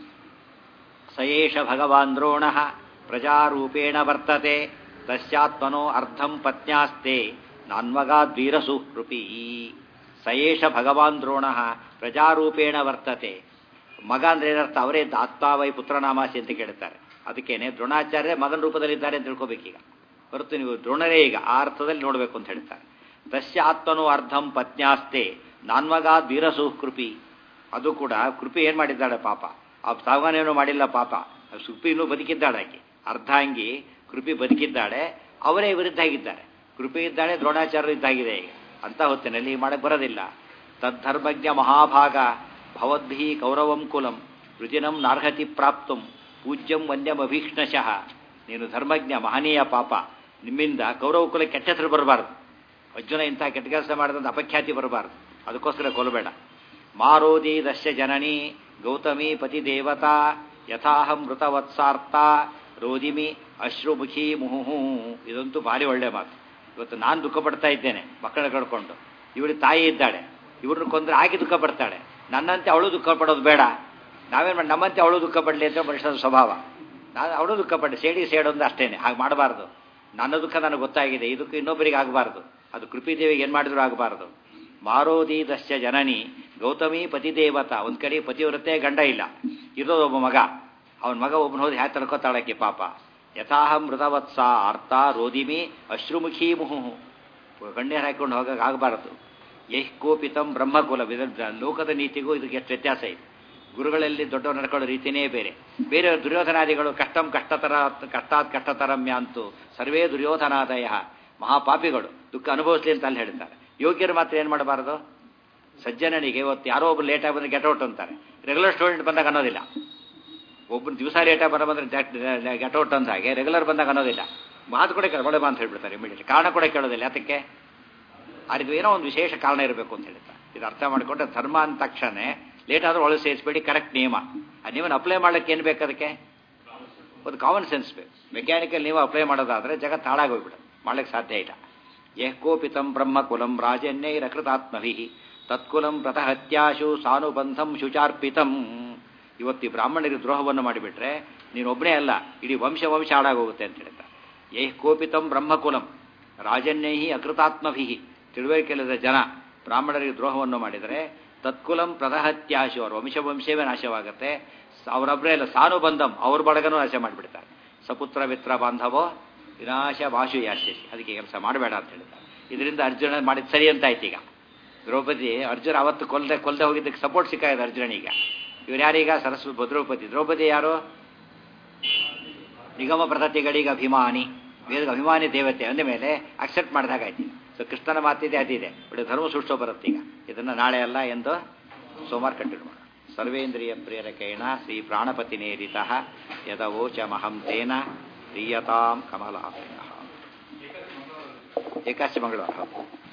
ಸಯೇಷ ಭಗವಾನ್ ದ್ರೋಣ ಪ್ರಜಾರೂಪೇಣ ವರ್ತತೆ ತಸ್ಯಾತ್ಮನೋ ಅರ್ಧಂ ಪತ್ನ್ಯಾಸ್ತೆ ನಾನ್ಮಗಾದ್ವೀರಸು ಕೃಪಿ ಸಯೇಷ ಭಗವಾನ್ ದ್ರೋಣ ಪ್ರಜಾರೂಪೇಣ ವರ್ತತೆ ಮಗ ಅಂದ್ರೆ ಏನರ್ಥ ಅವರೇ ಆತ್ಮಾವೈ ಪುತ್ರನಾಮಾಸಿ ಅಂತ ಕೇಳ್ತಾರೆ ಅದಕ್ಕೇನೆ ದ್ರೋಣಾಚಾರ್ಯ ಮಗನ ರೂಪದಲ್ಲಿದ್ದಾರೆ ಅಂತ ತಿಳ್ಕೊಬೇಕೀಗ ಹೊರತು ನೀವು ದ್ರೋಣರೇ ಈಗ ಆ ಅರ್ಥದಲ್ಲಿ ನೋಡಬೇಕು ಅಂತ ಹೇಳ್ತಾರೆ ತಸ್ಯ ಆತ್ಮನು ಅರ್ಧಂ ಪತ್ನ್ಯಾಸ್ತೆ ನಾನ್ಮಗಾದ್ ವೀರಸು ಕೃಪಿ ಅದು ಕೂಡ ಕೃಪಿ ಏನು ಮಾಡಿದ್ದಾಳೆ ಪಾಪ ಆ ಸಾವನೇನು ಮಾಡಿಲ್ಲ ಪಾಪ ಸುಪ್ಪಿ ಇನ್ನೂ ಬದುಕಿದ್ದಾಳೆ ಆಕೆ ಅರ್ಧಾಂಗಿ ಕೃಪಿ ಬದುಕಿದ್ದಾಳೆ ಅವರೇ ವಿರುದ್ಧ ಆಗಿದ್ದಾರೆ ಕೃಪಿ ಇದ್ದಾಳೆ ದ್ರೋಣಾಚಾರ್ಯರು ಇದ್ದಾಗಿದೆ ಈಗ ಅಂತ ಹೊತ್ತಿನಲ್ಲಿ ಮಾಡಕ್ಕೆ ಬರೋದಿಲ್ಲ ತದ್ಧರ್ಮಜ್ಞ ಮಹಾಭಾಗ ಭವದ್ಭಿ ಕೌರವಂ ಕುಲಂ ರುಜಿನಂ ನಾರ್ಹತಿ ಪ್ರಾಪ್ತಂ ಪೂಜ್ಯಂ ವಂದ್ಯಮಭೀಕ್ಷ್ಣಶಃ ನೀನು ಧರ್ಮಜ್ಞ ಮಹನೀಯ ಪಾಪ ನಿಮ್ಮಿಂದ ಕೌರವ ಕುಲ ಕೆಟ್ಟ ಹೆಸರು ಬರಬಾರ್ದು ಅರ್ಜುನ ಇಂಥ ಕೆಟ್ಟ ಕೆಲಸ ಮಾಡಿದಂಥ ಅಪಖ್ಯಾತಿ ಬರಬಾರ್ದು ಅದಕ್ಕೋಸ್ಕರ ಕೊಲ್ಲಬೇಡ ಮಾರೋದಿ ದಶ್ಯ ಜನನಿ ಗೌತಮಿ ಪತಿ ದೇವತಾ ಯಥಾಹಂ ಮೃತವತ್ಸಾರ್ಥ ರೋದಿಮಿ ಅಶ್ರುಮುಖಿ ಮುಹುಹು ಇದಂತೂ ಭಾರಿ ಒಳ್ಳೆ ಮಾತು ಇವತ್ತು ನಾನು ದುಃಖ ಪಡ್ತಾ ಇದ್ದೇನೆ ಮಕ್ಕಳನ್ನ ಕಳ್ಕೊಂಡು ಇವಳಿಗೆ ತಾಯಿ ಇದ್ದಾಳೆ ಇವ್ರನ್ನ ಕೊಂದ್ರೆ ಆಗಿ ದುಃಖ ಪಡ್ತಾಳೆ ನನ್ನಂತೆ ಅವಳು ದುಃಖ ಪಡೋದು ಬೇಡ ನಾವೇನು ಮಾಡಿ ನಮ್ಮಂತೆ ಅವಳು ದುಃಖ ಪಡಲಿ ಅಂತ ಮನುಷ್ಯನ ಸ್ವಭಾವ ನಾನು ಅವಳು ದುಃಖ ಪಡ್ಲಿ ಸೇಡಿ ಸೇಡೊಂದು ಅಷ್ಟೇನೆ ಹಾಗೆ ಮಾಡಬಾರ್ದು ನನ್ನ ದುಃಖ ನನಗೆ ಗೊತ್ತಾಗಿದೆ ಇದಕ್ಕೆ ಇನ್ನೊಬ್ಬರಿಗೆ ಆಗಬಾರ್ದು ಅದು ಕೃಪಿದೇವಿಗೆ ಏನು ಮಾಡಿದ್ರು ಆಗಬಾರ್ದು ಮಾರೋದಿ ದಶ್ಯ ಜನನಿ ಗೌತಮಿ ಪತಿದೇವತಾ ಒಂದು ಕಡೆ ಪತಿವ್ರತೆ ಗಂಡ ಇಲ್ಲ ಇರೋದು ಒಬ್ಬ ಮಗ ಅವನ ಮಗ ಒಬ್ಬನ ಹೋಗಿ ಹ್ಯಾ ತಡ್ಕೋತಾಳಕ್ಕೆ ಪಾಪ ಯಥಾಹಂ ಮೃತವತ್ಸ ಅರ್ಥ ರೋದಿಮಿ ಅಶ್ರುಮುಖಿ ಮುಹು ಗಣ್ಯರು ಹಾಕೊಂಡು ಹೋಗಕ್ಕೆ ಆಗಬಾರದು ಯಹ್ ಕೋಪಿತಂ ಬ್ರಹ್ಮಕುಲ ಲೋಕದ ನೀತಿಗೂ ಇದಕ್ಕೆ ಎಷ್ಟು ವ್ಯತ್ಯಾಸ ಇದೆ ಗುರುಗಳಲ್ಲಿ ದೊಡ್ಡವರು ನಡ್ಕೊಳ್ಳೋ ರೀತಿಯೇ ಬೇರೆ ಬೇರೆ ದುರ್ಯೋಧನಾದಿಗಳು ಕಷ್ಟಂ ಕಷ್ಟತರ ಕಷ್ಟಾತ್ ಕಷ್ಟತರಮ್ಯ ಅಂತೂ ಸರ್ವೇ ದುರ್ಯೋಧನಾದಯ ಮಹಾಪಾಪಿಗಳು ದುಃಖ ಅನುಭವಿಸ್ಲಿ ಅಂತ ಅಲ್ಲಿ ಹೇಳ್ತಾರೆ ಯೋಗ್ಯರು ಮಾತ್ರ ಏನು ಮಾಡಬಾರದು ಸಜ್ಜನನಿಗೆ ಇವತ್ತು ಯಾರೋ ಒಬ್ಬರು ಲೇಟಾಗಿ ಬಂದರೆ ಗೆಟೌಟ್ ಅಂತಾರೆ ರೆಗ್ಯುಲರ್ ಸ್ಟೂಡೆಂಟ್ ಬಂದಾಗ ಅನ್ನೋದಿಲ್ಲ ಒಬ್ಬರು ದಿವಸ ಲೇಟಾಗಿ ಬರೋ ಬಂದರೆ ಗೆಟೌಟ್ ಅಂತ ಹಾಗೆ ರೆಗ್ಯುಲರ್ ಬಂದಾಗ ಅನ್ನೋದಿಲ್ಲ ಮಾತು ಕೂಡ ಕೇಳ ಒಳ್ಳೆ ಅಂತ ಹೇಳ್ಬಿಡ್ತಾರೆ ಇಮಿಡಿಯೇಟ್ ಕಾರಣ ಕೂಡ ಕೇಳೋದಿಲ್ಲ ಯಾತಕ್ಕೆ ಅದು ಏನೋ ಒಂದು ವಿಶೇಷ ಕಾರಣ ಇರಬೇಕು ಅಂತ ಹೇಳ್ತಾರೆ ಇದು ಅರ್ಥ ಮಾಡಿಕೊಂಡ್ರೆ ಧರ್ಮ ಅಂದ ತಕ್ಷಣ ಲೇಟ್ ಆದ್ರೂ ಒಳಗೆ ಸೇರಿಸ್ಬೇಡಿ ಕರೆಕ್ಟ್ ನಿಯಮ ಆ ನಿಯಮನ ಅಪ್ಲೈ ಮಾಡ್ಲಿಕ್ಕೆ ಏನು ಬೇಕು ಅದಕ್ಕೆ ಒಂದು ಕಾಮನ್ ಸೆನ್ಸ್ ಬೇಕು ಮೆಕ್ಯಾನಿಕಲ್ ನೀವು ಅಪ್ಲೈ ಮಾಡೋದಾದ್ರೆ ಜಗತ್ತು ಹಾಳಾಗೋಗ್ಬಿಡುತ್ತೆ ಮಾಡ್ಲಿಕ್ಕೆ ಸಾಧ್ಯ ಇಲ್ಲ ಯಃ ಕೋಪಿತಂ ಬ್ರಹ್ಮಕುಲಂ ರಾಜನ್ಯೈರಕೃತಾತ್ಮಭಿ ತತ್ಕುಲಂ ಪ್ರತಹತ್ಯಾಶು ಸಾನುಬಂಧಂ ಶುಚಾರ್ಪಿತಂ ಇವತ್ತು ಈ ಬ್ರಾಹ್ಮಣರಿಗೆ ದ್ರೋಹವನ್ನು ಮಾಡಿಬಿಟ್ರೆ ನೀನೊಬ್ಬನೇ ಅಲ್ಲ ಇಡೀ ವಂಶ ವಂಶ ಹಾಳಾಗೋಗುತ್ತೆ ಅಂತ ಹೇಳ್ತಾರೆ ಯೈಃ ಕೋಪಿತಂ ಬ್ರಹ್ಮಕುಲಂ ರಾಜನ್ಯೈ ಅಕೃತಾತ್ಮಭಿ ತಿಳುವಳಿಕೆಯಿಲ್ಲದ ಜನ ಬ್ರಾಹ್ಮಣರಿಗೆ ದ್ರೋಹವನ್ನು ಮಾಡಿದರೆ ತತ್ಕುಲಂ ಪ್ರದಹತ್ಯಾಶು ಅವ್ರ ವಂಶ ವಂಶವೇ ನಾಶವಾಗುತ್ತೆ ಅವರೊಬ್ಬರೇ ಅಲ್ಲ ಸಾನುಬಂಧಂ ಅವ್ರ ಬಡಗನೂ ನಾಶ ಮಾಡಿಬಿಡ್ತಾರೆ ಸಪುತ್ರ ಮಿತ್ರ ಬಾಂಧವೋ ವಿನಾಶ ಭಾಷು ಯಾಶಿಸಿ ಅದಕ್ಕೆ ಕೆಲಸ ಮಾಡಬೇಡ ಅಂತ ಹೇಳ್ತಾರೆ ಇದರಿಂದ ಅರ್ಜುನ ಮಾಡಿದ ಸರಿ ಅಂತ ಆಯ್ತು ಈಗ ದ್ರೌಪದಿ ಅರ್ಜುನ ಅವತ್ತು ಕೊಲ್ಲದೆ ಕೊಲ್ಲದೆ ಹೋಗಿದ್ದಕ್ಕೆ ಸಪೋರ್ಟ್ ಸಿಕ್ಕಾಗಿದೆ ಅರ್ಜುನನೀಗ ಇವ್ರು ಯಾರೀಗ ಸರಸ್ವತಿ ದ್ರೌಪದಿ ದ್ರೌಪದಿ ಯಾರು ನಿಗಮ ಪ್ರತತಿಗಳಿಗೆ ಅಭಿಮಾನಿ ವೇದ ಅಭಿಮಾನಿ ದೇವತೆ ಅಂದ ಮೇಲೆ ಅಕ್ಸೆಪ್ಟ್ ಮಾಡಿದಾಗಾಯ್ತು ಸೊ ಕೃಷ್ಣನ ಮಾತಿದೆ ಅದಿದೆ ಒಳ್ಳೆ ಧರ್ಮ ಸೃಷ್ಟೋ ಬರುತ್ತೆ ಈಗ ಇದನ್ನು ನಾಳೆ ಅಲ್ಲ ಎಂದು ಸೋಮವಾರ ಕಂಟಿನ್ಯೂ ಮಾಡೋಣ ಸರ್ವೇಂದ್ರಿಯ ಪ್ರೇರಕೇಣ ಶ್ರೀ ಪ್ರಾಣಪತಿ ನೇರಿತ ಯದವೋಚ ಮಹಂ ತೇನ ಪ್ರಿಯತಾಂ ಕಮಲಾಪಯ ಏಕಾಶಿ ಮಂಗಳವಾರ